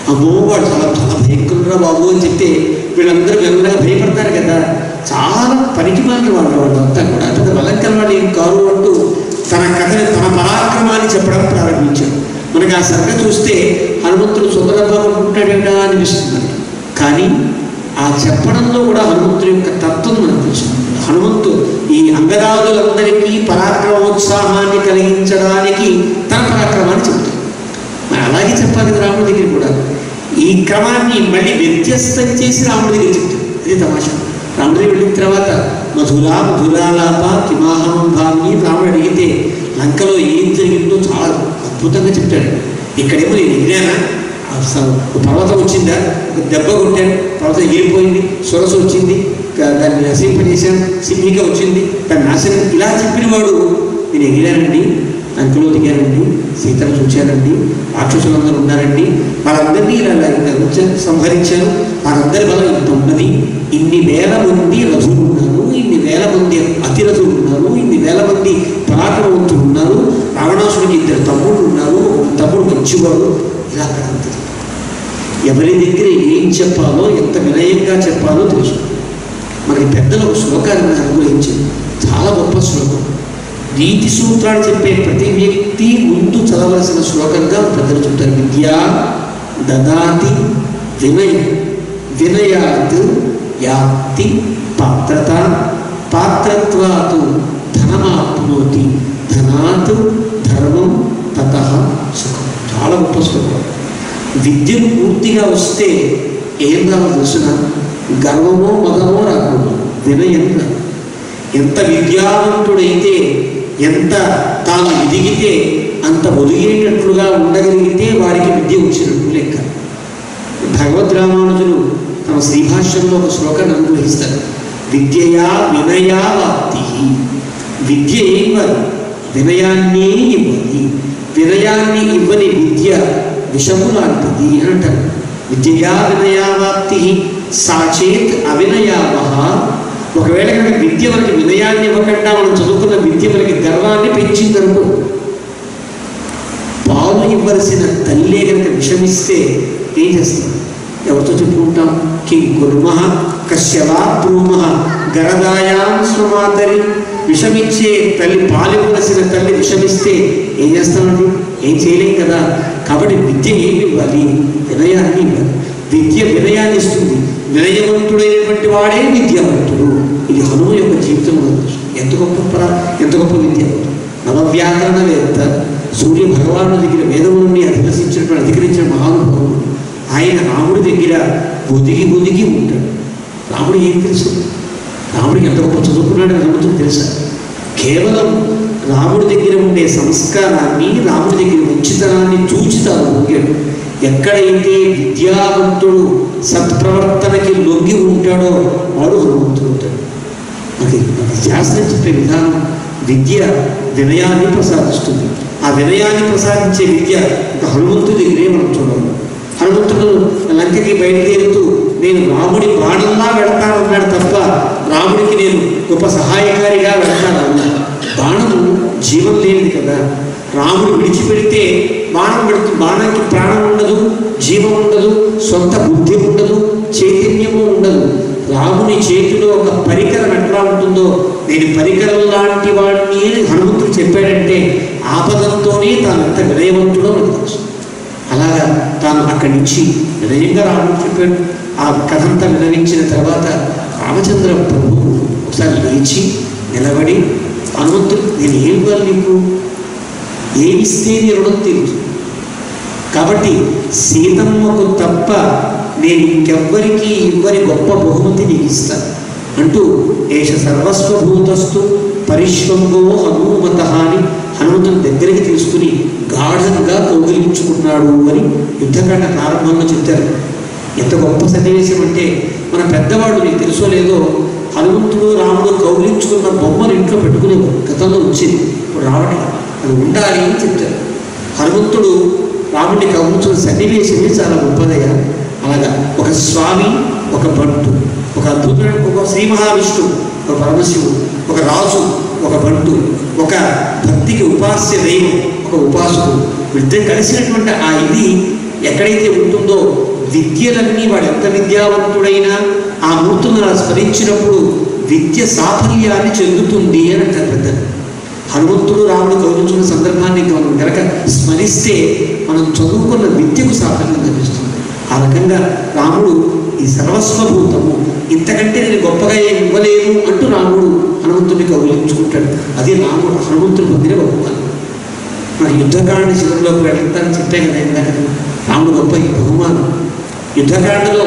అమ్మో వాడు చాలా చాలా భయంకరురా బాబు అని చెప్తే వీళ్ళందరూ మెల్లగా భయపడతారు కదా చాలా పనికి మాలిన వాళ్ళు వాళ్ళు అంతా కూడా పెద్ద బలంకర వాళ్ళు ఏం కారు అంటూ తన కథని తన పరాక్రమాన్ని చెప్పడం ప్రారంభించాడు మనకి ఆ సర్గ చూస్తే హనుమంతుడు సుందరబాబు ఉంటాడేటా అనిపిస్తుంది మనకి. కానీ ఆ చెప్పడంలో కూడా హనుమంతుడి యొక్క తత్వం మనకు తెలుసు హనుమంతు ఈ అంగరాజులందరికీ పరాక్రమోత్సాహాన్ని కలిగించడానికి తన పరాక్రమాన్ని చెబుతాడు మరి అలాగే చెప్పాలి కదా రాముడి దగ్గర కూడా ఈ క్రమాన్ని మళ్ళీ వ్యత్యస్తం చేసి రాముడి దగ్గర చెప్తాడు ఇది తమాషా రాముడి దగ్గర వెళ్ళిన తర్వాత మధురా మధురాలాప కిమాహం భామి రాముడు అడిగితే లంకలో ఏం జరిగిందో చాలా అద్భుతంగా చెప్తాడు ఇక్కడేమో నేను ఎగిరానా ఆ స- ఒక పర్వతం వచ్చిందా ఒక దెబ్బ కొట్టాను పర్వతం ఎగిరిపోయింది సొరస వచ్చింది క- దాన్ని నశింపజేశాను సింహిక వచ్చింది దాన్ని నాశనం ఇలా చెప్పిన వాడు నేను ఎగిరానండి లంకలో దిగానండి సీతను చూచానండి రాక్షసులందరూ ఉన్నారండి వాళ్ళందరినీ ఇలా ఉంచాను సంహరించాను వారందరి బలం ఇంత ఉన్నది ఇన్ని వేల మంది రథులు ఉన్నారు ఇన్ని వేల మంది అతిరథులు ఉన్నారు ఇన్ని వేల మంది పరాక్రమవంతులు ఉన్నారు రావణాసుడికి ఇద్దరు తమ్ముడు ఉన్నారు ఒక తమ్ముడు మంచివాడు ఇలా కదంతది ఎవరి దగ్గర ఏం చెప్పాలో ఎంత వినయంగా చెప్పాలో తెలుసు మనకి పెద్దలు ఒక శ్లోకాన్ని అనుగ్రహించింది చాలా గొప్ప శ్లోకం నీతి సూత్రాలు చెప్పే ప్రతి వ్యక్తి ముందు చదవలసిన శ్లోకంగా పెద్దలు చెప్తారు విద్య దదాతి వినయ వినయాత్ యాప్తి పాత్రత పాత్రత్వాత్ ధనమాప్నోతి ధనాత్ ధర్మం తత సుఖం చాలా గొప్ప శ్లోకం విద్యను పూర్తిగా వస్తే ఏం రావో తెలుసిన గర్వమో మదమో రాకూడదు వినయం రాదు. ఎంత విద్యావంతుడైతే ఎంత తాను ఎదిగితే అంత ఒదిగేటట్లుగా ఉండగలిగితే వారికి విద్య వచ్చినట్టు లెక్క భగవద్ రామానుజులు తమ శ్రీభాష్యంలో ఒక శ్లోకాన్ని అనుగ్రహిస్తారు విద్యయా వినయా వాప్తి విద్య ఏం ఇవ్వాలి వినయాన్నే ఇవ్వాలి వినయాన్ని ఇవ్వని విద్య విషము లాంటిది అని అంటారు విద్యయా వినయావాప్తి సాచేత్ అవినయావహ ఒకవేళ కనుక విద్య మనకి వినయాన్ని ఇవ్వకుండా మనం చదువుకున్న విద్య మనకి గర్వాన్ని పెంచిందనుకో పాలు ఇవ్వలసిన తల్లే కనుక విషమిస్తే ఏం చేస్తాం ఎవరితో చెప్పుకుంటాం కిం కుర్మ కశ్యవా బ్రూమ గరదాయాం స్వమాతరి విషమిచ్చే తల్లి పాలివ్వలసిన తల్లి విషమిస్తే ఏం చేస్తామండి ఏం చేయలేం కదా కాబట్టి విద్య ఏమి ఇవ్వాలి వినయాన్ని ఇవ్వాలి విద్య వినయాన్ని ఇస్తుంది వినయవంతుడైనటువంటి వాడే విద్యావంతుడు ఇది హనుమ యొక్క జీవితంలో ఉంది. ఎంత గొప్ప పర ఎంత గొప్ప విద్యావంతుడు నవవ్యాకరణవేత్త సూర్య భగవాను దగ్గర వేదములని అధివసించినటువంటి అధికరించిన మహానుభావుడు ఆయన రాముడి దగ్గర ఒదిగి ఒదిగి ఉంటాడు రాముడు ఏం తెలుసు రాముడికి ఎంత గొప్ప చదువుకున్నాడు నమ్ముతుంది తెలుసా కేవలం రాముడి దగ్గర ఉండే సంస్కారాన్ని రాముడి దగ్గర మంచితనాన్ని చూచి తాను పొంగాడు ఎక్కడైతే విద్యావంతుడు సత్ప్రవర్తనకి లొంగి ఉంటాడో వాడు హనుమంతుడు అవుతాడు అది అది శాస్త్రం చెప్పే విధానం విద్య వినయాన్ని ప్రసాదిస్తుంది ఆ వినయాన్ని ప్రసాదించే విద్య ఒక హనుమంతుడి దగ్గరే మనం చూడాలి హనుమంతుడు లంకకి బయలుదేరుతూ నేను రాముడి బాణంలా వెళ్తానన్నాడు తప్ప రాముడికి నేను గొప్ప సహాయకారిగా వెళ్తాను అన్నాడు బాణము జీవం లేనిది కదా రాముడు విడిచిపెడితే బాణం పెడుతూ బాణానికి ప్రాణం ఉండదు జీవం ఉండదు సొంత బుద్ధి ఉండదు చైతన్యము ఉండదు రాముని చేతిలో ఒక పరికరం ఎట్లా ఉంటుందో నేను పరికరం లాంటి వాడిని అని హనుమంతుడు చెప్పాడంటే ఆపదంతోనే తాను ఎంత వినయవంతుడో మనకు తెలుసు అలాగా తాను అక్కడి నుంచి వినయంగా రాముడు చెప్పాడు ఆ కథంతా వినవించిన తర్వాత రామచంద్ర ప్రభు ఒకసారి లేచి నిలబడి హనుమంతుడు నేను ఏం ఇవ్వాలి నీకు ఏమిస్తే నీ రుణం తీరుతుంది కాబట్టి సీతమ్మకు తప్ప నేను ఇంకెవ్వరికి ఇవ్వని గొప్ప బహుమతి నీకు ఇస్తాను అంటూ ఏష సర్వస్వభూతస్తు పరిశ్వంగో హనుమత అని హనుమంతుని దగ్గరికి తీసుకుని గాఢంగా కౌగిలించుకున్నాడు అని యుద్ధకాండ ప్రారంభంలో చెప్తారు ఎంత గొప్ప సన్నివేశం అంటే మన పెద్దవాడు నీకు తెలుసో లేదో హనుమంతుడు రాముడు కౌగిలించుకున్న బొమ్మను ఇంట్లో పెట్టుకునేవారు గతంలో వచ్చింది ఇప్పుడు రావట్లేదు అది ఉండాలి అని చెప్తారు హనుమంతుడు రాముడిని కౌగులించుకున్న సన్నివేశమే చాలా గొప్పదయ్యా అలాగా ఒక స్వామి ఒక బంటు ఒక అద్భుతమైన ఒక శ్రీ మహావిష్ణువు ఒక పరమశివుడు ఒక రాజు ఒక బంటు ఒక భక్తికి ఉపాస్య దైవం ఒక ఉపాసకుడు వీళ్ళిద్దరు కలిసినటువంటి ఆ ఇది ఎక్కడైతే ఉంటుందో విద్యలన్నీ వాడు ఎంత విద్యావంతుడైనా ఆ మూర్తులను అలా స్మరించినప్పుడు విద్య సాఫల్యాన్ని చెందుతుంది అని అంటారు పెద్దలు హనుమంతుడు రాముడు కౌరించుకున్న సందర్భాన్ని మనం కనుక స్మరిస్తే మనం చదువుకున్న విద్యకు సాఫల్యం లభిస్తుంది ఆ రకంగా రాముడు ఈ సర్వస్వభూతము ఇంతకంటే నేను గొప్పగా ఏమి ఇవ్వలేను అంటూ రాముడు హనుమంతుడిని కౌలించుకుంటాడు అది రాముడు హనుమంతుడు పొందిన బహుమానం మరి యుద్ధకాండ శివుడిలోకి వెళ్తానని చెప్పే కదా ఇందాక రాముడు గొప్ప ఈ బహుమానం యుద్ధకాండలో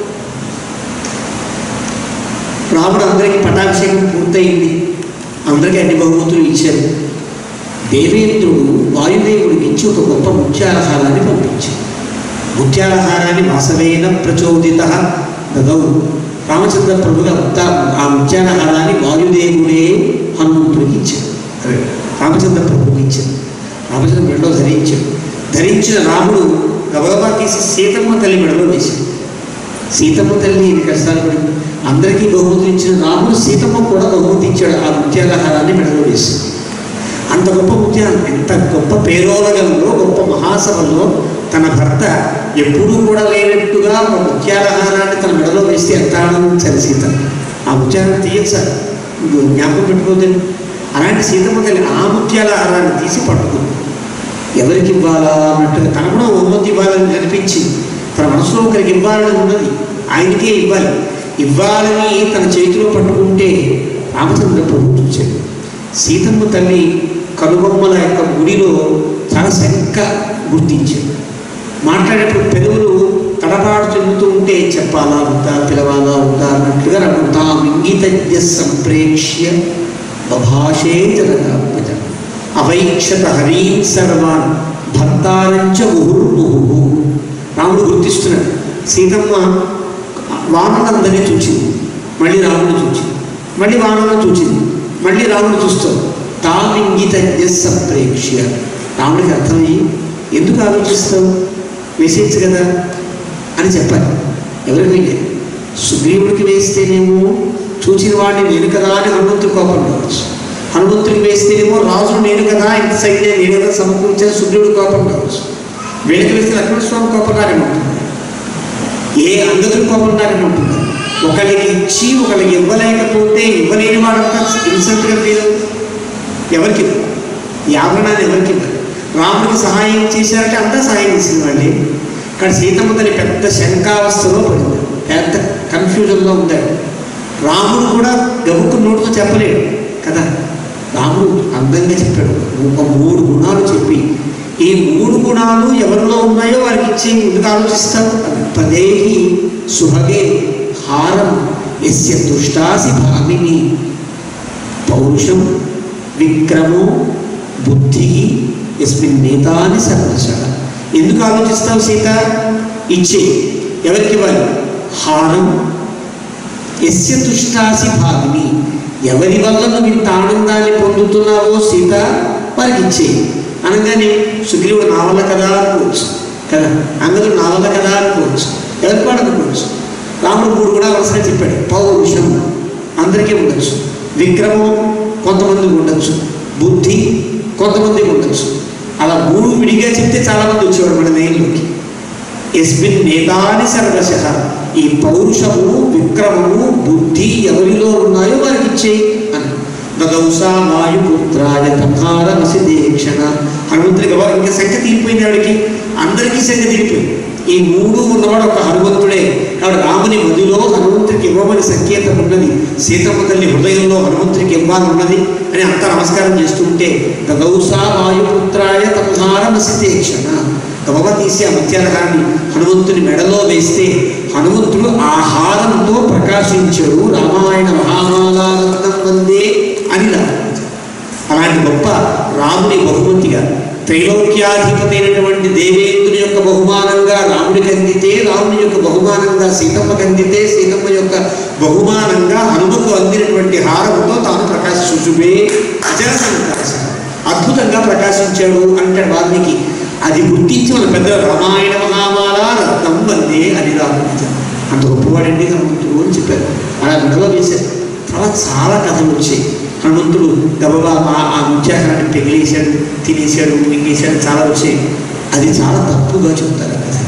రాముడు అందరికీ పటాభిషేకం పూర్తయింది అందరికీ అన్ని బహుమతులు ఇచ్చారు దేవేంద్రుడు వాయుదేవుడికి ఇచ్చి ఒక గొప్ప ముత్యాలహారాన్ని పంపించాడు ముత్యాలహారాన్ని వాసవేన ప్రచోదిత దగౌ రామచంద్ర ప్రభుగా అంతా ఆ ముత్యాలహారాన్ని వాయుదేవుడే హనుమంతుడికి ఇచ్చాడు అదే రామచంద్ర ప్రభుకి ఇచ్చాడు రామచంద్ర మెడలో ధరించాడు ధరించిన రాముడు గబగబా తీసి సీతమ్మ తల్లి మెడలో వేశాడు సీతమ్మ తల్లి ఇన్ని కష్టాలు పడి అందరికీ బహుమతి ఇచ్చిన రాముడు సీతమ్మ కూడా బహుమతి ఇచ్చాడు ఆ ముత్యాలహారాన్ని మెడలో వేసింది అంత గొప్ప ముత్యాలు ఎంత గొప్ప పేరోలగంలో గొప్ప మహాసభలో తన భర్త ఎప్పుడూ కూడా లేనట్టుగా ఒక ముత్యాలహారాన్ని తన మెడలో వేస్తే ఎంత ఆనందించాలి సీత ఆ ముత్యాలను తీయచ్చా జ్ఞాపకం పెట్టుకోదండి అలాంటి సీతమ్మ తల్లి ఆ ముత్యాలహారాన్ని తీసి పట్టుకుంది ఎవరికి ఇవ్వాలా అన్నట్టుగా తన కూడా ఉన్నతి ఇవ్వాలని కనిపించింది తన మనసులో ఒకరికి ఇవ్వాలని ఉన్నది ఆయనకే ఇవ్వాలి ఇవ్వాలని తన చేతిలో పట్టుకుంటే రామచంద్ర ప్రభు చూచాడు సీతమ్మ తల్లి కనుబొమ్మల యొక్క గుడిలో చాలా సరిగ్గా గుర్తించాడు మాట్లాడేటప్పుడు పెదవులు తడబాటు చెందుతూ ఉంటే చెప్పాలా వద్దా పిలవాలా వద్దా అన్నట్లుగా తా ఇంగితజ్ఞ సంప్రేక్ష్య బభాషే జగదాత్మజ అవైక్షత హరీం సర్వాన్ భర్తారంచ ముహుర్ముహు రాముడు గుర్తిస్తున్నాడు సీతమ్మ వానలందరినీ చూచింది మళ్ళీ రాముడు చూచింది మళ్ళీ వానలను చూచింది మళ్ళీ రాముడు చూస్తాం తామింగితజ్ఞ సంప్రేక్ష్య రాముడికి అర్థమయ్యి ఎందుకు ఆలోచిస్తావు వేసేయచ్చు కదా అని చెప్పాలి ఎవరికి సుగ్రీవుడికి వేస్తేనేమో చూచిన వాడిని నేను కదా అని హనుమంతుడు కోపం రావచ్చు హనుమంతుడికి వేస్తేనేమో రాజు నేను కదా ఇంత సైన్యం నేను కదా సమకూర్చిన సుగ్రీవుడు కోపం రావచ్చు వీళ్ళకి వేస్తే లక్ష్మణ స్వామి కోపం రారేమంటుంది ఏ అంగతుల కోపం రారేమంటుంది ఒకళ్ళకి ఇచ్చి ఒకళ్ళకి ఇవ్వలేకపోతే ఇవ్వలేని వాడంతా ఇన్సల్ట్గా ఫీల్ అవుతుంది ఎవరికి ఇవ్వరు? ఈ ఆభరణాన్ని ఎవరికి ఇవ్వరు రాముడికి సహాయం చేశారంటే అంతా సహాయం చేసిన వాళ్ళే కానీ సీతమ్మ తల్లి పెద్ద శంకావస్థలో పడింది పెద్ద కన్ఫ్యూజన్లో ఉంటాడు రాముడు కూడా గబుక్కు నోటితో చెప్పలేడు కదా రాముడు అందంగా చెప్పాడు ఒక మూడు గుణాలు చెప్పి ఈ మూడు గుణాలు ఎవరిలో ఉన్నాయో వారికి ఇచ్చి ముందుకు ఆలోచిస్తావు పదేహి సుభగే హారం ఎస్య దుష్టాసి భామిని పౌరుషం విక్రమో బుద్ధి ఎస్మిన్ నేతాని సర్వశ ఎందుకు ఆలోచిస్తావు సీత ఇచ్చే ఎవరికి ఇవ్వాలి హారం ఎస్య తుష్టాసి భాగిని ఎవరి వల్ల నువ్వు ఇంత ఆనందాన్ని పొందుతున్నావో సీత వారికి ఇచ్చే అనగానే సుగ్రీవుడు నా వల్ల కదా అనుకోవచ్చు కదా అందరూ నా వల్ల కదా అనుకోవచ్చు ఎవరికి వాడు అనుకోవచ్చు రాముడు మూడు కూడా అవసరం చెప్పాడు పౌరుషం అందరికీ ఉండొచ్చు విక్రమం కొంతమందికి ఉండొచ్చు బుద్ధి కొంతమందికి ఉండొచ్చు అలా మూడు విడిగా చెప్తే చాలామంది వచ్చేవాడు మన నేల్లోకి ఎస్మిన్ నేతాని సర్వశ ఈ పౌరుషము విక్రమము బుద్ధి ఎవరిలో ఉన్నాయో వారికి ఇచ్చేయి అని దదౌసా వాయుపుత్రాయ తథారమసి దీక్షణ హనుమంతుడికి ఎవరు ఇంకా సంఖ్య తీరిపోయింది ఆవిడకి అందరికీ సంఖ్య తీరిపోయింది ఈ మూడు ఉన్నవాడు ఒక హనుమంతుడే కాబట్టి రాముని మదిలో హనుమంతుడికి ఇవ్వమని సంకేతం ఉన్నది సీతమ్మ తల్లి హృదయంలో హనుమంతుడికి ఇవ్వాలని ఉన్నది అని అంతా నమస్కారం చేస్తుంటే దదౌసా వాయుపుత్రాయ తథారమసి దీక్షణ గబగబా తీసి ఆ ముత్యాలహారాన్ని హనుమంతుని మెడలో వేస్తే హనుమంతుడు ఆహారంతో ప్రకాశించాడు రామాయణ మహామాలారత్నం వందే అని రామాయణ అలాంటి గొప్ప రాముని బహుమతిగా త్రైలోక్యాధిపతి అయినటువంటి దేవేంద్రుని యొక్క బహుమానంగా రాముడికి అందితే రాముని యొక్క బహుమానంగా సీతమ్మకి అందితే సీతమ్మ యొక్క బహుమానంగా హనుమకు అందినటువంటి హారముతో తాను ప్రకాశించుబే అజర సంకాశ అద్భుతంగా ప్రకాశించాడు అంటాడు వాల్మీకి అది గుర్తించి మన పెద్ద రామాయణ మహామాల రత్నం వందే అని రాముడి అంత గొప్పవాడండి హనుమంతుడు అని చెప్పారు అలా మెడలో వేశారు చాలా చాలా కథలు వచ్చాయి హనుమంతుడు గబగబా ఆ ఆ ముత్యాహారాన్ని పెగిలేశాడు తినేశాడు మింగేశాడు చాలా వచ్చాయి అది చాలా తప్పుగా చెప్తారు ఆ కథ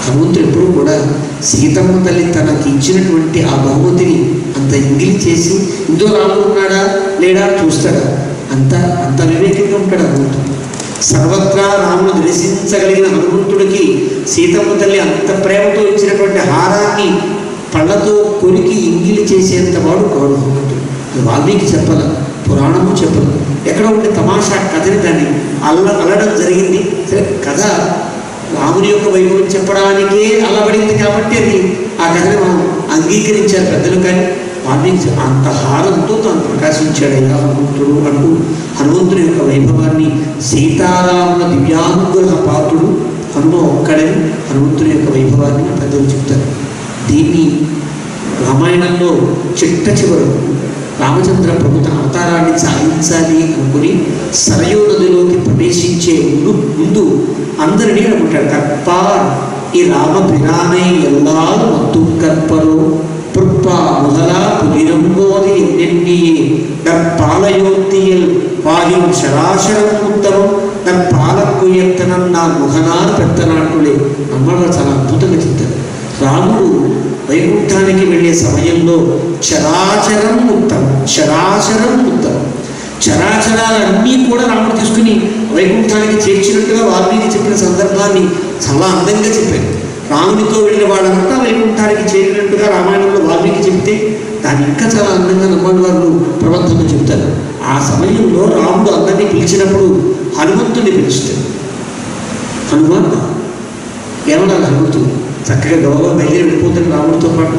హనుమంతుడు ఎప్పుడు కూడా సీతమ్మ తల్లి తనకి ఇచ్చినటువంటి ఆ బహుమతిని అంత ఇంగిలి చేసి ఇందో రాముడు ఉన్నాడా లేడా చూస్తాడా అంత అంత వివేకంగా ఉంటాడు హనుమంతుడు సర్వత్రా రాముడు దర్శించగలిగిన హనుమంతుడికి సీతమ్మ తల్లి అంత ప్రేమతో ఇచ్చినటువంటి హారాన్ని పళ్ళతో కొరికి ఇంగిలి చేసేంత వాడు కాడు హనుమంతుడు ఇది వాల్మీకి చెప్పాల పురాణము చెప్పదు ఎక్కడ ఉండే తమాషా కథని దాన్ని అల్ల అల్లడం జరిగింది సరే కథ రాముని యొక్క వైభవం చెప్పడానికే అల్లబడింది కాబట్టి అది ఆ కథని మనం అంగీకరించారు పెద్దలు కానీ వాల్మీకి అంత హారంతో తాను ప్రకాశించాడయ్యా హనుమంతుడు అంటూ హనుమంతుడి యొక్క వైభవాన్ని సీతారాముల దివ్యానుగ్రహ పాత్రుడు హనుమ ఒక్కడని హనుమంతుడి యొక్క వైభవాన్ని పెద్దలు చెప్తారు దీన్ని రామాయణంలో చిట్ట చివరకు రామచంద్ర ప్రభు తన అవతారాన్ని సాధించాలి అనుకుని సరయూ నదిలోకి ప్రవేశించే ముందు ముందు అందరినీ అనుకుంటాడు కప్పార్ ఈ రామ పిరానై ఎల్లారు మత్తు కற்பరో புற்பா முதலா புதிரம்போது என்னென்னியே நற்பாலயோத்தியில் வாயும் శరాశరం ఉత్తమం నற்పాలకుయత్తనం నా ముఖనార్ పెత్తనాటులే అమ్మగారు చాలా అద్భుతంగా చెప్తారు రాముడు వైకుంఠానికి వెళ్ళే సమయంలో చరాచరం ఉత్తమం చరాచరం ఉత్తమం చరాచరాలన్నీ కూడా రాముడు తీసుకుని వైకుంఠానికి చేర్చినట్టుగా వాల్మీకి చెప్పిన సందర్భాన్ని చాలా అందంగా చెప్పారు రామునితో వెళ్ళిన వాళ్ళంతా వైకుంఠానికి చేరినట్టుగా రామాయణంలో వాల్మీకి చెప్తే దాన్ని ఇంకా చాలా అందంగా నమ్మని వాళ్ళు ప్రబంధంలో చెప్తారు ఆ సమయంలో రాముడు అందరినీ పిలిచినప్పుడు హనుమంతుడిని పిలుస్తాడు హనుమాన్ ఏమన్నా హనుమంతుడు చక్కగా గౌరవ బయలుదేరి వెళ్ళిపోతాడు రాముడితో పాటు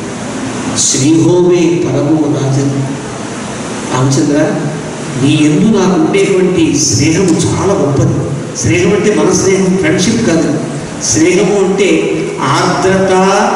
శ్రీహోమే పరమో రాజన్ రామచంద్ర నీ ఎందు నాకు ఉండేటువంటి స్నేహము చాలా గొప్పది స్నేహం అంటే మన స్నేహం ఫ్రెండ్షిప్ కాదు స్నేహము అంటే ఆర్ద్రత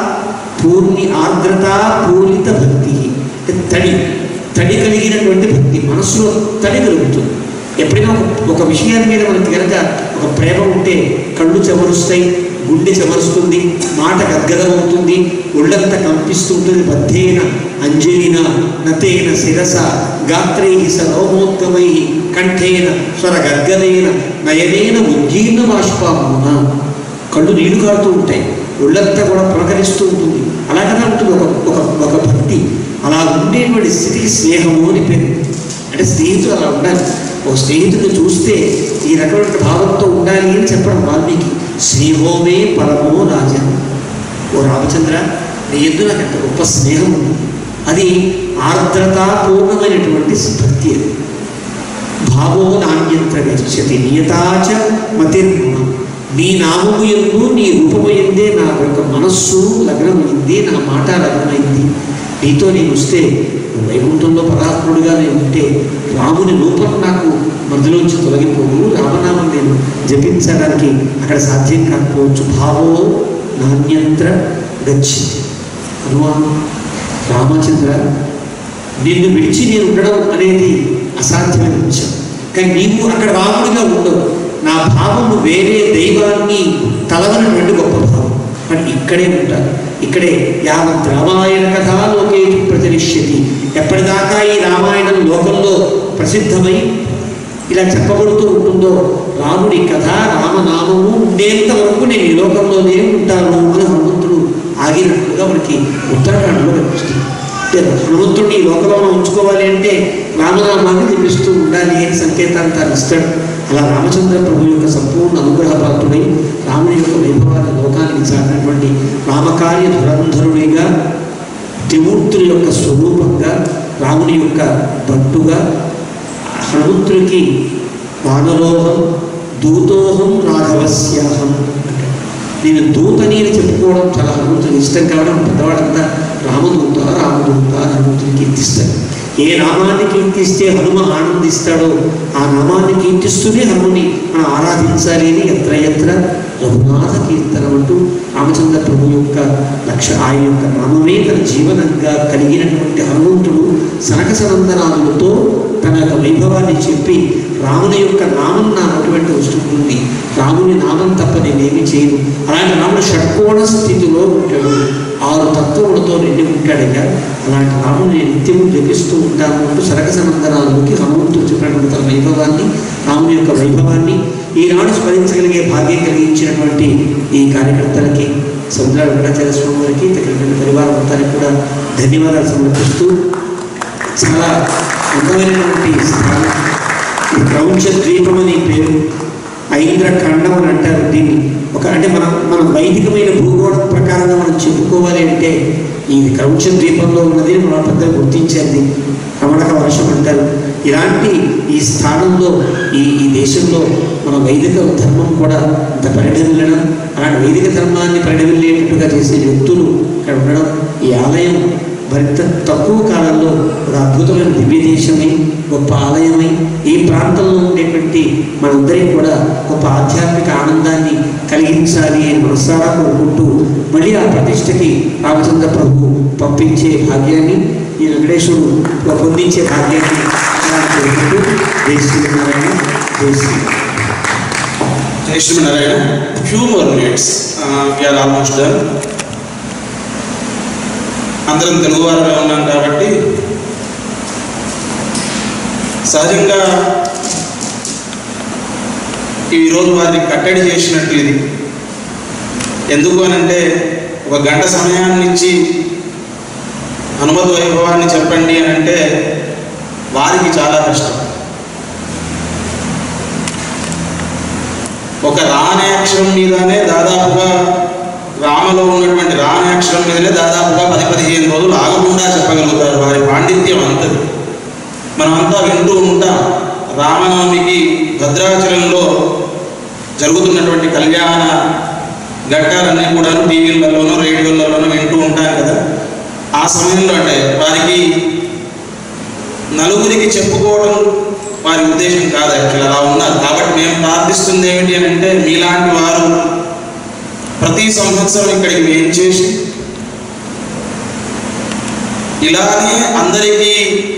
పూర్ణి ఆర్ద్రత పూరిత భక్తి అంటే తడి తడి కలిగినటువంటి భక్తి మనసులో తడి కలుగుతుంది ఎప్పుడైనా ఒక ఒక విషయాన్ని మీద మనకి కనుక ఒక ప్రేమ ఉంటే కళ్ళు చెమరుస్తాయి గుండె చెమరుస్తుంది మాట గద్గదమవుతుంది ఒళ్ళంతా కంపిస్తుంటుంది బద్ధేన అంజలిన నతేన శిరస గాత్రై సరోమోద్గమై కంఠేన స్వర గద్గదేన నయనేన ఉజ్జీర్ణ బాష్పామున కళ్ళు నీళ్లు కారుతూ ఉంటాయి ఒళ్ళంతా కూడా పులకరిస్తూ ఉంటుంది అలాగనే ఉంటుంది ఒక ఒక ఒక భక్తి అలా ఉండేటువంటి స్థితికి స్నేహము అని పేరు అంటే స్నేహితుడు అలా ఉండాలి ఒక స్నేహితుడిని చూస్తే ఈ రకమైన భావంతో ఉండాలి అని చెప్పడం వాల్మీకి శ్రీహోమే పరమో రాజన్ ఓ రామచంద్ర నీ ఎద్దు నాకు ఎంత గొప్ప స్నేహం ఉంది అది ఆర్ద్రతాపూర్ణమైనటువంటి భక్తి అది భావో నాణ్యంత్ర గచ్చతి నియతాచ మతిర్మ నీ నామము ఎందు నీ రూపము ఎందే నా యొక్క మనస్సు లగ్నమైంది నా మాట లగ్నమైంది నీతో నేను వస్తే వైకుంఠంలో పరాత్ముడిగా నేను ఉంటే రాముని రూపం నాకు మధ్యలోంచి తొలగిపోదు రామనామం నేను జపించడానికి అక్కడ సాధ్యం కాకపోవచ్చు భావో నాణ్యంత్ర గచ్చింది హనుమాన్ రామచంద్ర నిన్ను విడిచి నేను ఉండడం అనేది అసాధ్యమైన విషయం కానీ నీవు అక్కడ రాముడిగా ఉండవు నా భావము వేరే దైవాన్ని తలవనటువంటి గొప్ప భావం కానీ ఇక్కడే ఉంటారు ఇక్కడే యావత్ రామాయణ కథ లోకేషు ప్రచరిష్యతి ఎప్పటిదాకా ఈ రామాయణం లోకంలో ప్రసిద్ధమై ఇలా చెప్పబడుతూ ఉంటుందో రాముడి కథ రామనామము ఉండేంత వరకు నేను ఈ లోకంలోనే ఉంటాను అని హనుమంతుడు ఆగినట్లుగా మనకి ఉత్తరాఖండ్లో కనిపిస్తుంది అంటే హనుమంతుడిని ఈ లోకంలో మనం ఉంచుకోవాలి అంటే రామనామాన్ని జపిస్తూ ఉండాలి అని సంకేతాన్ని తాను ఇస్తాడు అలా రామచంద్ర ప్రభు యొక్క సంపూర్ణ అనుగ్రహపాత్రుడై రాముని యొక్క వైభవాన్ని లోకానికి చాటినటువంటి రామకార్య ధురంధరుడిగా త్రిమూర్తుల యొక్క స్వరూపంగా రాముని యొక్క భక్తుగా హనుమంతుడికి వానరోహం దూతోహం రాఘవస్యాహం అంటాడు. నేను దూతని అని చెప్పుకోవడం చాలా హనుమంతుడికి ఇష్టం కావడం పెద్దవాడంతా రామదూత రామదూత అని హనుమంతుడిని కీర్తిస్తాడు ఏ నామాన్ని కీర్తిస్తే హనుమ ఆనందిస్తాడో ఆ నామాన్ని కీర్తిస్తూనే హనుమని మనం ఆరాధించాలి అని ఎత్ర ఎత్ర రఘునాథ కీర్తనం అంటూ రామచంద్ర ప్రభు యొక్క లక్ష ఆయన యొక్క నామమే తన జీవనంగా కలిగినటువంటి హనుమంతుడు సనక సనందనాదులతో తన యొక్క వైభవాన్ని చెప్పి రాముని యొక్క నామం నా నటువంటి వస్తుంది రాముని నామం తప్ప నేనేమి చేయను అలాంటి రాముడు షట్కోణ స్థితిలో ఉంటాడు ఆరు తత్వములతో నిండి ఉంటాడయ్యా అలాంటి రాముని నేను నిత్యము జపిస్తూ ఉంటాను అంటూ సరక సనందనాలకి హనుమంతుడు చెప్పినటువంటి తన వైభవాన్ని రాముని యొక్క వైభవాన్ని ఈనాడు స్మరించగలిగే భాగ్యం కలిగించినటువంటి ఈ కార్యకర్తలకి సముద్ర వెంకటాచార్య స్వామి వారికి తగిన పరివారం మొత్తానికి కూడా ధన్యవాదాలు సమర్పిస్తూ చాలా అందమైనటువంటి స్థానం ఈ క్రౌంచ ద్వీపం అని పేరు ఐంద్ర ఖండం అని అంటారు దీన్ని ఒక అంటే మనం మన వైదికమైన భూగోళం ప్రకారంగా మనం చెప్పుకోవాలి అంటే ఈ క్రౌంచ ద్వీపంలో ఉన్నది మన పెద్దలు గుర్తించేది రమణక వర్షం అంటారు ఇలాంటి ఈ స్థానంలో ఈ ఈ దేశంలో మన వైదిక ధర్మం కూడా ఇంత పరిణమిల్లడం అలాంటి వైదిక ధర్మాన్ని పరిణమిల్లేటట్టుగా చేసే వ్యక్తులు ఇక్కడ ఉండడం ఈ ఆలయం మరింత తక్కువ కాలంలో ఒక అద్భుతమైన దివ్య దేశమై గొప్ప ఆలయమై ఈ ప్రాంతంలో ఉండేటువంటి మనందరికీ కూడా గొప్ప ఆధ్యాత్మిక ఆనందాన్ని కలిగించాలి అని మనసారా కోరుకుంటూ మళ్ళీ ఆ ప్రతిష్టకి రామచంద్ర ప్రభు పంపించే భాగ్యాన్ని ఈ వెంకటేశ్వరుడు పొందించే భాగ్యాన్ని మనకు కోరుకుంటూ జై శ్రీనారాయణ జై శ్రీ జై Srimannarayana few more minutes we are almost done అందరం తెలుగువారుగా ఉన్నాం కాబట్టి సహజంగా ఈరోజు వారిని కట్టడి చేసినట్టు ఇది ఎందుకు అనంటే ఒక గంట సమయాన్ని ఇచ్చి హనుమత్ వైభవాన్ని చెప్పండి అని అంటే వారికి చాలా కష్టం ఒక రానే అక్షరం మీదనే దాదాపుగా రామలో ఉన్నటువంటి రానే అక్షరం మీదనే దాదాపుగా పది పదిహేను రోజులు ఆగకుండా చెప్పగలుగుతారు వారి పాండిత్యం అంతది మనమంతా వింటూ ఉంటాం రామనవమికి భద్రాచలంలో జరుగుతున్నటువంటి కళ్యాణ ఘట్టాలన్నీ కూడా టీవీలలోనూ రేడియోలలోనూ వింటూ ఉంటాం కదా ఆ సమయంలో అంటే వారికి నలుగురికి చెప్పుకోవడం వారి ఉద్దేశం కాదు యాక్చువల్ అలా ఉన్నారు కాబట్టి మేము ప్రార్థిస్తుంది ఏమిటి అని అంటే మీలాంటి వారు ప్రతి సంవత్సరం ఇక్కడికి మేము చేసి ఇలానే అందరికీ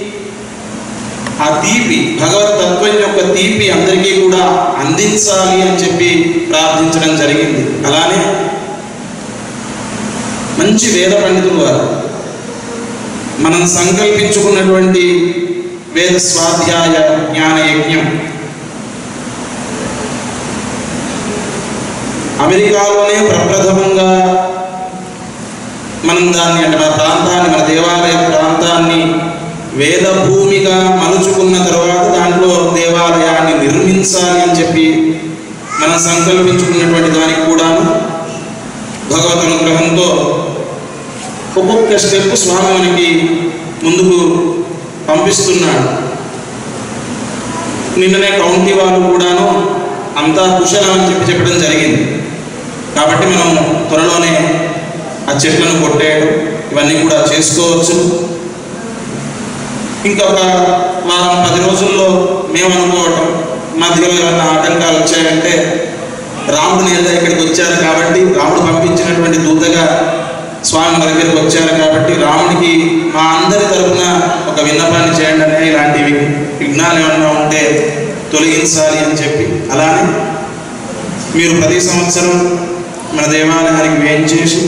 ఆ తీపి భగవత్ తత్వం యొక్క తీపి అందరికీ కూడా అందించాలి అని చెప్పి ప్రార్థించడం జరిగింది అలానే మంచి వేద పండితులు వారు మనం సంకల్పించుకున్నటువంటి వేద స్వాధ్యాయ జ్ఞాన యజ్ఞం అమెరికాలోనే ప్రప్రథమంగా మనం దాన్ని అంటే మన ప్రాంతాన్ని మన దేవాలయ ప్రాంతాన్ని వేద భూమిగా మలుచుకున్న తర్వాత దాంట్లో దేవాలయాన్ని నిర్మించాలి అని చెప్పి మనం సంకల్పించుకున్నటువంటి దానికి కూడాను భగవత్ అనుగ్రహంతో ఒక్కొక్క స్టెప్ స్వామి మనకి ముందుకు పంపిస్తున్నాడు నిన్ననే కౌంటీ వాళ్ళు కూడాను అంతా కుశలం అని చెప్పి చెప్పడం జరిగింది కాబట్టి మనం త్వరలోనే ఆ చెట్లను కొట్టేయడం ఇవన్నీ కూడా చేసుకోవచ్చు ఇంకొక వారం పది రోజుల్లో మేము అనుకోవటం మధ్యలో ఏమైనా ఆటంకాలు వచ్చాయంటే రాముడు నేరుగా ఇక్కడికి వచ్చారు కాబట్టి రాముడు పంపించినటువంటి దూతగా స్వామి మన దగ్గరికి వచ్చారు కాబట్టి రాముడికి మా అందరి తరపున ఒక విన్నపాన్ని చేయండి అనే ఇలాంటి వి- విఘ్నాలు ఏమన్నా ఉంటే తొలగించాలి అని చెప్పి అలానే మీరు ప్రతి సంవత్సరం మన దేవాలయానికి వేయం చేసి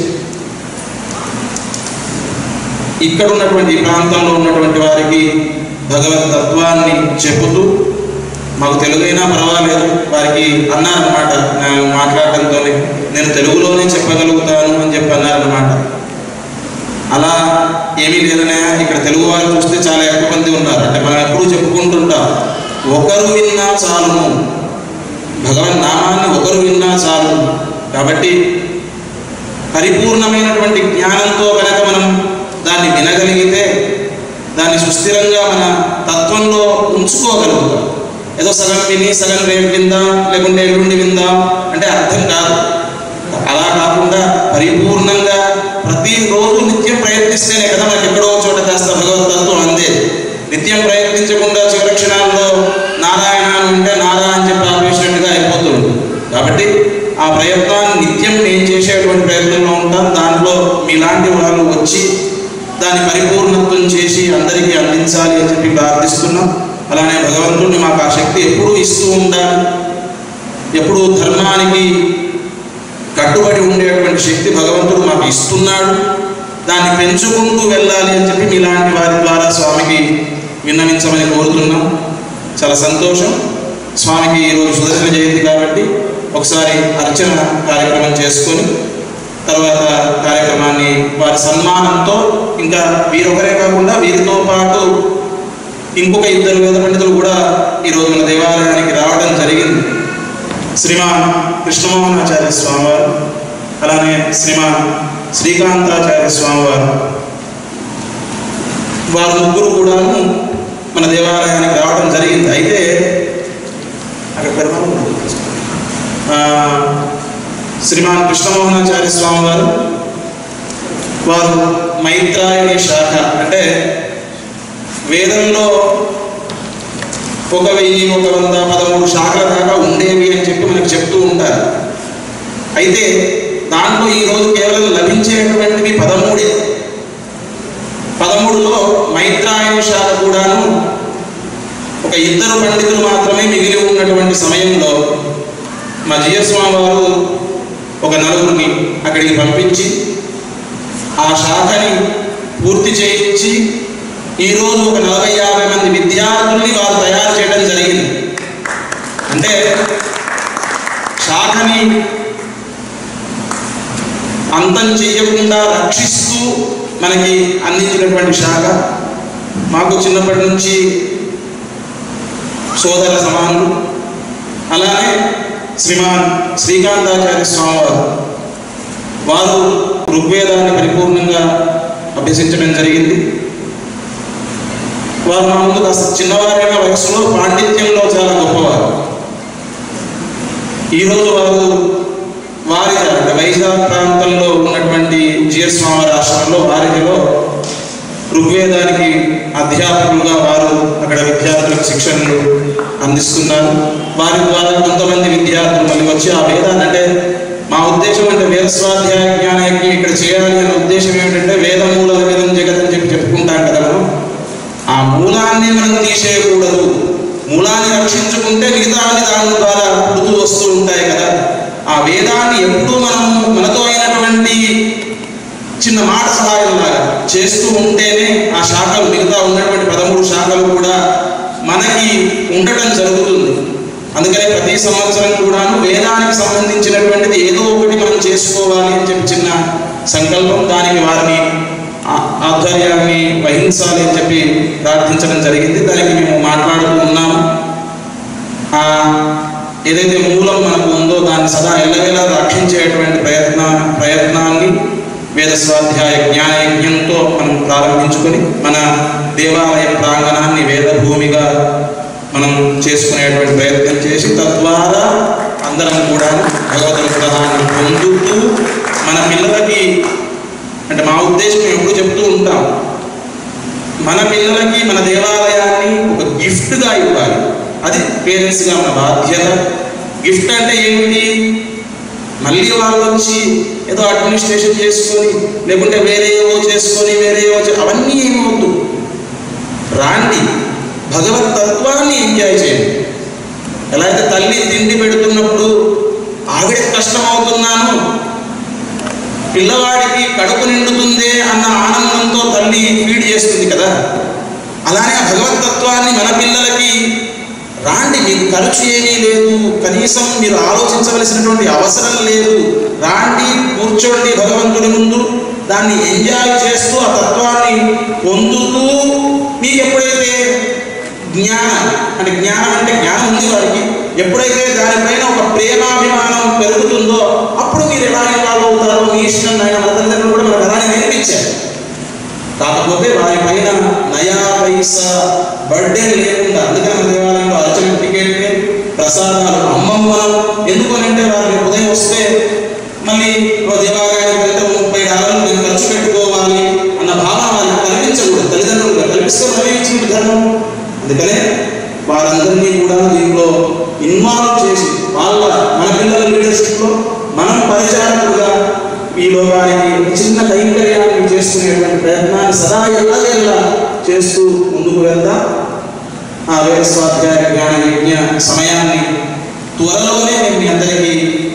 ఇక్కడ ఉన్నటువంటి ఈ ప్రాంతంలో ఉన్నటువంటి వారికి భగవత్ తత్వాన్ని చెబుతూ మాకు తెలుగైనా పర్వాలేదు వారికి అన్నారనమాట నేను మాట్లాడటంతో నేను తెలుగులోనే చెప్పగలుగుతాను అని చెప్పి అన్నారనమాట అలా ఏమీ లేదనే ఇక్కడ తెలుగు వారు చూస్తే చాలా ఎక్కువ మంది ఉన్నారు అంటే మనం ఎప్పుడూ చెప్పుకుంటుంటాం ఒకరు విన్నా చాలును భగవన్ నామాన్ని ఒకరు విన్నా చాలు కాబట్టి పరిపూర్ణమైనటువంటి జ్ఞానంతో కనుక మనం దాన్ని వినగలిగితే దాన్ని సుస్థిరంగా మన తత్వంలో ఉంచుకోగలుగుతాం ఏదో సగం విని సగం రేపు విందాం లేకుంటే ఎల్లుండి విందాం అంటే అర్థం కాదు అలా కాకుండా పరిపూర్ణంగా ప్రతిరోజు నిత్యం ప్రయత్నిస్తేనే కదా మనకి ఎక్కడో ఒక చోట కాస్త భగవతత్వం అందేది నిత్యం ప్రయత్నించకుండా చివరి క్షణాల్లో నారాయణ అని ఉంటే నారా అని చెప్పి ఆపేసినట్టుగా అయిపోతుంది కాబట్టి ఆ ప్రయత్నాన్ని నిత్యం నేను చేసేటువంటి ప్రయత్నంలో ఉంటాను దాంట్లో మీలాంటి వాళ్ళు వచ్చి దాన్ని పరిపూర్ణత్వం చేసి అందరికీ అందించాలి అని చెప్పి ప్రార్థిస్తున్నాం అలానే భగవంతుడిని మాకు ఆ శక్తి ఎప్పుడూ ఇస్తూ ఉండాలి ఎప్పుడూ ధర్మానికి కట్టుబడి ఉండేటువంటి శక్తి భగవంతుడు మాకు ఇస్తున్నాడు దాన్ని పెంచుకుంటూ వెళ్ళాలి అని చెప్పి మీలాంటి వారి ద్వారా స్వామికి విన్నవించమని కోరుతున్నాం చాలా సంతోషం స్వామికి ఈరోజు సుదర్శన జయంతి కాబట్టి ఒకసారి అర్చన కార్యక్రమం చేసుకొని తర్వాత కార్యక్రమాన్ని వారి సన్మానంతో ఇంకా వీరొకరే కాకుండా వీరితో పాటు ఇంకొక ఇద్దరు వేద పండితులు కూడా ఈరోజు మన దేవాలయానికి రావడం జరిగింది శ్రీమాన్ కృష్ణమోహనాచార్య స్వామివారు అలానే శ్రీమాన్ శ్రీకాంతాచార్య స్వామివారు వారు ముగ్గురు కూడాను మన దేవాలయానికి రావడం జరిగింది అయితే అక్కడ పెరమాలు ఆ, శ్రీమాన్ కృష్ణమోహనాచార్య స్వామి వారు వారు మైత్రాయణి శాఖ అంటే వేదంలో ఒక వెయ్యి ఒక వంద పదమూడు శాఖల దాకా ఉండేవి అని చెప్పి మనకు చెప్తూ ఉంటారు అయితే దాంట్లో ఈరోజు కేవలం లభించేటువంటివి పదమూడే పదమూడులో మైత్రాయణ శాఖ కూడాను ఒక ఇద్దరు పండితులు మాత్రమే మిగిలి ఉన్నటువంటి సమయంలో మా జీయస్వామి వారు ఒక నలుగురిని అక్కడికి పంపించి ఆ శాఖని పూర్తి చేయించి ఈరోజు ఒక నలభై యాభై మంది విద్యార్థుల్ని వారు తయారు చేయడం జరిగింది అంటే శాఖని అంతం చేయకుండా రక్షిస్తూ మనకి అందించినటువంటి శాఖ మాకు చిన్నప్పటి నుంచి సోదర సమానులు అలానే శ్రీమాన్ శ్రీకాంతాచార్య స్వామివారు వారు ఋగ్వేదాన్ని పరిపూర్ణంగా అభ్యసించడం జరిగింది వారు మా ముందు కాస్త చిన్నవారైన వయసులో పాండిత్యంలో చాలా గొప్పవారు ఈరోజు వారు వారిజ అంటే వైజాగ్ ప్రాంతంలో ఉన్నటువంటి జిఎస్ స్వామివారి ఆశ్రమంలో వారిజలో ఋగ్వేదానికి అధ్యాపకులుగా వారు అక్కడ విద్యార్థులకు శిక్షణలు అందిస్తున్నారు వారి ద్వారా కొంతమంది విద్యార్థులు మళ్ళీ వచ్చి ఆ వేదాన్ని అంటే మా ఉద్దేశం అంటే వేద స్వాధ్యాయ జ్ఞానయజ్ఞం ఇక్కడ చేయాలి అనే ఉద్దేశం ఏమిటంటే వేదమూల వేదం జగత్ అని చెప్పి చెప్పుకుంటాం కదా మనం ఆ మూలాన్ని మనం తీసేయకూడదు మూలాన్ని రక్షించుకుంటే మిగతా అన్ని దాని ద్వారా పుడుతూ వస్తూ ఉంటాయి కదా ఆ వేదాన్ని ఎప్పుడూ మనం మనతో అయినటువంటి చిన్న మాట సహాయంలాగా చేస్తూ ఉంటేనే ఆ శాఖలు మిగతా ఉన్నటువంటి పదమూడు శాఖలు కూడా మనకి ఉండటం జరుగుతుంది అందుకని ప్రతి సంవత్సరం కూడాను వేదానికి సంబంధించినటువంటిది ఏదో ఒకటి మనం చేసుకోవాలి అని చెప్పి చిన్న సంకల్పం దానికి వారిని ఆ- ఆధ్వర్యాన్ని వహించాలి అని చెప్పి ప్రార్థించడం జరిగింది దానికి మేము మాట్లాడుతూ ఉన్నాము ఆ ఏదైతే మూలం మనకు ఉందో దాన్ని సదా ఎల్లవేళ రక్షించేటువంటి ప్రయత్న ప్రయత్నాన్ని వేద స్వాధ్యాయ జ్ఞాన యజ్ఞంతో మనం ప్రారంభించుకొని మన దేవాలయ ప్రాంగణాన్ని వేద భూమిగా మనం చేసుకునేటువంటి ప్రయత్నం చేసి తద్వారా అందరం కూడా భగవద్ అనుగ్రహాన్ని పొందుతూ మన పిల్లలకి అంటే మా ఉద్దేశం ఎప్పుడు చెప్తూ ఉంటాం మన పిల్లలకి మన దేవాలయాన్ని ఒక గిఫ్ట్గా ఇవ్వాలి అది పేరెంట్స్గా మన బాధ్యత గిఫ్ట్ అంటే ఏమిటి మళ్ళీ వాళ్ళు వచ్చి ఏదో అడ్మినిస్ట్రేషన్ చేసుకొని లేకుంటే వేరే ఏవో చేసుకొని వేరే ఏవో చే- అవన్నీ ఏమి వద్దు రాండి భగవత్ తత్వాన్ని ఎంజాయ్ చేయండి ఎలా అయితే తల్లి తిండి పెడుతున్నప్పుడు ఆవిడకి కష్టం అవుతున్నాను పిల్లవాడికి కడుపు నిండుతుందే అన్న ఆనందంతో తల్లి ఫీడ్ చేస్తుంది కదా అలానే ఆ భగవతత్వాన్ని మన పిల్లలకి రాండి మీకు ఖర్చు ఏమీ లేదు కనీసం మీరు ఆలోచించవలసినటువంటి అవసరం లేదు రాండి కూర్చోండి భగవంతుడి ముందు దాన్ని ఎంజాయ్ చేస్తూ ఆ తత్వాన్ని పొందుతూ మీకు ఎప్పుడైతే జ్ఞానం అంటే జ్ఞానం అంటే జ్ఞానం ఉంది వారికి ఎప్పుడైతే దానిపైన ఒక ప్రేమాభిమానం పెరుగుతుందో అప్పుడు మీరు ఎలా ఇన్వాల్వ్ అవుతారో మీ ఇష్టం ఆయన మన తల్లిదండ్రులు కూడా మనకు అలానే నేర్పించారు కాకపోతే వారి పైన నయా పైసా బర్త్డే లేకుండా అందుకని మన దేవాలయంలో అర్చన టికెట్ ప్రసాదాలు అమ్మమ్మ ఎందుకనంటే వారికి ఉదయం వస్తే మళ్ళీ ఓ దేవాలయానికి వెళ్తే ఓ ముప్పై డాలర్లు నేను ఖర్చు పెట్టుకోవాలి అన్న భావన వారికి కల్పించకూడదు తల్లిదండ్రులు కల్పిస్తే మరి ఇచ్చిన ధర్మం అందుకనే వారందరినీ కూడా దీంట్లో ఇన్వాల్వ్ చేసి వాళ్ళ మన పిల్లల లీడర్షిప్లో మనం పరిచారకులుగా ఈ లోకానికి ఒక చిన్న కైంకర్యాన్ని చేసుకునేటువంటి ప్రయత్నాన్ని సదా ఎల్లవేళ చేస్తూ ముందుకు వెళ్దాం ఆ వేద స్వాధ్యాయ జ్ఞాన యజ్ఞ సమయాన్ని త్వరలోనే నేను మీ అందరికీ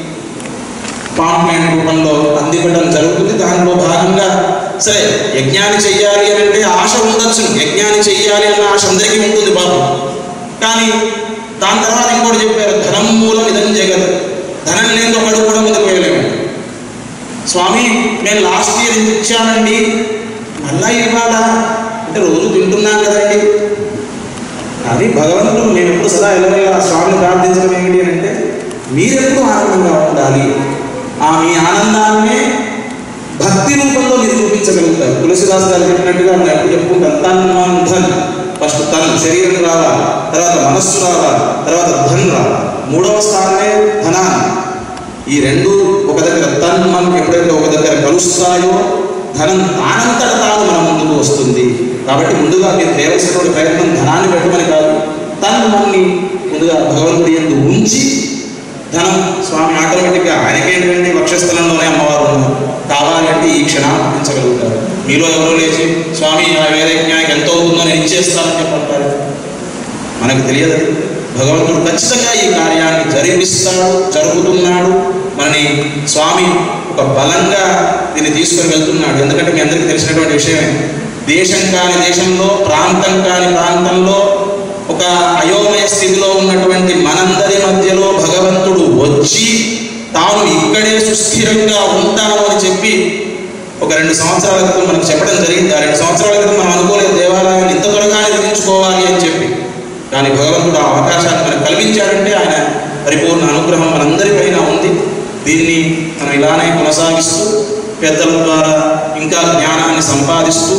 పాంప్లెంట్ రూపంలో అందివ్వడం జరుగుతుంది దానిలో భాగంగా సరే యజ్ఞాన్ని చెయ్యాలి అని అంటే ఆశ ఉండొచ్చు యజ్ఞాన్ని చెయ్యాలి అన్న ఆశ అందరికీ ఉంటుంది పాపం కానీ దాని తర్వాత ఇంకోటి చెప్పారు ధనం మూలం ఇదం జగత్ ధనం లేని ఒకడు కూడా ముందుకు వెళ్ళలేము స్వామి నేను లాస్ట్ ఇయర్ ఇంత ఇచ్చానండి మళ్ళా ఇవ్వాలా అంటే రోజు తింటున్నాను కదండి అది భగవంతుడు నేను ఎప్పుడు సదా ఎలా స్వామిని ప్రార్థించడం ఏమిటి అని అంటే మీరెప్పుడు ఆనందంగా ఉండాలి ఆ మీ ఆనందాన్నే భక్తి రూపంలో మీరు చూపించగలుగుతారు తులసిదాస్ గారు చెప్పినట్టుగా మనం ఎప్పుడు చెప్పుకుంటాం తన్ మన్ ధన్ ఫస్ట్ తన్ శరీరం రావాలి తర్వాత మనస్సు రావాలి తర్వాత ధన్ రావాలి మూడవ స్థానమే ధనాన్ని ఈ రెండు ఒక దగ్గర తన్ మన్ ఎప్పుడైతే ఒక దగ్గర కలుస్తాయో ధనం తానంతట తాను మన ముందుకు వస్తుంది కాబట్టి ముందుగా మీరు చేయవలసినటువంటి ప్రయత్నం ధనాన్ని పెట్టమని కాదు తన్ మన్ని ముందుగా భగవంతుడి ఎందు ఉంచి ధనం స్వామి ఆటోమేటిక్గా ఆయనకేంటంటే వక్షస్థలంలోనే అమ్మవారు ఉన్నారు కావాలంటే ఈ క్షణం పంపించగలుగుతారు మీలో ఎవరో లేచి స్వామి ఆ వేదజ్ఞానికి ఎంత అవుతుందో నేను ఇచ్చేస్తానని చెప్పంటారు మనకు తెలియదు అది. భగవంతుడు ఖచ్చితంగా ఈ కార్యాన్ని జరిపిస్తాడు జరుగుతున్నాడు మనని స్వామి ఒక బలంగా దీన్ని తీసుకొని వెళ్తున్నాడు ఎందుకంటే మీ అందరికీ తెలిసినటువంటి విషయమే దేశం కాని దేశంలో ప్రాంతం కాని ప్రాంతంలో ఒక అయోమయ స్థితిలో ఉన్నటువంటి మనందరి మధ్యలో భగవంతుడు వచ్చి తాను ఇక్కడే సుస్థిరంగా ఉంటాను అని చెప్పి ఒక రెండు సంవత్సరాల క్రితం మనకు చెప్పడం జరిగింది ఆ రెండు సంవత్సరాల క్రితం మనం అనుకోలేదు దేవాలయాన్ని ఇంత త్వరగా నిర్మించుకోవాలి అని చెప్పి కానీ భగవంతుడు ఆ అవకాశాన్ని మనకు కల్పించాడంటే ఆయన పరిపూర్ణ అనుగ్రహం మనందరిపైన ఉంది దీన్ని మనం ఇలానే కొనసాగిస్తూ పెద్దల ద్వారా ఇంకా జ్ఞానాన్ని సంపాదిస్తూ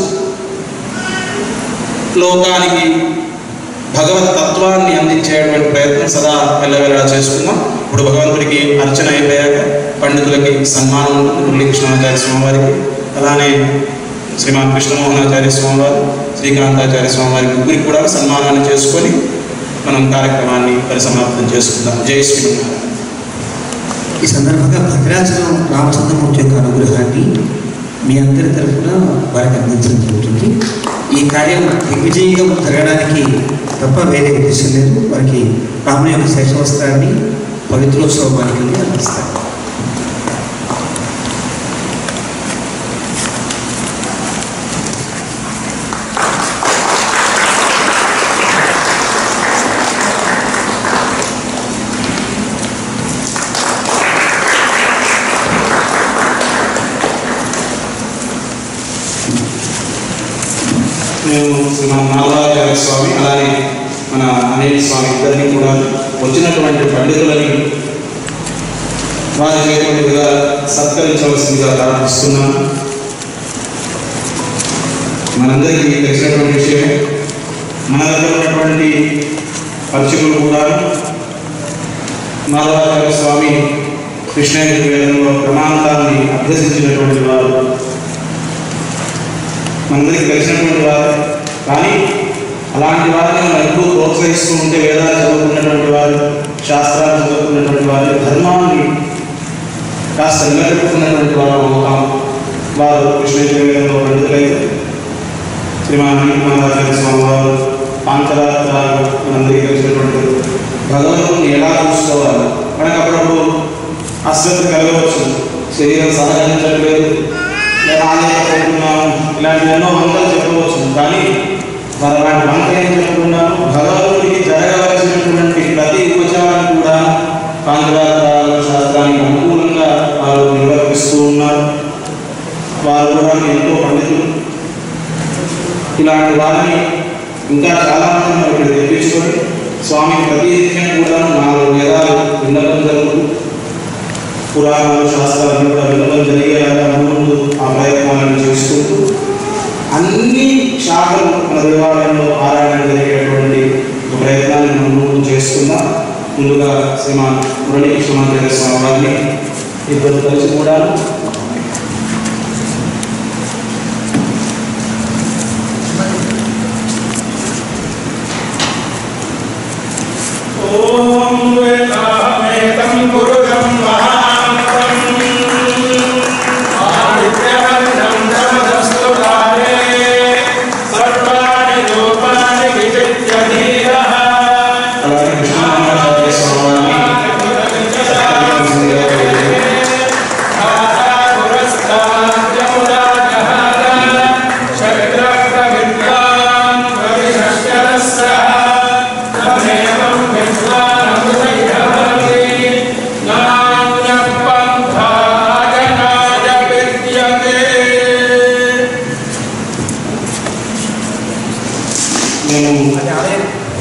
లోకానికి భగవత్ తత్వాన్ని అందించేటువంటి ప్రయత్నం సదా వెళ్ళవేళ చేసుకుందాం ఇప్పుడు భగవంతుడికి అర్చన అయిపోయాక పండితులకి సన్మానం ఉంటుంది మురళీకృష్ణాచార్య స్వామివారికి అలానే శ్రీమాన్ కృష్ణమోహనాచార్య స్వామివారు శ్రీకాంతాచార్య స్వామివారి ముగ్గురికి కూడా సన్మానాన్ని చేసుకొని మనం కార్యక్రమాన్ని పరిసమాప్తం చేసుకుందాం జై శ్రీమన్నారాయణ ఈ సందర్భంగా భద్రాచలం రామచంద్రమూర్తి యొక్క అనుగ్రహాన్ని మీ అందరి తరఫున వారికి అందించడం జరుగుతుంది ఈ కార్యం దిగ్విజయంగా జరగడానికి తప్ప వేరే ఉద్దేశం లేదు వారికి రాముని యొక్క శేషవస్త్రాన్ని పవిత్రోత్సవ బాలికల్ని అందిస్తారు మేము శ్రీమాన్ నాగరాజార్య స్వామి అలానే మన అనిల్ స్వామి ఇద్దరిని కూడా వచ్చినటువంటి పండితులని వారి చేతులుగా సత్కరించవలసిందిగా ప్రార్థిస్తున్నాను మనందరికీ తెలిసినటువంటి విషయం మన దగ్గర ఉన్నటువంటి అర్చకులు కూడా నాగరాజార్య స్వామి కృష్ణగిరి వేదంలో ప్రమాణాన్ని అభ్యసించినటువంటి వారు మనందరికీ తెలిసినటువంటి వారు కానీ అలాంటి వారిని మనం ఎప్పుడూ ప్రోత్సహిస్తూ ఉంటే వేదాలు చదువుకున్నటువంటి వారు శాస్త్రాలు చదువుకున్నటువంటి వారు ధర్మాన్ని కాస్త నిలబెట్టుకున్నటువంటి వారు అవుతాం వారు కృష్ణేశ్వరంలో పండితులైతే శ్రీమాన్ అనిమాచార్య స్వామి వారు పాంచరాత్రాలు మనందరికీ తెలిసినటువంటి భగవంతుని ఎలా చూసుకోవాలి మనకు అప్పుడప్పుడు అశ్రద్ధ కలగవచ్చు శరీరం సహకరించట్లేదు లేదా ఆలయకుంటున్నాము ఇలాంటి ఎన్నో వంకలు చెప్పవచ్చు కానీ మరి అలాంటి వంకలు ఏం చెప్పుకున్నాము భగవంతుడికి జరగవలసినటువంటి ప్రతి ఉపచారం కూడా పాంచరాత్రాల శాస్త్రానికి అనుకూలంగా వారు నిర్వర్తిస్తూ ఉన్నారు వారు కూడా ఎంతో పండితులు ఇలాంటి వారిని ఇంకా చాలా మంది మనం ఇక్కడ తెప్పించుకొని స్వామి ప్రతి నిత్యం కూడా నాలుగు వేదాలు విన్నపం జరుగుతూ పురాణాలు శాస్త్రాలను కూడా వినడం జరిగేలాగా ముందు ఆ ప్రయత్నాలను చేసుకుంటూ అన్ని శాఖలు మన దేవాలయంలో ఆరాయణ జరిగేటువంటి ఒక ప్రయత్నాన్ని మనం ముందు చేసుకుందాం ముందుగా శ్రీమాన్ మురళీకృష్ణాచార్య స్వామి వారిని ఇద్దరు కలిసి కూడా ఓం వేదామేతం గురుగం మహాంతం ఆదిత్యవర్ణం తమదస్తు కాలే సర్వాణి రూపాణి విచిత్య ధీరః అలాగే కృష్ణాచార్య స్వామి వారిని సత్కరించవలసిందిగా కోరుతున్నాను.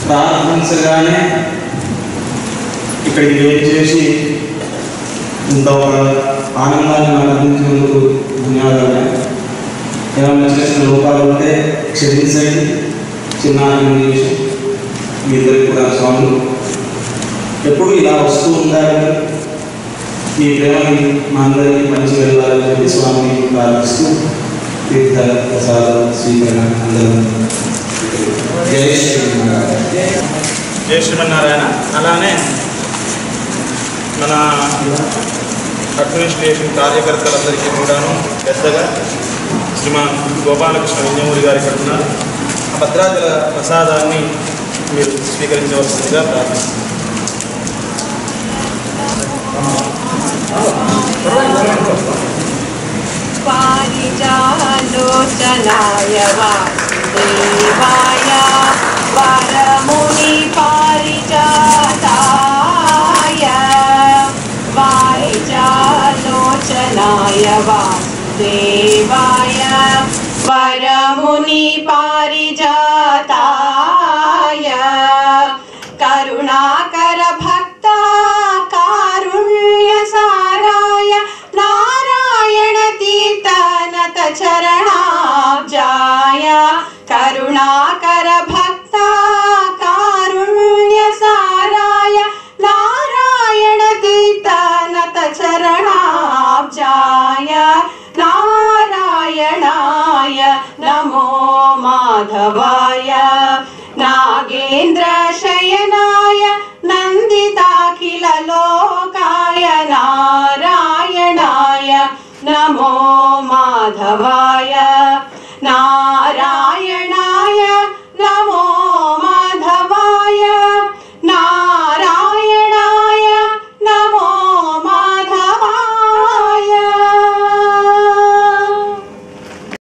ప్రార్థించగానే ఇక్కడికి వెయిట్ చేసి ఇంత ఒక ఆనందాన్ని నాకు అందించినందుకు ధన్యవాదాలు ఏమైనా చేసిన లోపాలు ఉంటే క్షమించండి చిన్న చేసి మీ ఇద్దరికి కూడా స్వామి ఎప్పుడు ఇలా వస్తూ ఉండాలని ఈ ప్రేమని మా అందరికీ మంచి వెళ్ళాలని చెప్పి స్వామిని ప్రార్థిస్తూ తీర్థ ప్రసాద స్వీకరణ అందరూ జై శ్రీనారాయణ జయ శ్రీమన్నారాయణ అలానే మన అడ్మినిస్ట్రేషన్ కార్యకర్తలందరికీ కూడాను పెద్దగా శ్రీమాన్ గోపాలకృష్ణ వింజమూరి గారి ఇక్కడ ఉన్నారు ఆ భద్రాచల ప్రసాదాన్ని మీరు స్వీకరించవలసిందిగా ప్రార్థిస్తున్నాను पारिजालोचनाय वासुदेवाय वरमुनि पारिजाताय वारिजालोचनाय वासुदेवाय वरमुनि पारिजाताय करुणाकर भक्ता कारुण्यसाराय नारायण तीर्थनत चरणाब्जाय करुणाकर भक्ता कारुण्यसाराय नारायण तीर्थनत चरणाब्जाय नारायणाय नमो माधवाय नागेन्द्रशयनाय नन्दिताखिललोकाय नारायणाय नमो माधवाय